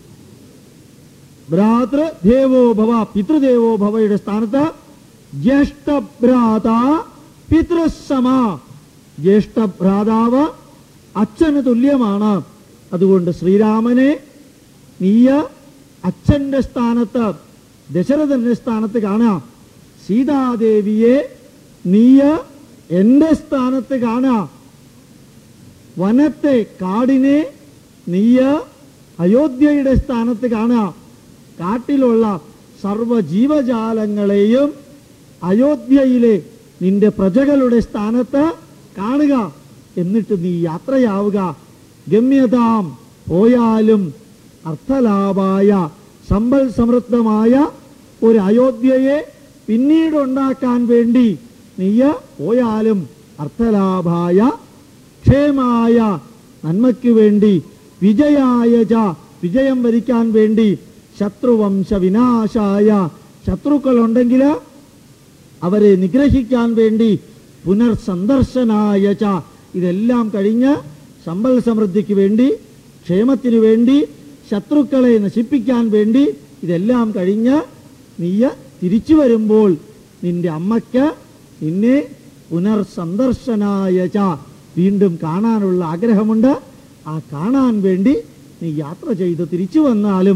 ഭ്രാതൃദേവോ ഭവ പിതൃദേവോ ഭവയുടെ സ്ഥാനത്ത് ജ്യേഷ്ഠഭ്രാത പിതൃസമ ജ്യേഷ്ഠഭ്രാതാവ് അച്ഛന് തുല്യമാണ് അതുകൊണ്ട് ശ്രീരാമനെ നീയ അച്ഛന്റെ സ്ഥാനത്ത് ദശരഥന്റെ സ്ഥാനത്ത് കാണാം സീതാദേവിയെ നീയ എന്റെ സ്ഥാനത്ത് കാണാം വനത്തെ കാടിനെ നീയ അയോധ്യയുടെ സ്ഥാനത്ത് കാണാം കാട്ടിലുള്ള സർവ ജീവജാലങ്ങളെയും അയോധ്യയിലെ നിന്റെ പ്രജകളുടെ സ്ഥാനത്ത് കാണുക എന്നിട്ട് നീ യാത്രയാവുക ഗമ്യതാം പോയാലും അർത്ഥലാഭായ സമ്പൽ സമൃദ്ധമായ ഒരു അയോധ്യയെ പിന്നീട് ഉണ്ടാക്കാൻ വേണ്ടി നീയ പോയാലും അർത്ഥലാഭായ ക്ഷേമായ നന്മയ്ക്ക് വേണ്ടി വിജയായ ച വിജയം വരിക്കാൻ വേണ്ടി ശത്രുവംശ വിനാശായ ശത്രുക്കളുണ്ടെങ്കിൽ അവരെ നിഗ്രഹിക്കാൻ വേണ്ടി പുനർസന്ദർശനായ ച ഇതെല്ലാം കഴിഞ്ഞ് സമ്പൽ സമൃദ്ധിക്ക് വേണ്ടി ക്ഷേമത്തിനു വേണ്ടി ശത്രുക്കളെ നശിപ്പിക്കാൻ വേണ്ടി ഇതെല്ലാം കഴിഞ്ഞ് നീയ തിരിച്ചു വരുമ്പോൾ നിന്റെ അമ്മയ്ക്ക് നിന്നെ പുനർസന്ദർശനായ ച വീണ്ടും കാണാനുള്ള ആഗ്രഹമുണ്ട് ആ കാണാൻ വേണ്ടി നീ യാത്ര ചെയ്ത് തിരിച്ചു വന്നാലും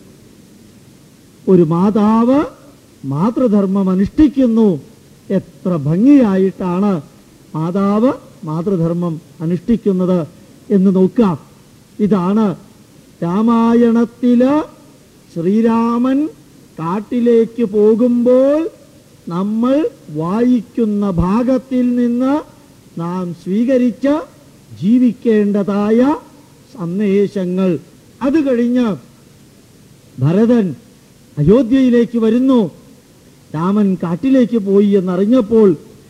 ഒരു മാതാവ് മാതൃധർമ്മം അനുഷ്ഠിക്കുന്നു എത്ര ഭംഗിയായിട്ടാണ് മാതാവ് മാതൃധർമ്മം അനുഷ്ഠിക്കുന്നത് എന്ന് നോക്കാം ഇതാണ് രാമായണത്തില് ശ്രീരാമൻ കാട്ടിലേക്ക് പോകുമ്പോൾ നമ്മൾ വായിക്കുന്ന ഭാഗത്തിൽ നിന്ന് നാം സ്വീകരിച്ച് ജീവിക്കേണ്ടതായ സന്ദേശങ്ങൾ അത് കഴിഞ്ഞ് ഭരതൻ അയോധ്യയിലേക്ക് വരുന്നു രാമൻ കാട്ടിലേക്ക് പോയി എന്നറിഞ്ഞപ്പോൾ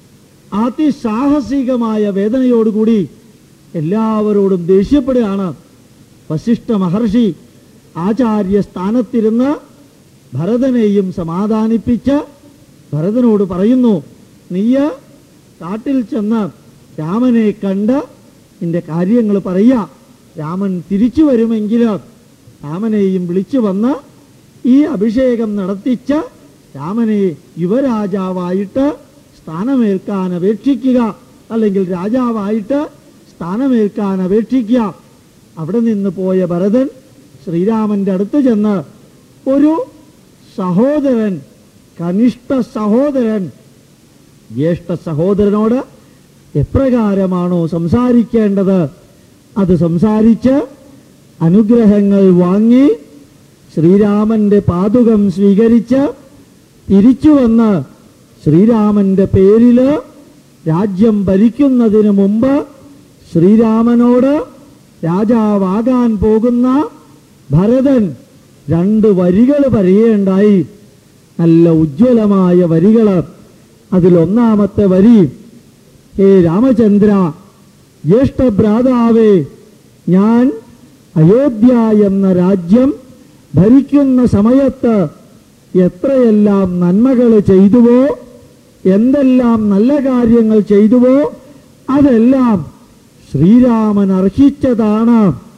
അതിസാഹസികമായ വേദനയോടുകൂടി എല്ലാവരോടും ദേഷ്യപ്പെടുകയാണ് വശിഷ്ഠ മഹർഷി ആചാര്യ സ്ഥാനത്തിരുന്ന് ഭരതനെയും സമാധാനിപ്പിച്ച് ഭരതനോട് പറയുന്നു നീയ കാട്ടിൽ ചെന്ന് രാമനെ കണ്ട് നിന്റെ കാര്യങ്ങൾ പറയുക രാമൻ തിരിച്ചു വരുമെങ്കിൽ രാമനെയും വിളിച്ചു വന്ന് ഈ അഭിഷേകം നടത്തിച്ച് രാമനെ യുവരാജാവായിട്ട് സ്ഥാനമേൽക്കാൻ അപേക്ഷിക്കുക അല്ലെങ്കിൽ രാജാവായിട്ട് സ്ഥാനമേൽക്കാൻ അപേക്ഷിക്കുക അവിടെ നിന്ന് പോയ ഭരതൻ ശ്രീരാമന്റെ അടുത്ത് ചെന്ന് ഒരു സഹോദരൻ കനിഷ്ഠ സഹോദരൻ ജ്യേഷ്ഠ സഹോദരനോട് എപ്രകാരമാണോ സംസാരിക്കേണ്ടത് അത് സംസാരിച്ച് അനുഗ്രഹങ്ങൾ വാങ്ങി ശ്രീരാമന്റെ പാതുകം സ്വീകരിച്ച് തിരിച്ചു വന്ന് ശ്രീരാമന്റെ പേരില് രാജ്യം ഭരിക്കുന്നതിന് മുമ്പ് ശ്രീരാമനോട് രാജാവാകാൻ പോകുന്ന ഭരതൻ രണ്ട് വരികൾ പറയുകയുണ്ടായി നല്ല ഉജ്ജ്വലമായ വരികൾ അതിലൊന്നാമത്തെ വരി ഹേ രാമചന്ദ്ര ജ്യേഷ്ഠഭ്രാതാവേ ഞാൻ അയോധ്യ എന്ന രാജ്യം ഭരിക്കുന്ന സമയത്ത് എത്രയെല്ലാം നന്മകൾ ചെയ്തുവോ എന്തെല്ലാം നല്ല കാര്യങ്ങൾ ചെയ്തുവോ അതെല്ലാം ശ്രീരാമൻ അർഹിച്ചതാണ്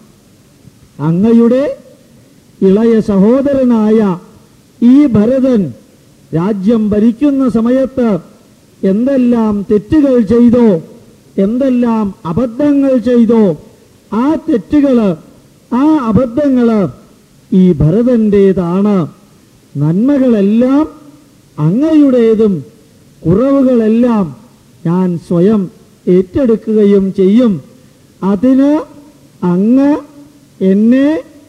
അങ്ങയുടെ ഇളയ സഹോദരനായ ഈ ഭരതൻ രാജ്യം ഭരിക്കുന്ന സമയത്ത് എന്തെല്ലാം തെറ്റുകൾ ചെയ്തോ എന്തെല്ലാം അബദ്ധങ്ങൾ ചെയ്തോ ആ തെറ്റുകള് ആ അബദ്ധങ്ങള് ഈ ഭരതന്റേതാണ് നന്മകളെല്ലാം അങ്ങയുടേതും കുറവുകളെല്ലാം ഞാൻ സ്വയം ഏറ്റെടുക്കുകയും ചെയ്യും അതിന് അങ്ങ് എന്നെ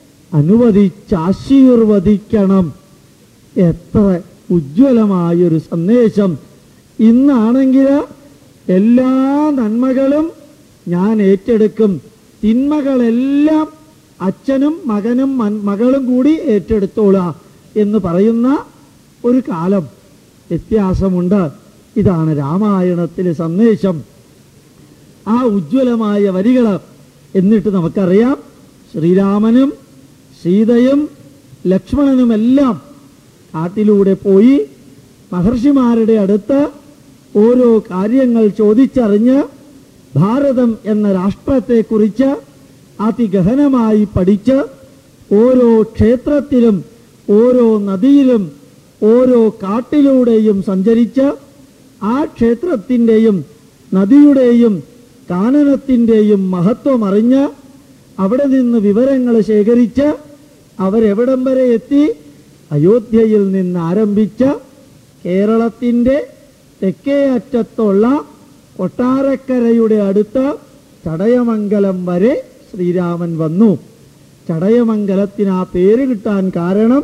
അനുവദിച്ചാശീർവദിക്കണം എത്ര ഉജ്ജ്വലമായൊരു സന്ദേശം ഇന്നാണെങ്കിൽ എല്ലാ നന്മകളും ഞാൻ ഏറ്റെടുക്കും തിന്മകളെല്ലാം അച്ഛനും മകനും മൻ- മകളും കൂടി ഏറ്റെടുത്തോളാം എന്ന് പറയുന്ന ഒരു കാലം വ്യത്യാസമുണ്ട് ഇതാണ് രാമായണത്തിലെ സന്ദേശം ആ ഉജ്ജ്വലമായ വരികൾ എന്നിട്ട് നമുക്കറിയാം ശ്രീരാമനും സീതയും ലക്ഷ്മണനുമെല്ലാം കാട്ടിലൂടെ പോയി മഹർഷിമാരുടെ അടുത്ത് ഓരോ കാര്യങ്ങൾ ചോദിച്ചറിഞ്ഞ് ഭാരതം എന്ന രാഷ്ട്രത്തെക്കുറിച്ച് അതിഗഹനമായി പഠിച്ച് ഓരോ ക്ഷേത്രത്തിലും ഓരോ നദിയിലും ഓരോ കാട്ടിലൂടെയും സഞ്ചരിച്ച് ആ ക്ഷേത്രത്തിൻ്റെയും നദിയുടെയും കാനനത്തിൻ്റെയും മഹത്വം അറിഞ്ഞ് അവിടെ നിന്ന് വിവരങ്ങൾ ശേഖരിച്ച് അവരെവിടം വരെ എത്തി അയോധ്യയിൽ നിന്ന് ആരംഭിച്ച് കേരളത്തിൻ്റെ തെക്കേ അറ്റത്തുള്ള കൊട്ടാരക്കരയുടെ അടുത്ത് ചടയമംഗലം വരെ ശ്രീരാമൻ വന്നു ചടയമംഗലത്തിന് ആ പേര് കിട്ടാൻ കാരണം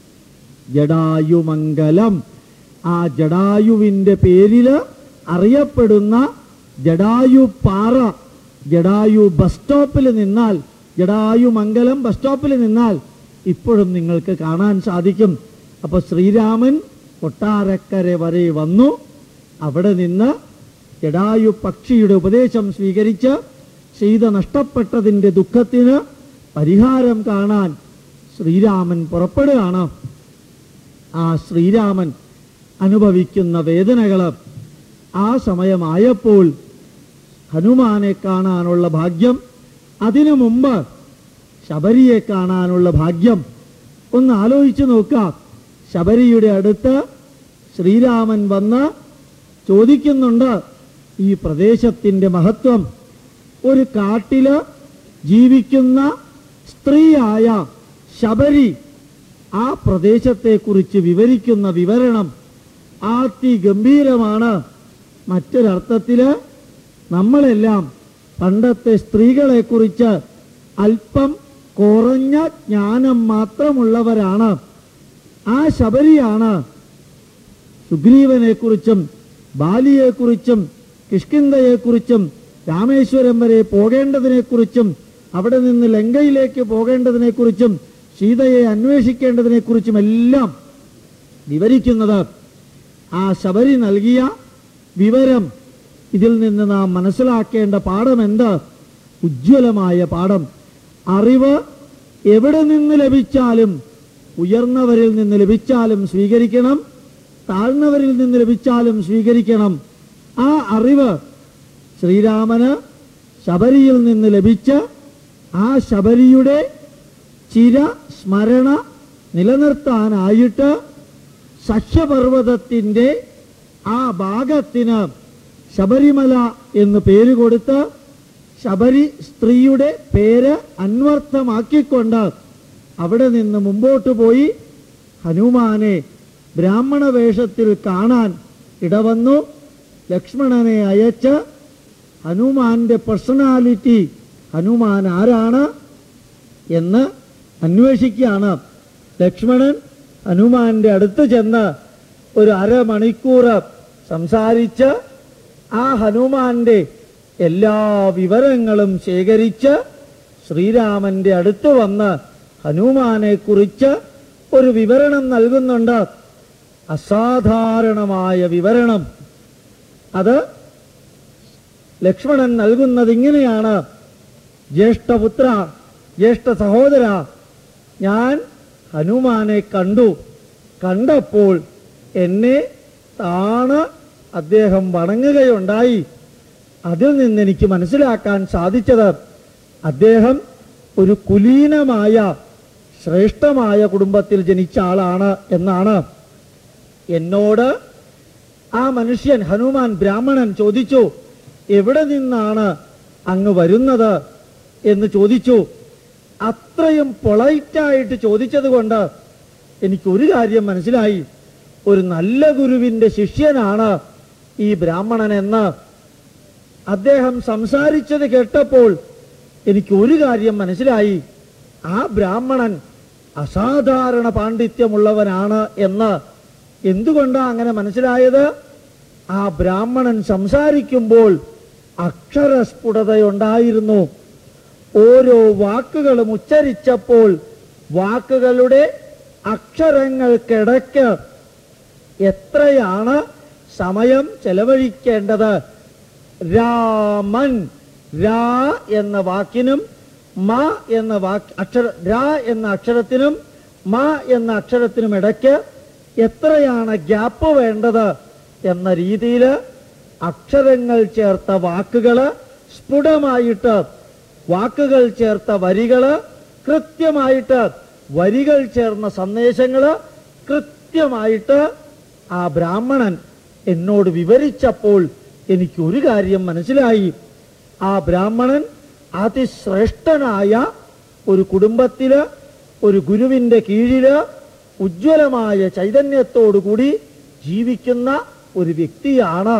ജഡായുമംഗലം ആ ജഡായുവിൻ്റെ പേരില് അറിയപ്പെടുന്ന ജഡായു പാറ ജഡായു ബസ് സ്റ്റോപ്പിൽ നിന്നാൽ ജഡായു മംഗലം ബസ് സ്റ്റോപ്പിൽ നിന്നാൽ ഇപ്പോഴും നിങ്ങൾക്ക് കാണാൻ സാധിക്കും അപ്പൊ ശ്രീരാമൻ കൊട്ടാരക്കര വരെ വന്നു അവിടെ നിന്ന് ജഡായു പക്ഷിയുടെ ഉപദേശം സ്വീകരിച്ച് സീത നഷ്ടപ്പെട്ടതിൻ്റെ ദുഃഖത്തിന് പരിഹാരം കാണാൻ ശ്രീരാമൻ പുറപ്പെടുകയാണ് ആ ശ്രീരാമൻ അനുഭവിക്കുന്ന വേദനകൾ ആ സമയമായപ്പോൾ ഹനുമാനെ കാണാനുള്ള ഭാഗ്യം അതിനു മുമ്പ് ശബരിയെ കാണാനുള്ള ഭാഗ്യം ഒന്ന് ആലോചിച്ചു നോക്കാം ശബരിയുടെ അടുത്ത് ശ്രീരാമൻ വന്ന് ചോദിക്കുന്നുണ്ട് ഈ പ്രദേശത്തിൻ്റെ മഹത്വം ഒരു കാട്ടില് ജീവിക്കുന്ന സ്ത്രീയായ ശബരി ആ പ്രദേശത്തെക്കുറിച്ച് വിവരിക്കുന്ന വിവരണം അതിഗംഭീരമാണ് മറ്റൊരർത്ഥത്തില് നമ്മളെല്ലാം പണ്ടത്തെ സ്ത്രീകളെക്കുറിച്ച് അല്പം കുറഞ്ഞ ജ്ഞാനം മാത്രമുള്ളവരാണ് ആ ശബരിയാണ് സുഗ്രീവനെക്കുറിച്ചും ബാലിയെക്കുറിച്ചും കിഷ്കിന്ധയെക്കുറിച്ചും രാമേശ്വരം വരെ പോകേണ്ടതിനെക്കുറിച്ചും അവിടെ നിന്ന് ലങ്കയിലേക്ക് പോകേണ്ടതിനെക്കുറിച്ചും സീതയെ അന്വേഷിക്കേണ്ടതിനെക്കുറിച്ചും എല്ലാം വിവരിക്കുന്നത് ആ ശബരി നൽകിയ വിവരം ഇതിൽ നിന്ന് നാം മനസ്സിലാക്കേണ്ട പാഠം എന്ത് ഉജ്ജ്വലമായ പാഠം അറിവ് എവിടെ നിന്ന് ലഭിച്ചാലും ഉയർന്നവരിൽ നിന്ന് ലഭിച്ചാലും സ്വീകരിക്കണം താഴ്ന്നവരിൽ നിന്ന് ലഭിച്ചാലും സ്വീകരിക്കണം ആ അറിവ് ശ്രീരാമന് ശബരിയിൽ നിന്ന് ലഭിച്ച ആ ശബരിയുടെ ചിര സ്മരണ നിലനിർത്താനായിട്ട് സഖ്യപർവ്വതത്തിൻ്റെ ആ ഭാഗത്തിന് ശബരിമല എന്ന് പേര് കൊടുത്ത് ശബരി സ്ത്രീയുടെ പേര് അന്വർത്ഥമാക്കിക്കൊണ്ട് അവിടെ നിന്ന് മുമ്പോട്ട് പോയി ഹനുമാനെ ബ്രാഹ്മണ വേഷത്തിൽ കാണാൻ ഇടവന്നു ലക്ഷ്മണനെ അയച്ച് ഹനുമാന്റെ പേഴ്സണാലിറ്റി ഹനുമാൻ ആരാണ് എന്ന് അന്വേഷിക്കുകയാണ് ലക്ഷ്മണൻ ഹനുമാന്റെ അടുത്ത് ചെന്ന് ഒരു അരമണിക്കൂർ സംസാരിച്ച് ആ ഹനുമാന്റെ എല്ലാ വിവരങ്ങളും ശേഖരിച്ച് ശ്രീരാമന്റെ അടുത്ത് വന്ന് ഹനുമാനെ കുറിച്ച് ഒരു വിവരണം നൽകുന്നുണ്ട് അസാധാരണമായ വിവരണം അത് ലക്ഷ്മണൻ നൽകുന്നത് ഇങ്ങനെയാണ് ജ്യേഷ്ഠപുത്ര ജ്യേഷ്ഠ സഹോദര ഞാൻ ഹനുമാനെ കണ്ടു കണ്ടപ്പോൾ എന്നെ താണ് അദ്ദേഹം വണങ്ങുകയുണ്ടായി അതിൽ നിന്ന് എനിക്ക് മനസ്സിലാക്കാൻ സാധിച്ചത് അദ്ദേഹം ഒരു കുലീനമായ ശ്രേഷ്ഠമായ കുടുംബത്തിൽ ജനിച്ച ആളാണ് എന്നാണ് എന്നോട് ആ മനുഷ്യൻ ഹനുമാൻ ബ്രാഹ്മണൻ ചോദിച്ചു എവിടെ നിന്നാണ് അങ്ങ് വരുന്നത് എന്ന് ചോദിച്ചു അത്രയും പൊളൈറ്റായിട്ട് ചോദിച്ചത് കൊണ്ട് എനിക്ക് ഒരു കാര്യം മനസ്സിലായി ഒരു നല്ല ഗുരുവിന്റെ ശിഷ്യനാണ് ഈ ബ്രാഹ്മണൻ എന്ന് അദ്ദേഹം സംസാരിച്ചത് കേട്ടപ്പോൾ എനിക്ക് ഒരു കാര്യം മനസ്സിലായി ആ ബ്രാഹ്മണൻ അസാധാരണ പാണ്ഡിത്യമുള്ളവനാണ് എന്ന് എന്തുകൊണ്ടാണ് അങ്ങനെ മനസ്സിലായത് ആ ബ്രാഹ്മണൻ സംസാരിക്കുമ്പോൾ അക്ഷരസ്ഫുടതയുണ്ടായിരുന്നു ഓരോ വാക്കുകളും ഉച്ചരിച്ചപ്പോൾ വാക്കുകളുടെ അക്ഷരങ്ങൾക്കിടയ്ക്ക് എത്രയാണ് സമയം ചെലവഴിക്കേണ്ടത് രാമൻ രാ എന്ന വാക്കിനും മ എന്ന വാക്ക് അക്ഷര രാ എന്ന അക്ഷരത്തിനും മ എന്ന അക്ഷരത്തിനും ഇടയ്ക്ക് എത്രയാണ് ഗ്യാപ്പ് വേണ്ടത് എന്ന രീതിയിൽ അക്ഷരങ്ങൾ ചേർത്ത വാക്കുകള് സ്ഫുടമായിട്ട് വാക്കുകൾ ചേർത്ത വരികള് കൃത്യമായിട്ട് വരികൾ ചേർന്ന സന്ദേശങ്ങള് കൃത്യമായിട്ട് ആ ബ്രാഹ്മണൻ എന്നോട് വിവരിച്ചപ്പോൾ എനിക്ക് ഒരു കാര്യം മനസ്സിലായി ആ ബ്രാഹ്മണൻ അതിശ്രേഷ്ഠനായ ഒരു കുടുംബത്തില് ഒരു ഗുരുവിന്റെ കീഴില് ഉജ്ജ്വലമായ ചൈതന്യത്തോടുകൂടി ജീവിക്കുന്ന ഒരു വ്യക്തിയാണ്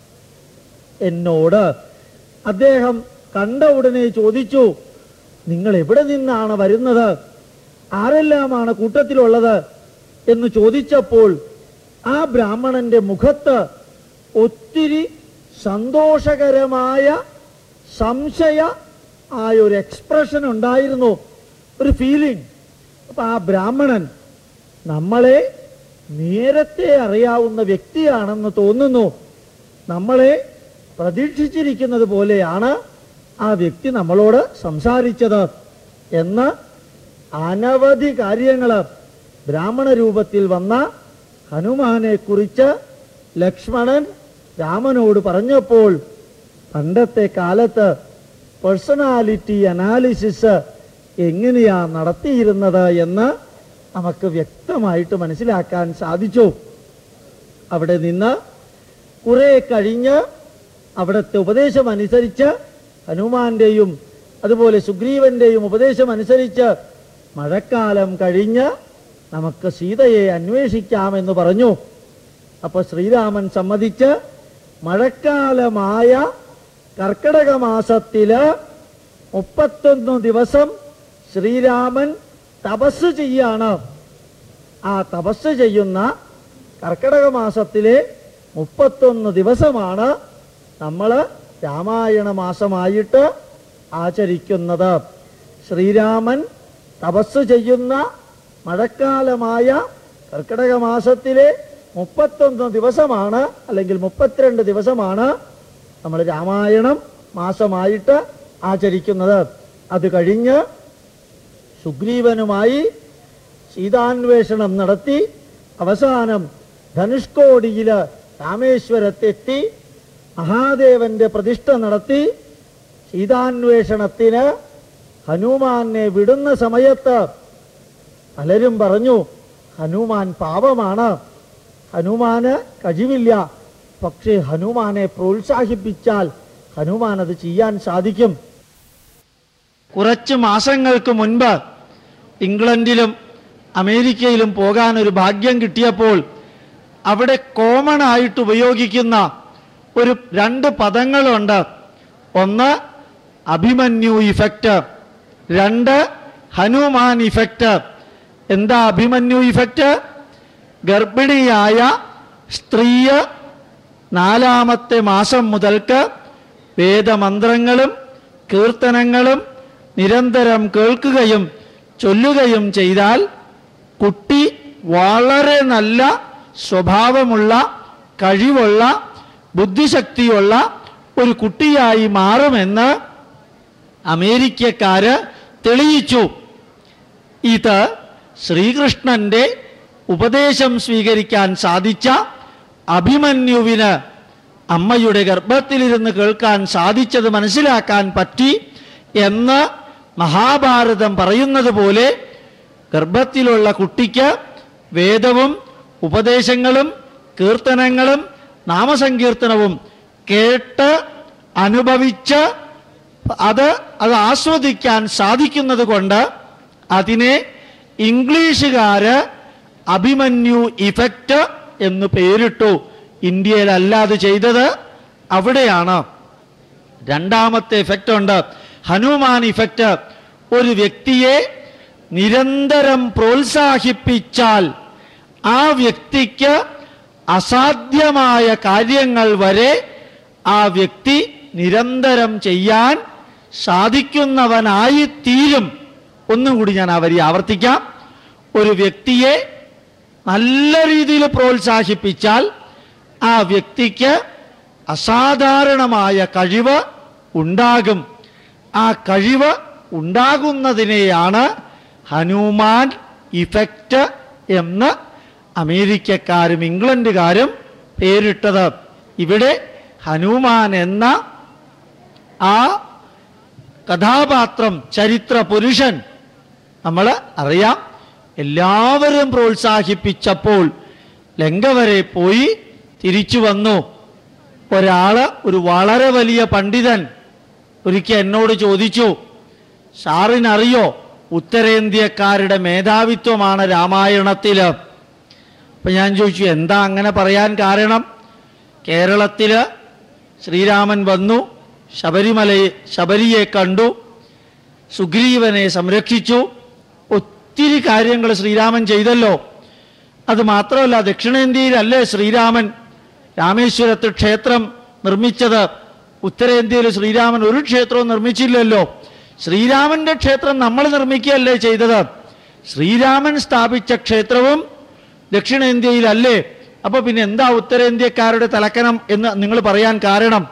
എന്നോട് അദ്ദേഹം കണ്ട ഉടനെ ചോദിച്ചു നിങ്ങൾ എവിടെ നിന്നാണ് വരുന്നത് ആരെല്ലാമാണ് കൂട്ടത്തിലുള്ളത് എന്ന് ചോദിച്ചപ്പോൾ ആ ബ്രാഹ്മണന്റെ മുഖത്ത് ഒത്തിരി സന്തോഷകരമായ സംശയ ആയ ഒരു എക്സ്പ്രഷൻ ഉണ്ടായിരുന്നു ഒരു ഫീലിംഗ് അപ്പൊ ആ ബ്രാഹ്മണൻ നമ്മളെ നേരത്തെ അറിയാവുന്ന വ്യക്തിയാണെന്ന് തോന്നുന്നു നമ്മളെ പ്രതീക്ഷിച്ചിരിക്കുന്നത് പോലെയാണ് ആ വ്യക്തി നമ്മളോട് സംസാരിച്ചത് എന്ന് അനവധി കാര്യങ്ങൾ ബ്രാഹ്മണ രൂപത്തിൽ വന്ന ഹനുമാനെ കുറിച്ച് ലക്ഷ്മണൻ രാമനോട് പറഞ്ഞപ്പോൾ പണ്ടത്തെ കാലത്ത് പേഴ്സണാലിറ്റി അനാലിസിസ് എങ്ങനെയാ നടത്തിയിരുന്നത് എന്ന് നമുക്ക് വ്യക്തമായിട്ട് മനസ്സിലാക്കാൻ സാധിച്ചു അവിടെ നിന്ന് കുറെ കഴിഞ്ഞ് അവിടുത്തെ ഉപദേശം അനുസരിച്ച് ഹനുമാന്റെയും അതുപോലെ സുഗ്രീവന്റെയും ഉപദേശം അനുസരിച്ച് മഴക്കാലം കഴിഞ്ഞ് നമുക്ക് സീതയെ അന്വേഷിക്കാമെന്ന് പറഞ്ഞു അപ്പൊ ശ്രീരാമൻ സമ്മതിച്ച് മഴക്കാലമായ കർക്കിടക മാസത്തില് മുപ്പത്തൊന്ന് ദിവസം ശ്രീരാമൻ തപസ് ചെയ്യാണ് ആ തപസ് ചെയ്യുന്ന കർക്കിടക മാസത്തിലെ മുപ്പത്തൊന്ന് ദിവസമാണ് നമ്മൾ രാമായണ മാസമായിട്ട് ആചരിക്കുന്നത് ശ്രീരാമൻ തപസ് ചെയ്യുന്ന മഴക്കാലമായ കർക്കിടക മാസത്തിലെ മുപ്പത്തൊന്ന് ദിവസമാണ് അല്ലെങ്കിൽ മുപ്പത്തിരണ്ട് ദിവസമാണ് നമ്മൾ രാമായണം മാസമായിട്ട് ആചരിക്കുന്നത് അത് കഴിഞ്ഞ് സുഗ്രീവനുമായി സീതാന്വേഷണം നടത്തി അവസാനം ധനുഷ്കോടിയില് രാമേശ്വരത്തെത്തി മഹാദേവന്റെ പ്രതിഷ്ഠ നടത്തി സീതാന്വേഷണത്തിന് ഹനുമാനെ വിടുന്ന സമയത്ത് പലരും പറഞ്ഞു ഹനുമാൻ പാപമാണ് ഹനുമാന് കഴിവില്ല പക്ഷേ ഹനുമാനെ പ്രോത്സാഹിപ്പിച്ചാൽ ഹനുമാൻ അത് ചെയ്യാൻ സാധിക്കും കുറച്ച് മാസങ്ങൾക്ക് മുൻപ് ഇംഗ്ലണ്ടിലും അമേരിക്കയിലും പോകാൻ ഒരു ഭാഗ്യം കിട്ടിയപ്പോൾ അവിടെ കോമൺ ആയിട്ട് ഉപയോഗിക്കുന്ന ഒരു രണ്ട് പദങ്ങളുണ്ട് ഒന്ന് അഭിമന്യു ഇഫക്റ്റ് രണ്ട് ഹനുമാൻ ഇഫക്റ്റ് എന്താ അഭിമന്യു ഇഫക്റ്റ് ഗർഭിണിയായ സ്ത്രീ നാലാമത്തെ മാസം മുതൽക്ക് വേദമന്ത്രങ്ങളും കീർത്തനങ്ങളും നിരന്തരം കേൾക്കുകയും ചൊല്ലുകയും ചെയ്താൽ കുട്ടി വളരെ നല്ല സ്വഭാവമുള്ള കഴിവുള്ള ബുദ്ധിശക്തിയുള്ള ഒരു കുട്ടിയായി മാറുമെന്ന് അമേരിക്കക്കാര് തെളിയിച്ചു ഇത് ശ്രീകൃഷ്ണന്റെ ഉപദേശം സ്വീകരിക്കാൻ സാധിച്ച അഭിമന്യുവിന് അമ്മയുടെ ഗർഭത്തിലിരുന്ന് കേൾക്കാൻ സാധിച്ചത് മനസ്സിലാക്കാൻ പറ്റി എന്ന് മഹാഭാരതം പറയുന്നത് പോലെ ഗർഭത്തിലുള്ള കുട്ടിക്ക് വേദവും ഉപദേശങ്ങളും കീർത്തനങ്ങളും നാമസങ്കീർത്തനവും കേട്ട് അനുഭവിച്ച് അത് അത് ആസ്വദിക്കാൻ സാധിക്കുന്നത് കൊണ്ട് അതിനെ ഇംഗ്ലീഷുകാര് അഭിമന്യു ഇഫക്റ്റ് എന്ന് പേരിട്ടു ഇന്ത്യയിലല്ലാതെ ചെയ്തത് അവിടെയാണ് രണ്ടാമത്തെ ഇഫക്റ്റ് ഉണ്ട് ഹനുമാൻ ഇഫക്റ്റ് ഒരു വ്യക്തിയെ നിരന്തരം പ്രോത്സാഹിപ്പിച്ചാൽ ആ വ്യക്തിക്ക് അസാധ്യമായ കാര്യങ്ങൾ വരെ ആ വ്യക്തി നിരന്തരം ചെയ്യാൻ സാധിക്കുന്നവനായി തീരും ഒന്നും കൂടി ഞാൻ ആ വരി ആവർത്തിക്കാം ഒരു വ്യക്തിയെ നല്ല രീതിയിൽ പ്രോത്സാഹിപ്പിച്ചാൽ ആ വ്യക്തിക്ക് അസാധാരണമായ കഴിവ് ഉണ്ടാകും ആ കഴിവ് ഉണ്ടാകുന്നതിനെയാണ് ഹനുമാൻ ഇഫക്റ്റ് എന്ന് അമേരിക്കക്കാരും ഇംഗ്ലണ്ടുകാരും പേരിട്ടത് ഇവിടെ ഹനുമാൻ എന്ന ആ കഥാപാത്രം ചരിത്ര പുരുഷൻ നമ്മൾ അറിയാം എല്ലാവരും പ്രോത്സാഹിപ്പിച്ചപ്പോൾ ലങ്ക വരെ പോയി തിരിച്ചു വന്നു ഒരാള് ഒരു വളരെ വലിയ പണ്ഡിതൻ ഒരിക്കൽ എന്നോട് ചോദിച്ചു സാറിനറിയോ ഉത്തരേന്ത്യക്കാരുടെ മേധാവിത്വമാണ് രാമായണത്തില് അപ്പൊ ഞാൻ ചോദിച്ചു എന്താ അങ്ങനെ പറയാൻ കാരണം കേരളത്തില് ശ്രീരാമൻ വന്നു ശബരിമലയെ ശബരിയെ കണ്ടു സുഗ്രീവനെ സംരക്ഷിച്ചു ഒത്തിരി കാര്യങ്ങൾ ശ്രീരാമൻ ചെയ്തല്ലോ അത് മാത്രമല്ല ദക്ഷിണേന്ത്യയിലല്ലേ ശ്രീരാമൻ രാമേശ്വരത്ത് ക്ഷേത്രം നിർമ്മിച്ചത് ഉത്തരേന്ത്യയിൽ ശ്രീരാമൻ ഒരു ക്ഷേത്രവും നിർമ്മിച്ചില്ലല്ലോ ശ്രീരാമന്റെ ക്ഷേത്രം നമ്മൾ നിർമ്മിക്കുകയല്ലേ ചെയ്തത് ശ്രീരാമൻ സ്ഥാപിച്ച ക്ഷേത്രവും ദക്ഷിണേന്ത്യയിലല്ലേ അപ്പൊ പിന്നെ എന്താ ഉത്തരേന്ത്യക്കാരുടെ തലക്കനം എന്ന് നിങ്ങൾ പറയാൻ കാരണം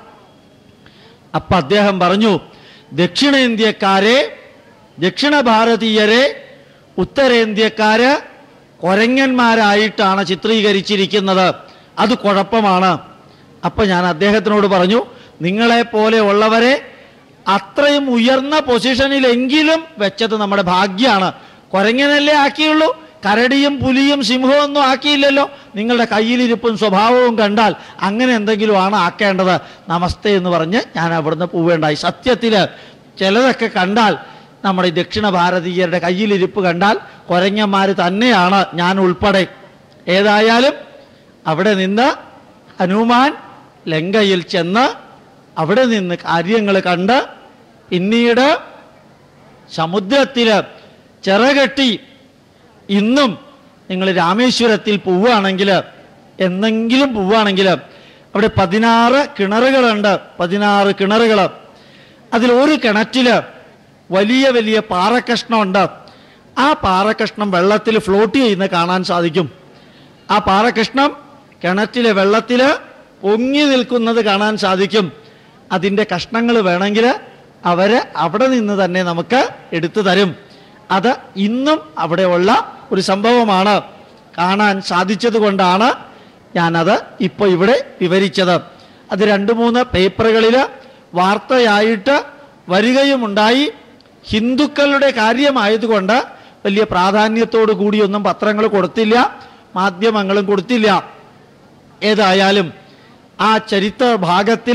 അപ്പൊ അദ്ദേഹം പറഞ്ഞു ദക്ഷിണേന്ത്യക്കാരെ ദക്ഷിണ ഭാരതീയരെ ഉത്തരേന്ത്യക്കാര് കൊരങ്ങന്മാരായിട്ടാണ് ചിത്രീകരിച്ചിരിക്കുന്നത് അത് കുഴപ്പമാണ് അപ്പൊ ഞാൻ അദ്ദേഹത്തിനോട് പറഞ്ഞു നിങ്ങളെ പോലെ ഉള്ളവരെ അത്രയും ഉയർന്ന പൊസിഷനിലെങ്കിലും വെച്ചത് നമ്മുടെ ഭാഗ്യമാണ് കൊരങ്ങനല്ലേ ആക്കിയുള്ളൂ കരടിയും പുലിയും സിംഹവും ഒന്നും ആക്കിയില്ലല്ലോ നിങ്ങളുടെ കയ്യിലിരിപ്പും സ്വഭാവവും കണ്ടാൽ അങ്ങനെ എന്തെങ്കിലും ആണ് ആക്കേണ്ടത് നമസ്തേ എന്ന് പറഞ്ഞ് ഞാൻ അവിടുന്ന് പോവേണ്ടായി സത്യത്തില് ചിലതൊക്കെ കണ്ടാൽ നമ്മുടെ ഈ ദക്ഷിണ ഭാരതീയരുടെ കയ്യിലിരിപ്പ് കണ്ടാൽ കൊരങ്ങന്മാർ തന്നെയാണ് ഞാൻ ഉൾപ്പെടെ ഏതായാലും അവിടെ നിന്ന് ഹനുമാൻ ലങ്കയിൽ ചെന്ന് അവിടെ നിന്ന് കാര്യങ്ങൾ കണ്ട് പിന്നീട് സമുദ്രത്തിൽ ചിറകെട്ടി ഇന്നും നിങ്ങൾ രാമേശ്വരത്തിൽ പോവുകയാണെങ്കിൽ എന്നെങ്കിലും പോവുകയാണെങ്കിൽ അവിടെ പതിനാറ് കിണറുകളുണ്ട് പതിനാറ് കിണറുകൾ അതിൽ ഒരു കിണറ്റില് വലിയ വലിയ പാറക്കഷ്ണമുണ്ട് ആ പാറക്കഷ്ണം വെള്ളത്തിൽ ഫ്ലോട്ട് ചെയ്യുന്ന കാണാൻ സാധിക്കും ആ പാറകൃഷ്ണം കിണറ്റിലെ വെള്ളത്തിൽ പൊങ്ങി നിൽക്കുന്നത് കാണാൻ സാധിക്കും അതിൻ്റെ കഷ്ണങ്ങൾ വേണമെങ്കിൽ അവർ അവിടെ നിന്ന് തന്നെ നമുക്ക് എടുത്തു തരും അത് ഇന്നും അവിടെയുള്ള ഒരു സംഭവമാണ് കാണാൻ സാധിച്ചത് കൊണ്ടാണ് ഞാനത് ഇപ്പോൾ ഇവിടെ വിവരിച്ചത് അത് രണ്ട് മൂന്ന് പേപ്പറുകളിൽ വാർത്തയായിട്ട് വരികയുമുണ്ടായി ഹിന്ദുക്കളുടെ കാര്യമായതുകൊണ്ട് വലിയ പ്രാധാന്യത്തോടു കൂടിയൊന്നും പത്രങ്ങൾ കൊടുത്തില്ല മാധ്യമങ്ങളും കൊടുത്തില്ല ഏതായാലും ആ ചരിത്ര ഭാഗത്തിൽ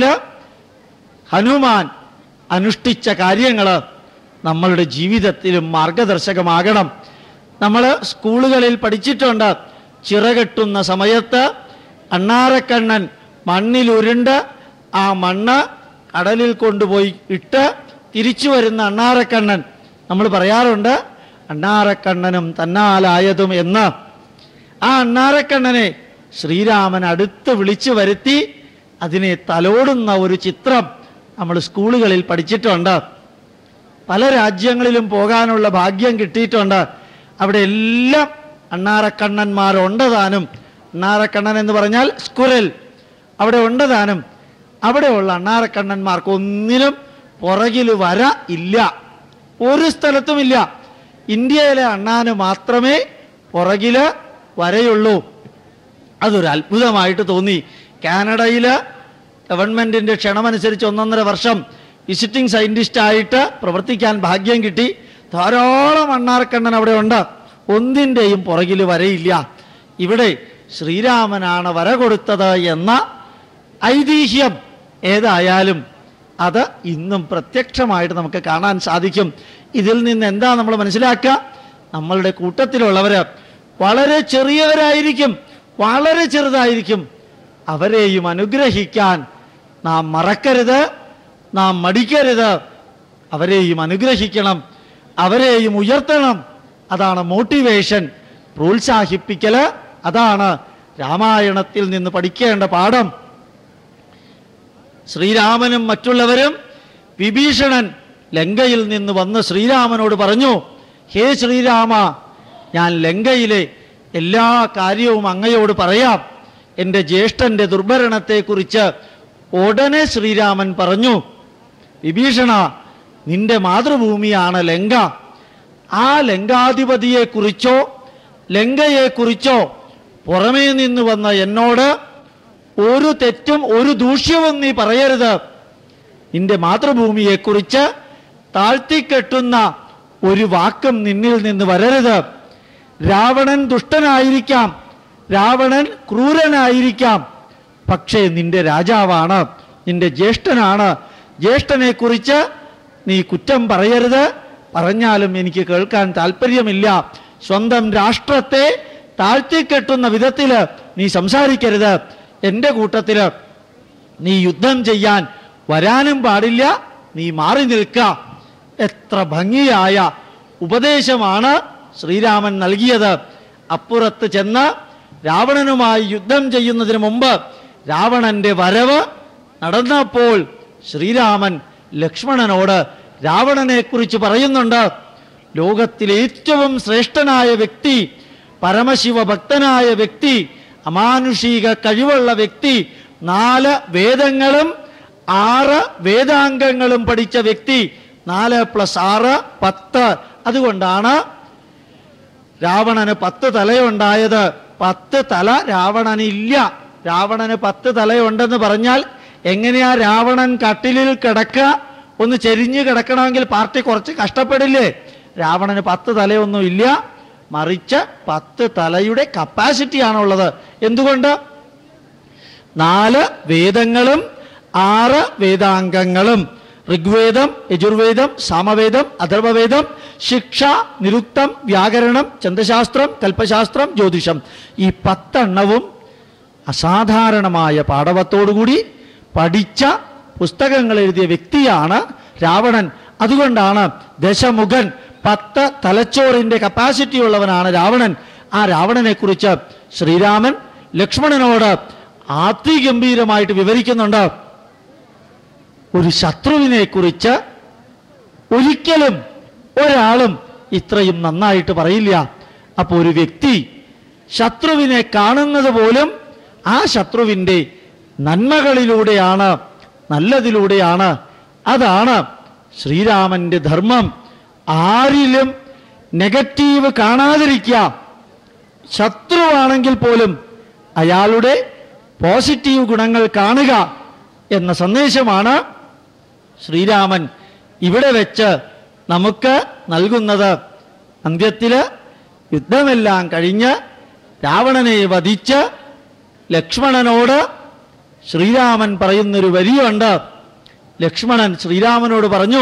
ഹനുമാൻ അനുഷ്ഠിച്ച കാര്യങ്ങൾ നമ്മളുടെ ജീവിതത്തിലും മാർഗദർശകമാകണം നമ്മൾ സ്കൂളുകളിൽ പഠിച്ചിട്ടുണ്ട് ചിറകെട്ടുന്ന സമയത്ത് അണ്ണാറക്കണ്ണൻ മണ്ണിലുരുണ്ട് ആ മണ്ണ് കടലിൽ കൊണ്ടുപോയി ഇട്ട് തിരിച്ചു വരുന്ന അണ്ണാറക്കണ്ണൻ നമ്മൾ പറയാറുണ്ട് അണ്ണാറക്കണ്ണനും തന്നാലായതും എന്ന് ആ അണ്ണാറക്കണ്ണനെ ശ്രീരാമൻ അടുത്ത് വിളിച്ചു വരുത്തി അതിനെ തലോടുന്ന ഒരു ചിത്രം നമ്മൾ സ്കൂളുകളിൽ പഠിച്ചിട്ടുണ്ട് പല രാജ്യങ്ങളിലും പോകാനുള്ള ഭാഗ്യം കിട്ടിയിട്ടുണ്ട് അവിടെ എല്ലാം അണ്ണാറക്കണ്ണന്മാരുണ്ട് താനും അണ്ണാറക്കണ്ണൻ എന്ന് പറഞ്ഞാൽ സ്കുരൽ അവിടെ ഉണ്ട് താനും അവിടെയുള്ള അണ്ണാറക്കണ്ണന്മാർക്ക് ഒന്നിനും പുറകിൽ വര ഇല്ല ഒരു സ്ഥലത്തുമില്ല ഇന്ത്യയിലെ അണ്ണാന് മാത്രമേ പുറകില് വരയുള്ളൂ അതൊരു അത്ഭുതമായിട്ട് തോന്നി കാനഡയിൽ ഗവൺമെന്റിന്റെ ക്ഷണമനുസരിച്ച് ഒന്നൊന്നര വർഷം വിസിറ്റിംഗ് സയന്റിസ്റ്റ് ആയിട്ട് പ്രവർത്തിക്കാൻ ഭാഗ്യം കിട്ടി ധാരാളം അണ്ണാർക്കണ്ണൻ അവിടെ ഉണ്ട് ഒന്നിൻ്റെയും പുറകിൽ വരയില്ല ഇവിടെ ശ്രീരാമനാണ് വര കൊടുത്തത് എന്ന ഐതിഹ്യം ഏതായാലും അത് ഇന്നും പ്രത്യക്ഷമായിട്ട് നമുക്ക് കാണാൻ സാധിക്കും ഇതിൽ നിന്ന് എന്താ നമ്മൾ മനസ്സിലാക്കുക നമ്മളുടെ കൂട്ടത്തിലുള്ളവര് വളരെ ചെറിയവരായിരിക്കും വളരെ ചെറുതായിരിക്കും അവരെയും അനുഗ്രഹിക്കാൻ നാം മറക്കരുത് നാം മടിക്കരുത് അവരെയും അനുഗ്രഹിക്കണം അവരെയും ഉയർത്തണം അതാണ് മോട്ടിവേഷൻ പ്രോത്സാഹിപ്പിക്കല് അതാണ് രാമായണത്തിൽ നിന്ന് പഠിക്കേണ്ട പാഠം ശ്രീരാമനും മറ്റുള്ളവരും വിഭീഷണൻ ലങ്കയിൽ നിന്ന് വന്ന് ശ്രീരാമനോട് പറഞ്ഞു ഹേ ശ്രീരാമ ഞാൻ ലങ്കയിലെ എല്ലാ കാര്യവും അങ്ങയോട് പറയാം എൻ്റെ ജ്യേഷ്ഠന്റെ ദുർഭരണത്തെക്കുറിച്ച് ഉടനെ ശ്രീരാമൻ പറഞ്ഞു വിഭീഷണ നിന്റെ മാതൃഭൂമിയാണ് ലങ്ക ആ ലങ്കാധിപതിയെക്കുറിച്ചോ ലങ്കയെക്കുറിച്ചോ പുറമേ നിന്ന് വന്ന എന്നോട് ഒരു തെറ്റും ഒരു ദൂഷ്യവും നീ പറയരുത് നിന്റെ മാതൃഭൂമിയെക്കുറിച്ച് താഴ്ത്തിക്കെട്ടുന്ന ഒരു വാക്കും നിന്നിൽ നിന്ന് വരരുത് രാവണൻ ദുഷ്ടനായിരിക്കാം രാവണൻ ക്രൂരനായിരിക്കാം പക്ഷേ നിന്റെ രാജാവാണ് നിന്റെ ജ്യേഷ്ഠനാണ് ജ്യേഷ്ഠനെ കുറിച്ച് നീ കുറ്റം പറയരുത് പറഞ്ഞാലും എനിക്ക് കേൾക്കാൻ താല്പര്യമില്ല സ്വന്തം രാഷ്ട്രത്തെ താഴ്ത്തിക്കെട്ടുന്ന വിധത്തില് നീ സംസാരിക്കരുത് എൻ്റെ കൂട്ടത്തില് നീ യുദ്ധം ചെയ്യാൻ വരാനും പാടില്ല നീ മാറി നിൽക്ക എത്ര ഭംഗിയായ ഉപദേശമാണ് ശ്രീരാമൻ നൽകിയത് അപ്പുറത്ത് ചെന്ന് രാവണനുമായി യുദ്ധം ചെയ്യുന്നതിന് മുമ്പ് രാവണന്റെ വരവ് നടന്നപ്പോൾ ശ്രീരാമൻ ലക്ഷ്മണനോട് രാവണനെ കുറിച്ച് പറയുന്നുണ്ട് ലോകത്തിലെ ഏറ്റവും ശ്രേഷ്ഠനായ വ്യക്തി പരമശിവ ഭക്തനായ വ്യക്തി അമാനുഷിക കഴിവുള്ള വ്യക്തി നാല് വേദങ്ങളും ആറ് വേദാംഗങ്ങളും പഠിച്ച വ്യക്തി നാല് പ്ലസ് ആറ് പത്ത് അതുകൊണ്ടാണ് രാവണന് പത്ത് തലയുണ്ടായത് പത്ത് തല രാവണനില്ല രാവണന് പത്ത് തലയുണ്ടെന്ന് പറഞ്ഞാൽ എങ്ങനെയാ രാവണൻ കട്ടിലിൽ കിടക്കുക ഒന്ന് ചെരിഞ്ഞ് കിടക്കണമെങ്കിൽ പാർട്ടി കുറച്ച് കഷ്ടപ്പെടില്ലേ രാവണന് പത്ത് തലയൊന്നും ഇല്ല മറിച്ച് പത്ത് തലയുടെ കപ്പാസിറ്റിയാണുള്ളത് എന്തുകൊണ്ട് നാല് വേദങ്ങളും ആറ് വേദാംഗങ്ങളും ഋഗ്വേദം യജുർവേദം സാമവേദം അഥർവവേദം ശിക്ഷ നിരുക്തം വ്യാകരണം ചന്ദ്രശാസ്ത്രം കൽപ്പശാസ്ത്രം ജ്യോതിഷം ഈ പത്തെണ്ണവും അസാധാരണമായ പാഠവത്തോടുകൂടി പഠിച്ച പുസ്തകങ്ങൾ എഴുതിയ വ്യക്തിയാണ് രാവണൻ അതുകൊണ്ടാണ് ദശമുഖൻ പത്ത് തലച്ചോറിന്റെ കപ്പാസിറ്റി ഉള്ളവനാണ് രാവണൻ ആ രാവണനെ കുറിച്ച് ശ്രീരാമൻ ലക്ഷ്മണനോട് അതിഗംഭീരമായിട്ട് വിവരിക്കുന്നുണ്ട് ഒരു ശത്രുവിനെ കുറിച്ച് ഒരിക്കലും ഒരാളും ഇത്രയും നന്നായിട്ട് പറയില്ല അപ്പോൾ ഒരു വ്യക്തി ശത്രുവിനെ കാണുന്നത് പോലും ആ ശത്രുവിൻ്റെ നന്മകളിലൂടെയാണ് നല്ലതിലൂടെയാണ് അതാണ് ശ്രീരാമന്റെ ധർമ്മം ആരിലും നെഗറ്റീവ് കാണാതിരിക്കുക ശത്രുവാണെങ്കിൽ പോലും അയാളുടെ പോസിറ്റീവ് ഗുണങ്ങൾ കാണുക എന്ന സന്ദേശമാണ് ശ്രീരാമൻ ഇവിടെ വെച്ച് നമുക്ക് നൽകുന്നത് അന്ത്യത്തില് യുദ്ധമെല്ലാം കഴിഞ്ഞ് രാവണനെ വധിച്ച് ലക്ഷ്മണനോട് ശ്രീരാമൻ പറയുന്നൊരു വരിയുണ്ട് ലക്ഷ്മണൻ ശ്രീരാമനോട് പറഞ്ഞു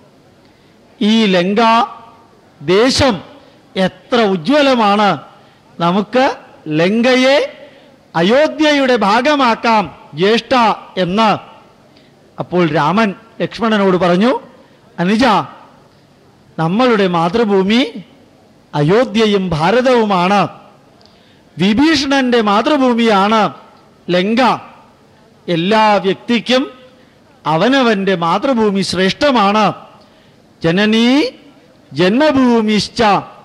ഈ ലങ്ക ദേശം എത്ര ഉജ്ജ്വലമാണ് നമുക്ക് ലങ്കയെ അയോധ്യയുടെ ഭാഗമാക്കാം ജ്യേഷ്ഠ എന്ന് അപ്പോൾ രാമൻ ലക്ഷ്മണനോട് പറഞ്ഞു അനുജ നമ്മളുടെ മാതൃഭൂമി അയോധ്യയും ഭാരതവുമാണ് വിഭീഷണന്റെ മാതൃഭൂമിയാണ് ലങ്ക എല്ലാ വ്യക്തിക്കും അവനവന്റെ മാതൃഭൂമി ശ്രേഷ്ഠമാണ് ജനനീ ജന്മഭൂമിശ്ച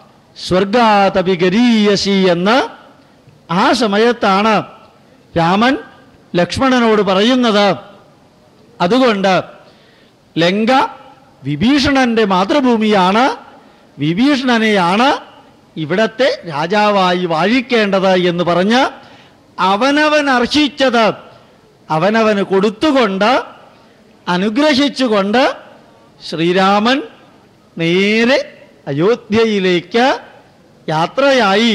സ്വർഗാതപിഗരീയസി എന്ന് ആ സമയത്താണ് രാമൻ ലക്ഷ്മണനോട് പറയുന്നത് അതുകൊണ്ട് ലങ്ക വിഭീഷണന്റെ മാതൃഭൂമിയാണ് വിഭീഷണനെയാണ് ഇവിടത്തെ രാജാവായി വാഴിക്കേണ്ടത് എന്ന് പറഞ്ഞ് അവനവൻ അർഹിച്ചത് അവനവന് കൊടുത്തുകൊണ്ട് അനുഗ്രഹിച്ചുകൊണ്ട് ശ്രീരാമൻ നേരെ അയോധ്യയിലേക്ക് യാത്രയായി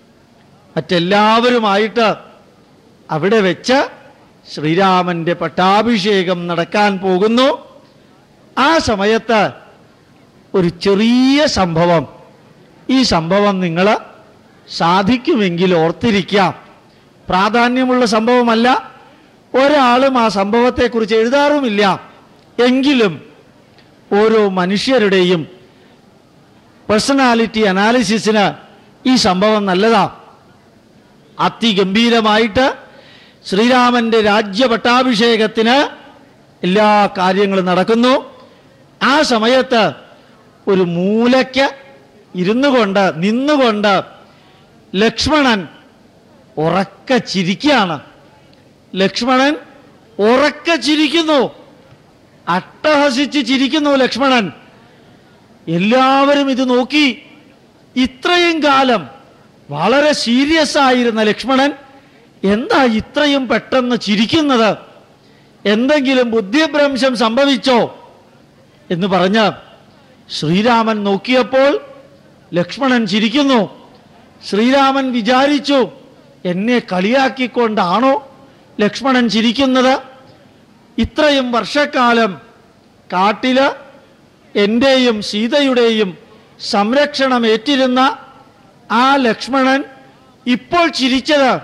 മറ്റെല്ലാവരുമായിട്ട് അവിടെ വെച്ച് ശ്രീരാമന്റെ പട്ടാഭിഷേകം നടക്കാൻ പോകുന്നു ആ സമയത്ത് ഒരു ചെറിയ സംഭവം ഈ സംഭവം നിങ്ങൾ സാധിക്കുമെങ്കിൽ ഓർത്തിരിക്കാം പ്രാധാന്യമുള്ള സംഭവമല്ല ഒരാളും ആ സംഭവത്തെക്കുറിച്ച് എഴുതാറുമില്ല എങ്കിലും ഓരോ മനുഷ്യരുടെയും പേഴ്സണാലിറ്റി അനാലിസിസിന് ഈ സംഭവം നല്ലതാ അതിഗംഭീരമായിട്ട് ശ്രീരാമന്റെ രാജ്യ പട്ടാഭിഷേകത്തിന് എല്ലാ കാര്യങ്ങളും നടക്കുന്നു ആ സമയത്ത് ഒരു മൂലയ്ക്ക് ഇരുന്നു കൊണ്ട് നിന്നുകൊണ്ട് ലക്ഷ്മണൻ ഉറക്ക ചിരിക്കുകയാണ് ലക്ഷ്മണൻ ഉറക്ക ചിരിക്കുന്നു അട്ടഹസിച്ച് ചിരിക്കുന്നു ലക്ഷ്മണൻ എല്ലാവരും ഇത് നോക്കി ഇത്രയും കാലം വളരെ സീരിയസ് ആയിരുന്ന ലക്ഷ്മണൻ എന്താ ഇത്രയും പെട്ടെന്ന് ചിരിക്കുന്നത് എന്തെങ്കിലും ബുദ്ധിഭ്രംശം സംഭവിച്ചോ എന്ന് പറഞ്ഞ് ശ്രീരാമൻ നോക്കിയപ്പോൾ ലക്ഷ്മണൻ ചിരിക്കുന്നു ശ്രീരാമൻ വിചാരിച്ചു എന്നെ കളിയാക്കിക്കൊണ്ടാണോ ലക്ഷ്മണൻ ചിരിക്കുന്നത് ഇത്രയും വർഷക്കാലം കാട്ടില് എൻ്റെയും സീതയുടെയും സംരക്ഷണം ഏറ്റിരുന്ന ആ ലക്ഷ്മണൻ ഇപ്പോൾ ചിരിച്ചത്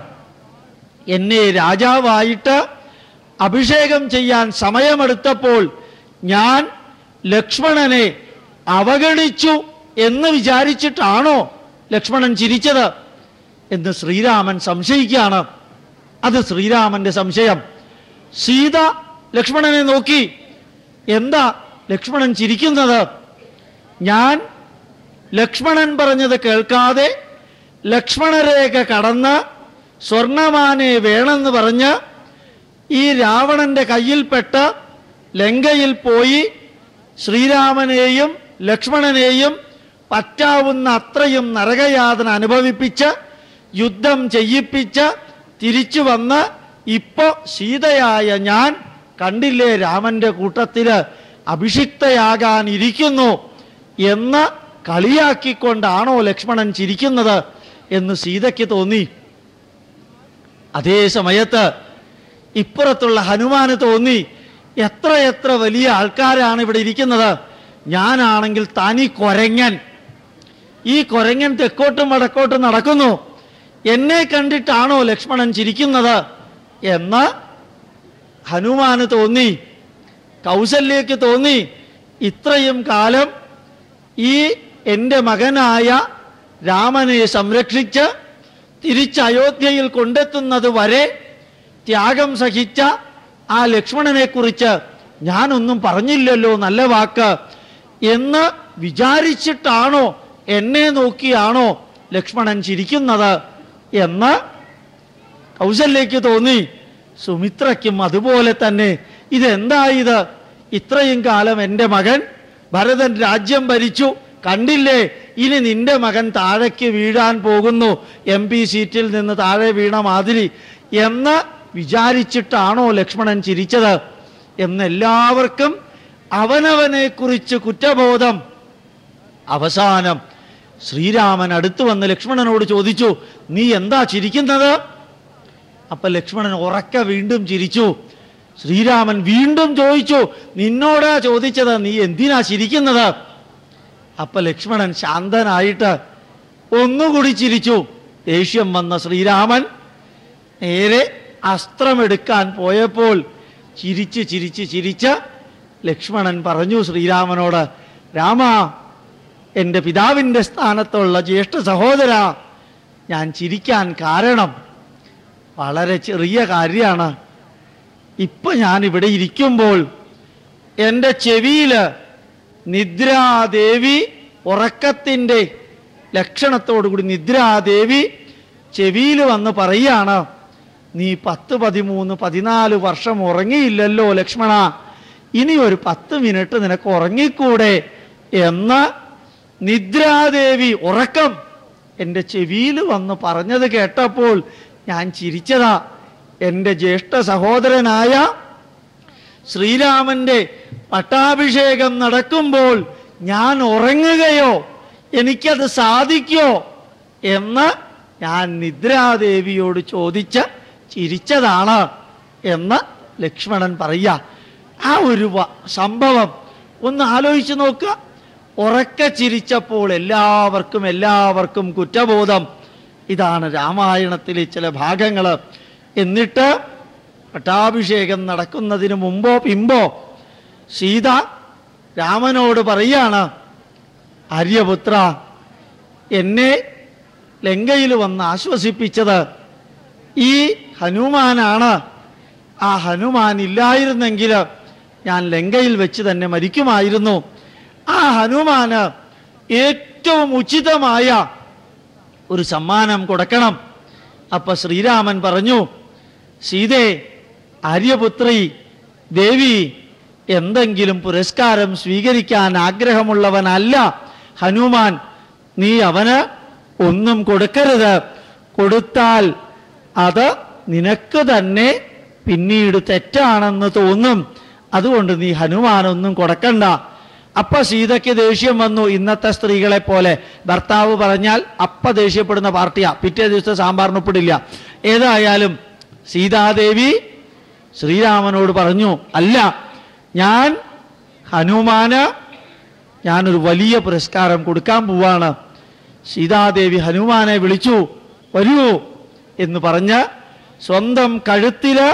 എന്നെ രാജാവായിട്ട് അഭിഷേകം ചെയ്യാൻ സമയമെടുത്തപ്പോൾ ഞാൻ ലക്ഷ്മണനെ അവഗണിച്ചു എന്ന് വിചാരിച്ചിട്ടാണോ ലക്ഷ്മണൻ ചിരിച്ചത് എന്ന് ശ്രീരാമൻ സംശയിക്കുകയാണ് അത് ശ്രീരാമന്റെ സംശയം സീത ലക്ഷ്മണനെ നോക്കി എന്താ ലക്ഷ്മണൻ ചിരിക്കുന്നത് ഞാൻ ലക്ഷ്മണൻ പറഞ്ഞത് കേൾക്കാതെ ലക്ഷ്മണരേഖ കടന്ന് സ്വർണമാനെ വേണമെന്ന് പറഞ്ഞ് ഈ രാവണന്റെ കയ്യിൽപ്പെട്ട് ലങ്കയിൽ പോയി ശ്രീരാമനെയും ലക്ഷ്മണനെയും പറ്റാവുന്ന അത്രയും നരകയാതന അനുഭവിപ്പിച്ച് യുദ്ധം ചെയ്യിപ്പിച്ച് തിരിച്ചു വന്ന് ഇപ്പോ സീതയായ ഞാൻ കണ്ടില്ലേ രാമന്റെ കൂട്ടത്തില് അഭിഷിക്തയാകാൻ ഇരിക്കുന്നു എന്ന് കളിയാക്കിക്കൊണ്ടാണോ ലക്ഷ്മണൻ ചിരിക്കുന്നത് എന്ന് സീതയ്ക്ക് തോന്നി അതേ സമയത്ത് ഇപ്പുറത്തുള്ള ഹനുമാന് തോന്നി എത്ര എത്ര വലിയ ആൾക്കാരാണ് ഇവിടെ ഇരിക്കുന്നത് ഞാനാണെങ്കിൽ തനി കൊരങ്ങൻ ഈ കൊരങ്ങൻ തെക്കോട്ടും വടക്കോട്ടും നടക്കുന്നു എന്നെ കണ്ടിട്ടാണോ ലക്ഷ്മണൻ ചിരിക്കുന്നത് എന്ന് ഹനുമാന് തോന്നി കൗസല്യക്ക് തോന്നി ഇത്രയും കാലം ഈ എൻ്റെ മകനായ രാമനെ സംരക്ഷിച്ച് തിരിച്ച് അയോധ്യയിൽ കൊണ്ടെത്തുന്നത് വരെ ത്യാഗം സഹിച്ച ആ ലക്ഷ്മണനെ കുറിച്ച് ഞാനൊന്നും പറഞ്ഞില്ലല്ലോ നല്ല വാക്ക് എന്ന് വിചാരിച്ചിട്ടാണോ എന്നെ നോക്കിയാണോ ലക്ഷ്മണൻ ചിരിക്കുന്നത് എന്ന് കൗശല്യക്ക് തോന്നി സുമിത്രയ്ക്കും അതുപോലെ തന്നെ ഇതെന്താ ഇത് ഇത്രയും കാലം എൻ്റെ മകൻ ഭരതൻ രാജ്യം ഭരിച്ചു കണ്ടില്ലേ ഇനി നിന്റെ മകൻ താഴേക്ക് വീഴാൻ പോകുന്നു എം പി സീറ്റിൽ നിന്ന് താഴെ വീണ മാതിരി എന്ന് വിചാരിച്ചിട്ടാണോ ലക്ഷ്മണൻ ചിരിച്ചത് എന്നെല്ലാവർക്കും അവനവനെ കുറിച്ച് കുറ്റബോധം അവസാനം ശ്രീരാമൻ അടുത്തു വന്ന് ലക്ഷ്മണനോട് ചോദിച്ചു നീ എന്താ ചിരിക്കുന്നത് അപ്പൊ ലക്ഷ്മണൻ ഉറക്ക വീണ്ടും ചിരിച്ചു ശ്രീരാമൻ വീണ്ടും ചോദിച്ചു നിന്നോടാ ചോദിച്ചത് നീ എന്തിനാ ചിരിക്കുന്നത് അപ്പൊ ലക്ഷ്മണൻ ശാന്തനായിട്ട് ഒന്നുകൂടി ചിരിച്ചു ദേഷ്യം വന്ന ശ്രീരാമൻ നേരെ അസ്ത്രമെടുക്കാൻ പോയപ്പോൾ ചിരിച്ച് ചിരിച്ച് ചിരിച്ച് ലക്ഷ്മണൻ പറഞ്ഞു ശ്രീരാമനോട് രാമ എൻ്റെ പിതാവിൻ്റെ സ്ഥാനത്തുള്ള ജ്യേഷ്ഠ സഹോദര ഞാൻ ചിരിക്കാൻ കാരണം വളരെ ചെറിയ കാര്യമാണ് ഇപ്പൊ ഞാൻ ഇവിടെ ഇരിക്കുമ്പോൾ എൻ്റെ ചെവിയിൽ നിദ്രാദേവി ഉറക്കത്തിൻ്റെ ലക്ഷണത്തോടുകൂടി നിദ്രാദേവി ചെവിയിൽ വന്ന് പറയാണ് നീ പത്ത് പതിമൂന്ന് പതിനാല് വർഷം ഉറങ്ങിയില്ലല്ലോ ലക്ഷ്മണ ഇനി ഒരു പത്ത് മിനിറ്റ് നിനക്ക് ഉറങ്ങിക്കൂടെ എന്ന് നിദ്രാദേവി ഉറക്കം എൻ്റെ ചെവിയിൽ വന്ന് പറഞ്ഞത് കേട്ടപ്പോൾ ഞാൻ ചിരിച്ചതാ എൻ്റെ ജ്യേഷ്ഠ സഹോദരനായ ശ്രീരാമന്റെ പട്ടാഭിഷേകം നടക്കുമ്പോൾ ഞാൻ ഉറങ്ങുകയോ എനിക്കത് സാധിക്കോ എന്ന് ഞാൻ നിദ്രാദേവിയോട് ചോദിച്ച് ചിരിച്ചതാണ് എന്ന് ലക്ഷ്മണൻ പറയുക ആ ഒരു വ- സംഭവം ഒന്ന് ആലോചിച്ച് നോക്കുക ഉറക്കെ ചിരിച്ചപ്പോൾ എല്ലാവർക്കും എല്ലാവർക്കും കുറ്റബോധം ഇതാണ് രാമായണത്തിലെ ചില ഭാഗങ്ങൾ എന്നിട്ട് പട്ടാഭിഷേകം നടക്കുന്നതിന് മുമ്പോ പിമ്പോ സീത രാമനോട് പറയാണ് ആര്യപുത്ര എന്നെ ലങ്കയിൽ വന്ന് ആശ്വസിപ്പിച്ചത് ഈ ഹനുമാനാണ് ആ ഹനുമാൻ ഇല്ലായിരുന്നെങ്കിൽ ഞാൻ ലങ്കയിൽ വെച്ച് തന്നെ മരിക്കുമായിരുന്നു ആ ഹനുമാന് ഏറ്റവും ഉചിതമായ ഒരു സമ്മാനം കൊടുക്കണം അപ്പൊ ശ്രീരാമൻ പറഞ്ഞു സീതേ ആര്യപുത്രി ദേവി എന്തെങ്കിലും പുരസ്കാരം സ്വീകരിക്കാൻ ആഗ്രഹമുള്ളവനല്ല ഹനുമാൻ നീ അവന് ഒന്നും കൊടുക്കരുത് കൊടുത്താൽ അത് നിനക്ക് തന്നെ പിന്നീട് തെറ്റാണെന്ന് തോന്നും അതുകൊണ്ട് നീ ഹനുമാനൊന്നും കൊടുക്കണ്ട അപ്പ സീതയ്ക്ക് ദേഷ്യം വന്നു ഇന്നത്തെ സ്ത്രീകളെ പോലെ ഭർത്താവ് പറഞ്ഞാൽ അപ്പ ദേഷ്യപ്പെടുന്ന പാർട്ടിയാ പിറ്റേ ദിവസം സാമ്പാറിന് ഉപ്പിടില്ല ഏതായാലും സീതാദേവി ശ്രീരാമനോട് പറഞ്ഞു അല്ല ഞാൻ ഹനുമാന് ഞാനൊരു വലിയ പുരസ്കാരം കൊടുക്കാൻ പോവാണ് സീതാദേവി ഹനുമാനെ വിളിച്ചു വരൂ എന്ന് പറഞ്ഞ് സ്വന്തം കഴുത്തില്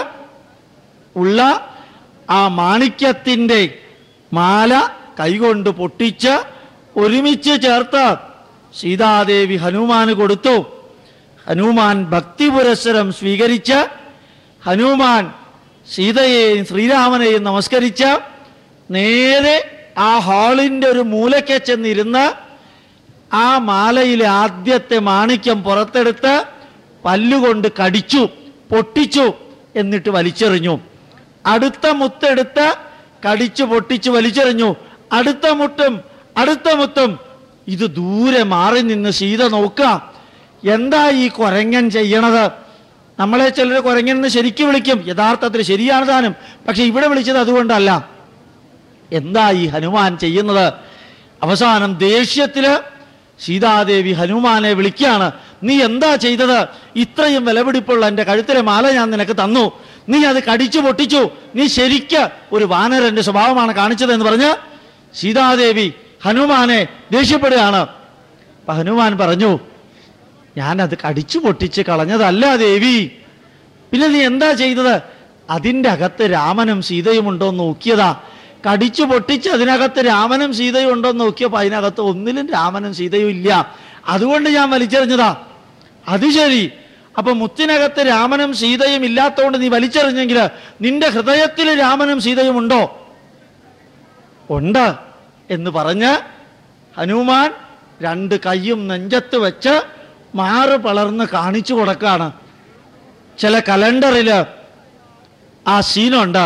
ഉള്ള ആ മാണിക്യത്തിൻ്റെ മാല കൈകൊണ്ട് പൊട്ടിച്ച് ഒരുമിച്ച് ചേർത്ത് സീതാദേവി ഹനുമാന് കൊടുത്തു ഹനുമാൻ ഭക്തി പുരസ്സരം സ്വീകരിച്ച് ഹനുമാൻ സീതയെയും ശ്രീരാമനെയും നമസ്കരിച്ച് നേരെ ആ ഹാളിൻ്റെ ഒരു മൂലയ്ക്ക് ചെന്നിരുന്ന് ആ മാലയിലെ ആദ്യത്തെ മാണിക്യം പുറത്തെടുത്ത് പല്ലുകൊണ്ട് കടിച്ചു പൊട്ടിച്ചു എന്നിട്ട് വലിച്ചെറിഞ്ഞു അടുത്ത മുത്തെടുത്ത് കടിച്ചു പൊട്ടിച്ചു വലിച്ചെറിഞ്ഞു അടുത്ത മുട്ടും അടുത്ത മുത്തും ഇത് ദൂരെ മാറി നിന്ന് സീത നോക്കുക എന്താ ഈ കൊരങ്ങൻ ചെയ്യണത് നമ്മളെ ചിലർ കൊരങ്ങൻ എന്ന് ശരിക്കും വിളിക്കും യഥാർത്ഥത്തിൽ ശരിയാണ് താനും പക്ഷെ ഇവിടെ വിളിച്ചത് അതുകൊണ്ടല്ല എന്താ ഈ ഹനുമാൻ ചെയ്യുന്നത് അവസാനം ദേഷ്യത്തില് സീതാദേവി ഹനുമാനെ വിളിക്കുകയാണ് നീ എന്താ ചെയ്തത് ഇത്രയും വിലപിടിപ്പുള്ള എൻ്റെ കഴുത്തിലെ മാല ഞാൻ നിനക്ക് തന്നു നീ അത് കടിച്ചു പൊട്ടിച്ചു നീ ശരിക്ക് ഒരു വാനരന്റെ സ്വഭാവമാണ് കാണിച്ചത് എന്ന് പറഞ്ഞ് സീതാദേവി ഹനുമാനെ ദേഷ്യപ്പെടുകയാണ് അപ്പൊ ഹനുമാൻ പറഞ്ഞു ഞാനത് കടിച്ചു പൊട്ടിച്ച് കളഞ്ഞതല്ല ദേവി പിന്നെ നീ എന്താ ചെയ്തത് അതിൻ്റെ അകത്ത് രാമനും സീതയും ഉണ്ടോ എന്ന് നോക്കിയതാ കടിച്ചു പൊട്ടിച്ച് അതിനകത്ത് രാമനും സീതയും ഉണ്ടോ എന്ന് നോക്കിയപ്പോൾ അതിനകത്ത് ഒന്നിലും രാമനും സീതയും ഇല്ല അതുകൊണ്ട് ഞാൻ വലിച്ചെറിഞ്ഞതാ അത് ശരി അപ്പൊ മുത്തിനകത്ത് രാമനും സീതയും ഇല്ലാത്തതുകൊണ്ട് നീ വലിച്ചെറിഞ്ഞെങ്കിൽ നിന്റെ ഹൃദയത്തിൽ രാമനും സീതയും ഉണ്ടോ ഉണ്ട് എന്ന് പറഞ്ഞ് ഹനുമാൻ രണ്ട് കൈയും നെഞ്ചത്ത് വെച്ച് മാറ് പളർന്ന് കാണിച്ചു കൊടുക്കാണ് ചില കലണ്ടറിൽ ആ സീനുണ്ട്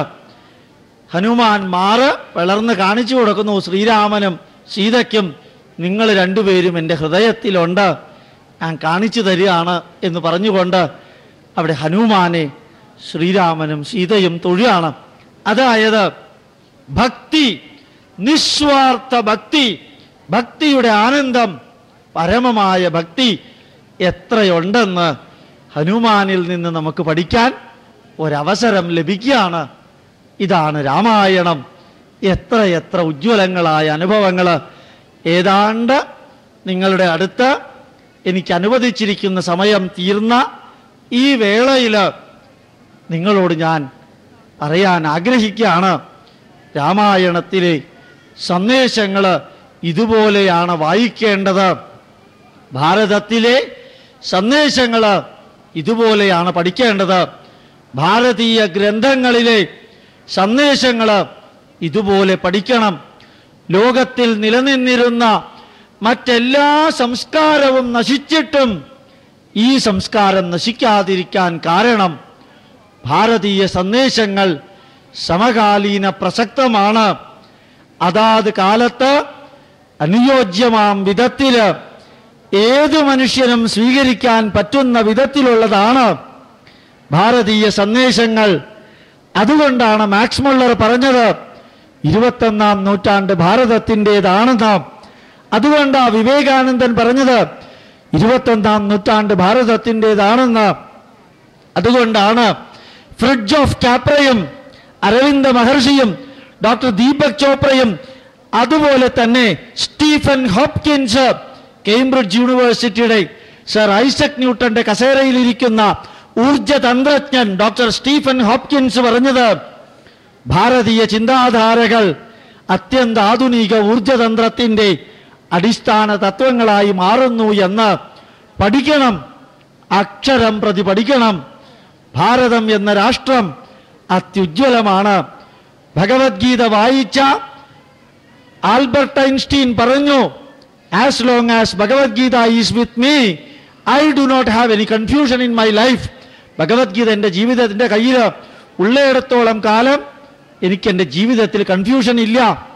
ഹനുമാൻ മാറ് പിളർന്ന് കാണിച്ചു കൊടുക്കുന്നു ശ്രീരാമനും സീതയ്ക്കും നിങ്ങൾ രണ്ടുപേരും എൻ്റെ ഹൃദയത്തിലുണ്ട് ഞാൻ കാണിച്ചു തരികയാണ് എന്ന് പറഞ്ഞുകൊണ്ട് അവിടെ ഹനുമാനെ ശ്രീരാമനും സീതയും തൊഴുകയാണ് അതായത് ഭക്തി നിസ്വാർത്ഥ ഭക്തി ഭക്തിയുടെ ആനന്ദം പരമമായ ഭക്തി എത്രയുണ്ടെന്ന് ഹനുമാനിൽ നിന്ന് നമുക്ക് പഠിക്കാൻ ഒരവസരം ലഭിക്കുകയാണ് ഇതാണ് രാമായണം എത്ര എത്ര ഉജ്ജ്വലങ്ങളായ അനുഭവങ്ങൾ ഏതാണ്ട് നിങ്ങളുടെ അടുത്ത് എനിക്ക് അനുവദിച്ചിരിക്കുന്ന സമയം തീർന്ന ഈ വേളയിൽ നിങ്ങളോട് ഞാൻ പറയാൻ ആഗ്രഹിക്കുകയാണ് രാമായണത്തിലെ സന്ദേശങ്ങൾ ഇതുപോലെയാണ് വായിക്കേണ്ടത് ഭാരതത്തിലെ സന്ദേശങ്ങൾ ഇതുപോലെയാണ് പഠിക്കേണ്ടത് ഭാരതീയ ഗ്രന്ഥങ്ങളിലെ സന്ദേശങ്ങൾ ഇതുപോലെ പഠിക്കണം ലോകത്തിൽ നിലനിന്നിരുന്ന മറ്റെല്ലാ സംസ്കാരവും നശിച്ചിട്ടും ഈ സംസ്കാരം നശിക്കാതിരിക്കാൻ കാരണം ഭാരതീയ സന്ദേശങ്ങൾ സമകാലീന പ്രസക്തമാണ് അതാത് കാലത്ത് അനുയോജ്യമാം വിധത്തില് ഏത് മനുഷ്യനും സ്വീകരിക്കാൻ പറ്റുന്ന വിധത്തിലുള്ളതാണ് ഭാരതീയ സന്ദേശങ്ങൾ അതുകൊണ്ടാണ് മാക്സ് മുള്ളർ പറഞ്ഞത് ഇരുപത്തൊന്നാം നൂറ്റാണ്ട് ഭാരതത്തിൻ്റെതാണെന്ന് അതുകൊണ്ടാ വിവേകാനന്ദൻ പറഞ്ഞത് ഇരുപത്തൊന്നാം നൂറ്റാണ്ട് ഭാരതത്തിൻ്റെതാണെന്ന് അതുകൊണ്ടാണ് ഫ്രിഡ്ജ് ഓഫ് കാപ്രയും അരവിന്ദ മഹർഷിയും ഡോക്ടർ ദീപക് ചോപ്രയും അതുപോലെ തന്നെ സ്റ്റീഫൻ ഹോപ്കിൻസ് കേംബ്രിഡ്ജ് യൂണിവേഴ്സിറ്റിയുടെ സർ ഐസക് ന്യൂട്ടന്റെ കസേരയിലിരിക്കുന്ന ഊർജതന്ത്രജ്ഞൻ ഡോക്ടർ സ്റ്റീഫൻ ഹോപ്കിൻസ് പറഞ്ഞത് ഭാരതീയ ചിന്താധാരകൾ അത്യന്താധുനിക ഊർജതന്ത്രത്തിന്റെ അടിസ്ഥാന തത്വങ്ങളായി മാറുന്നു എന്ന് പഠിക്കണം അക്ഷരം പ്രതി പഠിക്കണം ഭാരതം എന്ന രാഷ്ട്രം അത്യുജ്വലമാണ് ഭഗവത്ഗീത വായിച്ച ആൽബർട്ട് ഐൻസ്റ്റീൻ പറഞ്ഞു as long as Bhagavad Gita is with me I do not have any confusion in my life Bhagavad Gita എൻ്റെ ജീവിതത്തിൻ്റെ കയ്യിൽ ഉള്ളയിടത്തോളം കാലം എനിക്ക് എൻ്റെ ജീവിതത്തിൽ കൺഫ്യൂഷൻ ഇല്ല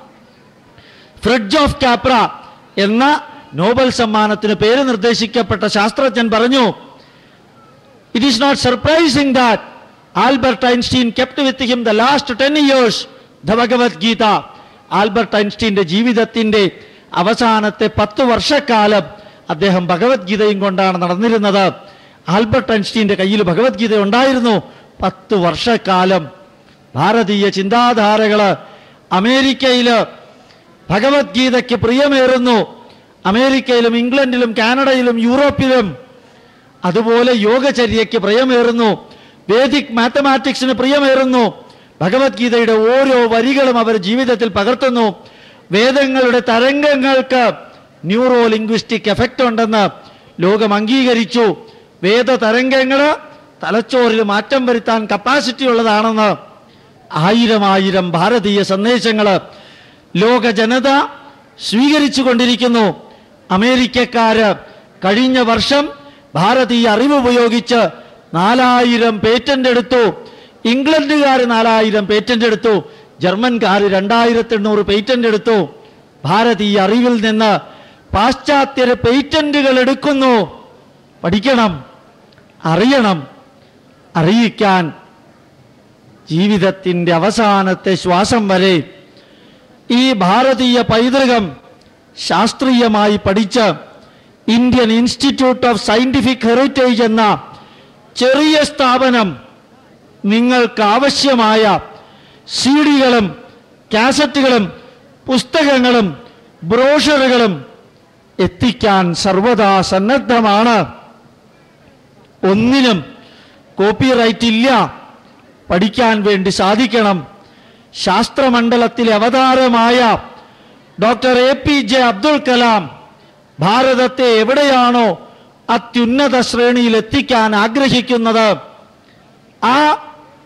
ഫ്രിഡ്ജ് ഓഫ് കാപ്ര എന്ന നോബൽ സമ്മാനത്തിന് പേര് നിർദ്ദേശിക്കപ്പെട്ട ശാസ്ത്രജ്ഞൻ പറഞ്ഞു it is not surprising that Albert Einstein kept with him the last ten years the Bhagavad Gita Albert ഐൻസ്റ്റീന്റെ ജീവിതത്തിന്റെ അവസാനത്തെ പത്ത് വർഷക്കാലം അദ്ദേഹം ഭഗവത്ഗീതയും കൊണ്ടാണ് നടന്നിരുന്നത് ആൽബർട്ട് ഐൻസ്റ്റീന്റെ കയ്യിൽ ഭഗവത്ഗീത ഉണ്ടായിരുന്നു പത്ത് വർഷക്കാലം ഭാരതീയ ചിന്താധാരകള് അമേരിക്കയില് ഭഗവത്ഗീതയ്ക്ക് പ്രിയമേറുന്നു അമേരിക്കയിലും ഇംഗ്ലണ്ടിലും കാനഡയിലും യൂറോപ്പിലും അതുപോലെ യോഗചര്യയ്ക്ക് പ്രിയമേറുന്നു വേദിക് മാത്തമാറ്റിക്സിന് പ്രിയമേറുന്നു ഭഗവത്ഗീതയുടെ ഓരോ വരികളും അവർ ജീവിതത്തിൽ പകർത്തുന്നു വേദങ്ങളുടെ തരംഗങ്ങൾക്ക് ന്യൂറോ ലിംഗ്വിസ്റ്റിക് എഫക്റ്റ് ഉണ്ടെന്ന് ലോകം അംഗീകരിച്ചു വേദ തരംഗങ്ങള് തലച്ചോറിൽ മാറ്റം വരുത്താൻ കപ്പാസിറ്റി ഉള്ളതാണെന്ന് ആയിരം ആയിരം ഭാരതീയ സന്ദേശങ്ങള് ലോക ജനത സ്വീകരിച്ചു കൊണ്ടിരിക്കുന്നു അമേരിക്കക്കാര് കഴിഞ്ഞ വർഷം ഭാരതീയ അറിവ് ഉപയോഗിച്ച് നാലായിരം പേറ്റന്റ് എടുത്തു ഇംഗ്ലണ്ടുകാർ നാലായിരം പേറ്റന്റ് എടുത്തു ജർമ്മൻകാർ രണ്ടായിരത്തി എണ്ണൂറ് പേറ്റന്റ് എടുത്തു ഭാരതീയ അറിവിൽ നിന്ന് പാശ്ചാത്യര് പേറ്റന്റുകൾ എടുക്കുന്നു പഠിക്കണം അറിയണം അറിയിക്കാൻ ജീവിതത്തിൻ്റെ അവസാനത്തെ ശ്വാസം വരെ ഈ ഭാരതീയ പൈതൃകം ശാസ്ത്രീയമായി പഠിച്ച് Indian institute of scientific heritage എന്ന ചെറിയ സ്ഥാപനം നിങ്ങൾക്ക് ആവശ്യമായ സി ഡികളും കാസറ്റുകളും പുസ്തകങ്ങളും ബ്രോഷറുകളും എത്തിക്കാൻ സർവദാ സന്നദ്ധമാണ് ഒന്നിനും കോപ്പിറൈറ്റ് ഇല്ല പഠിക്കാൻ വേണ്ടി സാധിക്കണം ശാസ്ത്രമണ്ഡലത്തിലെ അവതാരമായ doctor A P J Abdul Kalam ഭാരതത്തെ എവിടെയാണോ അത്യുന്നത ശ്രേണിയിൽ എത്തിക്കാൻ ആഗ്രഹിക്കുന്നത് ആ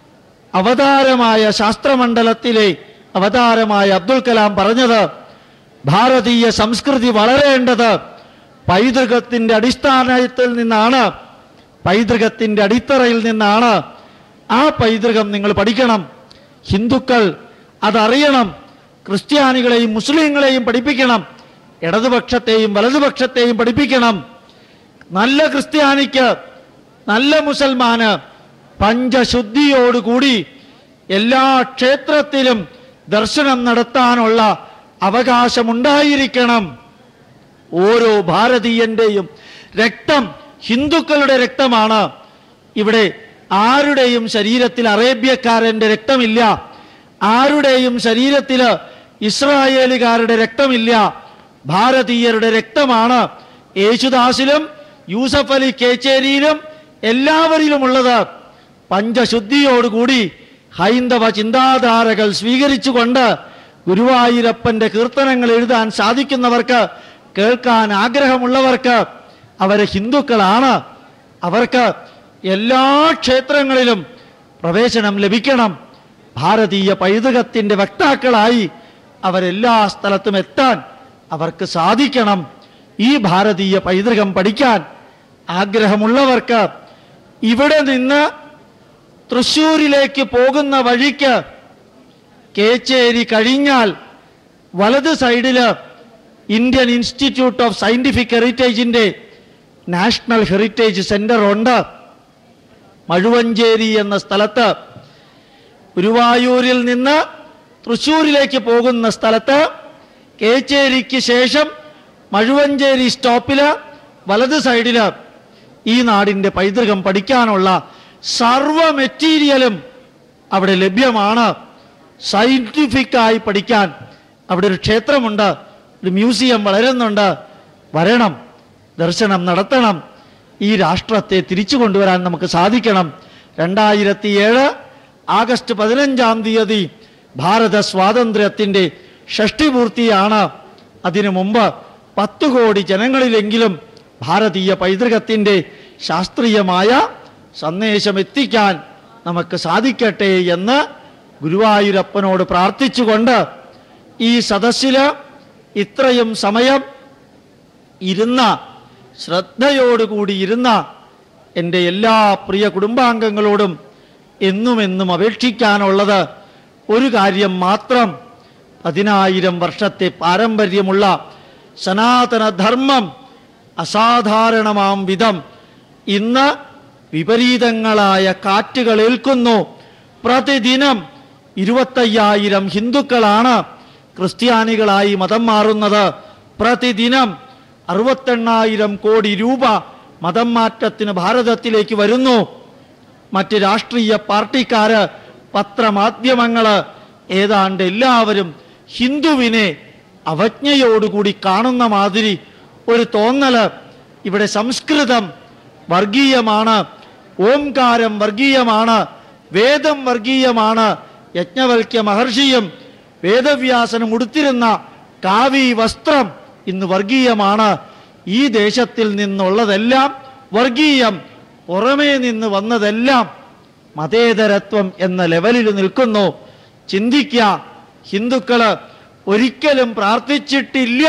അവതാരമായ ശാസ്ത്രമണ്ഡലത്തിലെ അവതാരമായ അബ്ദുൽ കലാം പറഞ്ഞത് ഭാരതീയ സംസ്കൃതി വളരേണ്ടത് പൈതൃകത്തിന്റെ അടിസ്ഥാനത്തിൽ നിന്നാണ് പൈതൃകത്തിന്റെ അടിത്തറയിൽ നിന്നാണ് ആ പൈതൃകം നിങ്ങൾ പഠിക്കണം ഹിന്ദുക്കൾ അതറിയണം ക്രിസ്ത്യാനികളെയും മുസ്ലിങ്ങളെയും പഠിപ്പിക്കണം ഇടതുപക്ഷത്തെയും വലതുപക്ഷത്തെയും പഠിപ്പിക്കണം നല്ല ക്രിസ്ത്യാനിക്ക് നല്ല മുസൽമാന് പഞ്ചശുദ്ധിയോടുകൂടി എല്ലാ ക്ഷേത്രത്തിലും ദർശനം നടത്താനുള്ള അവകാശമുണ്ടായിരിക്കണം ഓരോ ഭാരതീയന്റെയും രക്തം ഹിന്ദുക്കളുടെ രക്തമാണ് ഇവിടെ ആരുടെയും ശരീരത്തിൽ അറേബ്യക്കാരന്റെ രക്തമില്ല ആരുടെയും ശരീരത്തിൽ ഇസ്രായേലുകാരുടെ രക്തമില്ല ഭാരതീയരുടെ രക്തമാണ് യേശുദാസിലും യൂസഫ് അലി കേച്ചേരിയിലും എല്ലാവരിലുമുള്ളത് പഞ്ചശുദ്ധിയോടുകൂടി ഹൈന്ദവ ചിന്താധാരകൾ സ്വീകരിച്ചുകൊണ്ട് ഗുരുവായൂരപ്പന്റെ കീർത്തനങ്ങൾ എഴുതാൻ സാധിക്കുന്നവർക്ക് കേൾക്കാൻ ആഗ്രഹമുള്ളവർക്ക് അവരെ ഹിന്ദുക്കളാണ് അവർക്ക് എല്ലാ ക്ഷേത്രങ്ങളിലും പ്രവേശനം ലഭിക്കണം ഭാരതീയ പൈതൃകത്തിന്റെ വക്താക്കളായി അവരെല്ലാ സ്ഥലത്തും എത്താൻ അവർക്ക് സാധിക്കണം ഈ ഭാരതീയ പൈതൃകം പഠിക്കാൻ ആഗ്രഹമുള്ളവർക്ക് ഇവിടെ നിന്ന് തൃശ്ശൂരിലേക്ക് പോകുന്ന വഴിക്ക് കേച്ചേരി കഴിഞ്ഞാൽ വലത് സൈഡില് ഇന്ത്യൻ ഇൻസ്റ്റിറ്റ്യൂട്ട് ഓഫ് സയന്റിഫിക് ഹെറിറ്റേജിന്റെ നാഷണൽ ഹെറിറ്റേജ് സെന്റർ ഉണ്ട് മഴുവഞ്ചേരി എന്ന സ്ഥലത്ത് ഗുരുവായൂരിൽ നിന്ന് തൃശ്ശൂരിലേക്ക് പോകുന്ന സ്ഥലത്ത് കേച്ചേരിക്ക് ശേഷം മഴുവഞ്ചേരി സ്റ്റോപ്പില് വലത് സൈഡില് ഈ നാടിന്റെ പൈതൃകം പഠിക്കാനുള്ള സർവ മെറ്റീരിയലും അവിടെ ലഭ്യമാണ് സയന്റിഫിക്കായി പഠിക്കാൻ അവിടെ ഒരു ക്ഷേത്രമുണ്ട് ഒരു മ്യൂസിയം വളരുന്നുണ്ട് വരണം ദർശനം നടത്തണം ഈ രാഷ്ട്രത്തെ തിരിച്ചു കൊണ്ടുവരാൻ നമുക്ക് സാധിക്കണം രണ്ടായിരത്തി ഏഴ് ആഗസ്റ്റ് പതിനഞ്ചാം തീയതി ഭാരത സ്വാതന്ത്ര്യത്തിന്റെ ഷഷ്ടിപൂർത്തിയാണ് അതിനു മുമ്പ് പത്തു കോടി ജനങ്ങളിലെങ്കിലും ഭാരതീയ പൈതൃകത്തിന്റെ ശാസ്ത്രീയമായ സന്ദേശം എത്തിക്കാൻ നമുക്ക് സാധിക്കട്ടെ എന്ന് ഗുരുവായൂരപ്പനോട് പ്രാർത്ഥിച്ചുകൊണ്ട് ഈ സദസ്സില് ഇത്രയും സമയം ഇരുന്ന ശ്രദ്ധയോടുകൂടി ഇരുന്ന എൻ്റെ എല്ലാ പ്രിയ കുടുംബാംഗങ്ങളോടും എന്നും എന്നും അപേക്ഷിക്കാനുള്ളത് ഒരു കാര്യം മാത്രം പതിനായിരം വർഷത്തെ പാരമ്പര്യമുള്ള സനാതനധർമ്മം അസാധാരണമാം വിധം ഇന്ന് വിപരീതങ്ങളായ കാറ്റുകൾ ഏൽക്കുന്നു പ്രതിദിനം ഇരുപത്തയ്യായിരം ഹിന്ദുക്കളാണ് ക്രിസ്ത്യാനികളായി മതം മാറുന്നത് പ്രതിദിനം അറുപത്തെണ്ണായിരം കോടി രൂപ മതം മാറ്റത്തിന് ഭാരതത്തിലേക്ക് വരുന്നു മറ്റ് രാഷ്ട്രീയ പാർട്ടിക്കാര് പത്രമാധ്യമങ്ങള് ഏതാണ്ട് എല്ലാവരും ഹിന്ദുവിനെ അവജ്ഞയോടുകൂടി കാണുന്ന മാതിരി ഒരു തോന്നല് ഇവിടെ സംസ്കൃതം വർഗീയമാണ് ഓംകാരം വർഗീയമാണ് വേദം വർഗീയമാണ് യജ്ഞവൽക്യ മഹർഷിയും വേദവ്യാസനും ഉടുത്തിരുന്ന കാവി വസ്ത്രം ഇന്ന് വർഗീയമാണ് ഈ ദേശത്തിൽ നിന്നുള്ളതെല്ലാം വർഗീയം പുറമേ നിന്ന് വന്നതെല്ലാം മതേതരത്വം എന്ന ലെവലിൽ നിൽക്കുന്നു ചിന്തിക്കുക ഹിന്ദുക്കള് ഒരിക്കലും പ്രാർത്ഥിച്ചിട്ടില്ല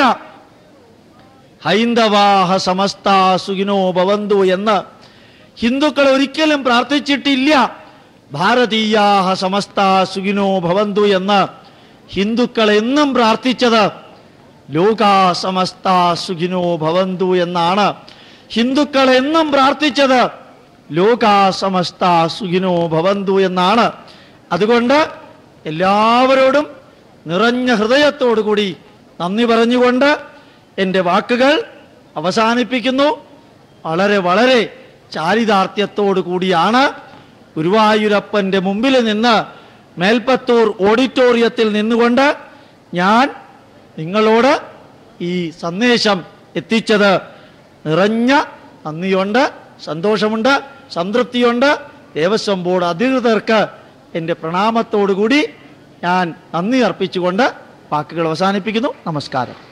ഹൈന്ദവാഹ സമസ്ത സുഖിനോ ഭവന്തു എന്ന് ഹിന്ദുക്കൾ ഒരിക്കലും പ്രാർത്ഥിച്ചിട്ടില്ല ഭാരതീയാഹ സമസ്ത സുഖിനോ ഭവന്തു എന്ന് ഹിന്ദുക്കൾ എന്നും പ്രാർത്ഥിച്ചത് ലോകാ സമസ്ത സുഖിനോ ഭവന്തു എന്നാണ് ഹിന്ദുക്കൾ എന്നും പ്രാർത്ഥിച്ചത് ലോകാ സമസ്ത സുഖിനോ ഭവന്തു എന്നാണ് അതുകൊണ്ട് എല്ലാവരോടും നിറഞ്ഞ ഹൃദയത്തോടു കൂടി നന്ദി പറഞ്ഞുകൊണ്ട് എൻ്റെ വാക്കുകൾ അവസാനിപ്പിക്കുന്നു വളരെ വളരെ ചാരിതാർത്ഥ്യത്തോടു കൂടിയാണ് ഗുരുവായൂരപ്പൻ്റെ മുമ്പിൽ നിന്ന് മേൽപ്പത്തൂർ ഓഡിറ്റോറിയത്തിൽ നിന്നുകൊണ്ട് ഞാൻ നിങ്ങളോട് ഈ സന്ദേശം എത്തിച്ചത് നിറഞ്ഞ നന്ദിയുണ്ട് സന്തോഷമുണ്ട് സംതൃപ്തിയുണ്ട് ദേവസ്വം ബോർഡ് അധികൃതർക്ക് എൻ്റെ പ്രണാമത്തോടു കൂടി ഞാൻ നന്ദി അർപ്പിച്ചുകൊണ്ട് വാക്കുകൾ അവസാനിപ്പിക്കുന്നു നമസ്കാരം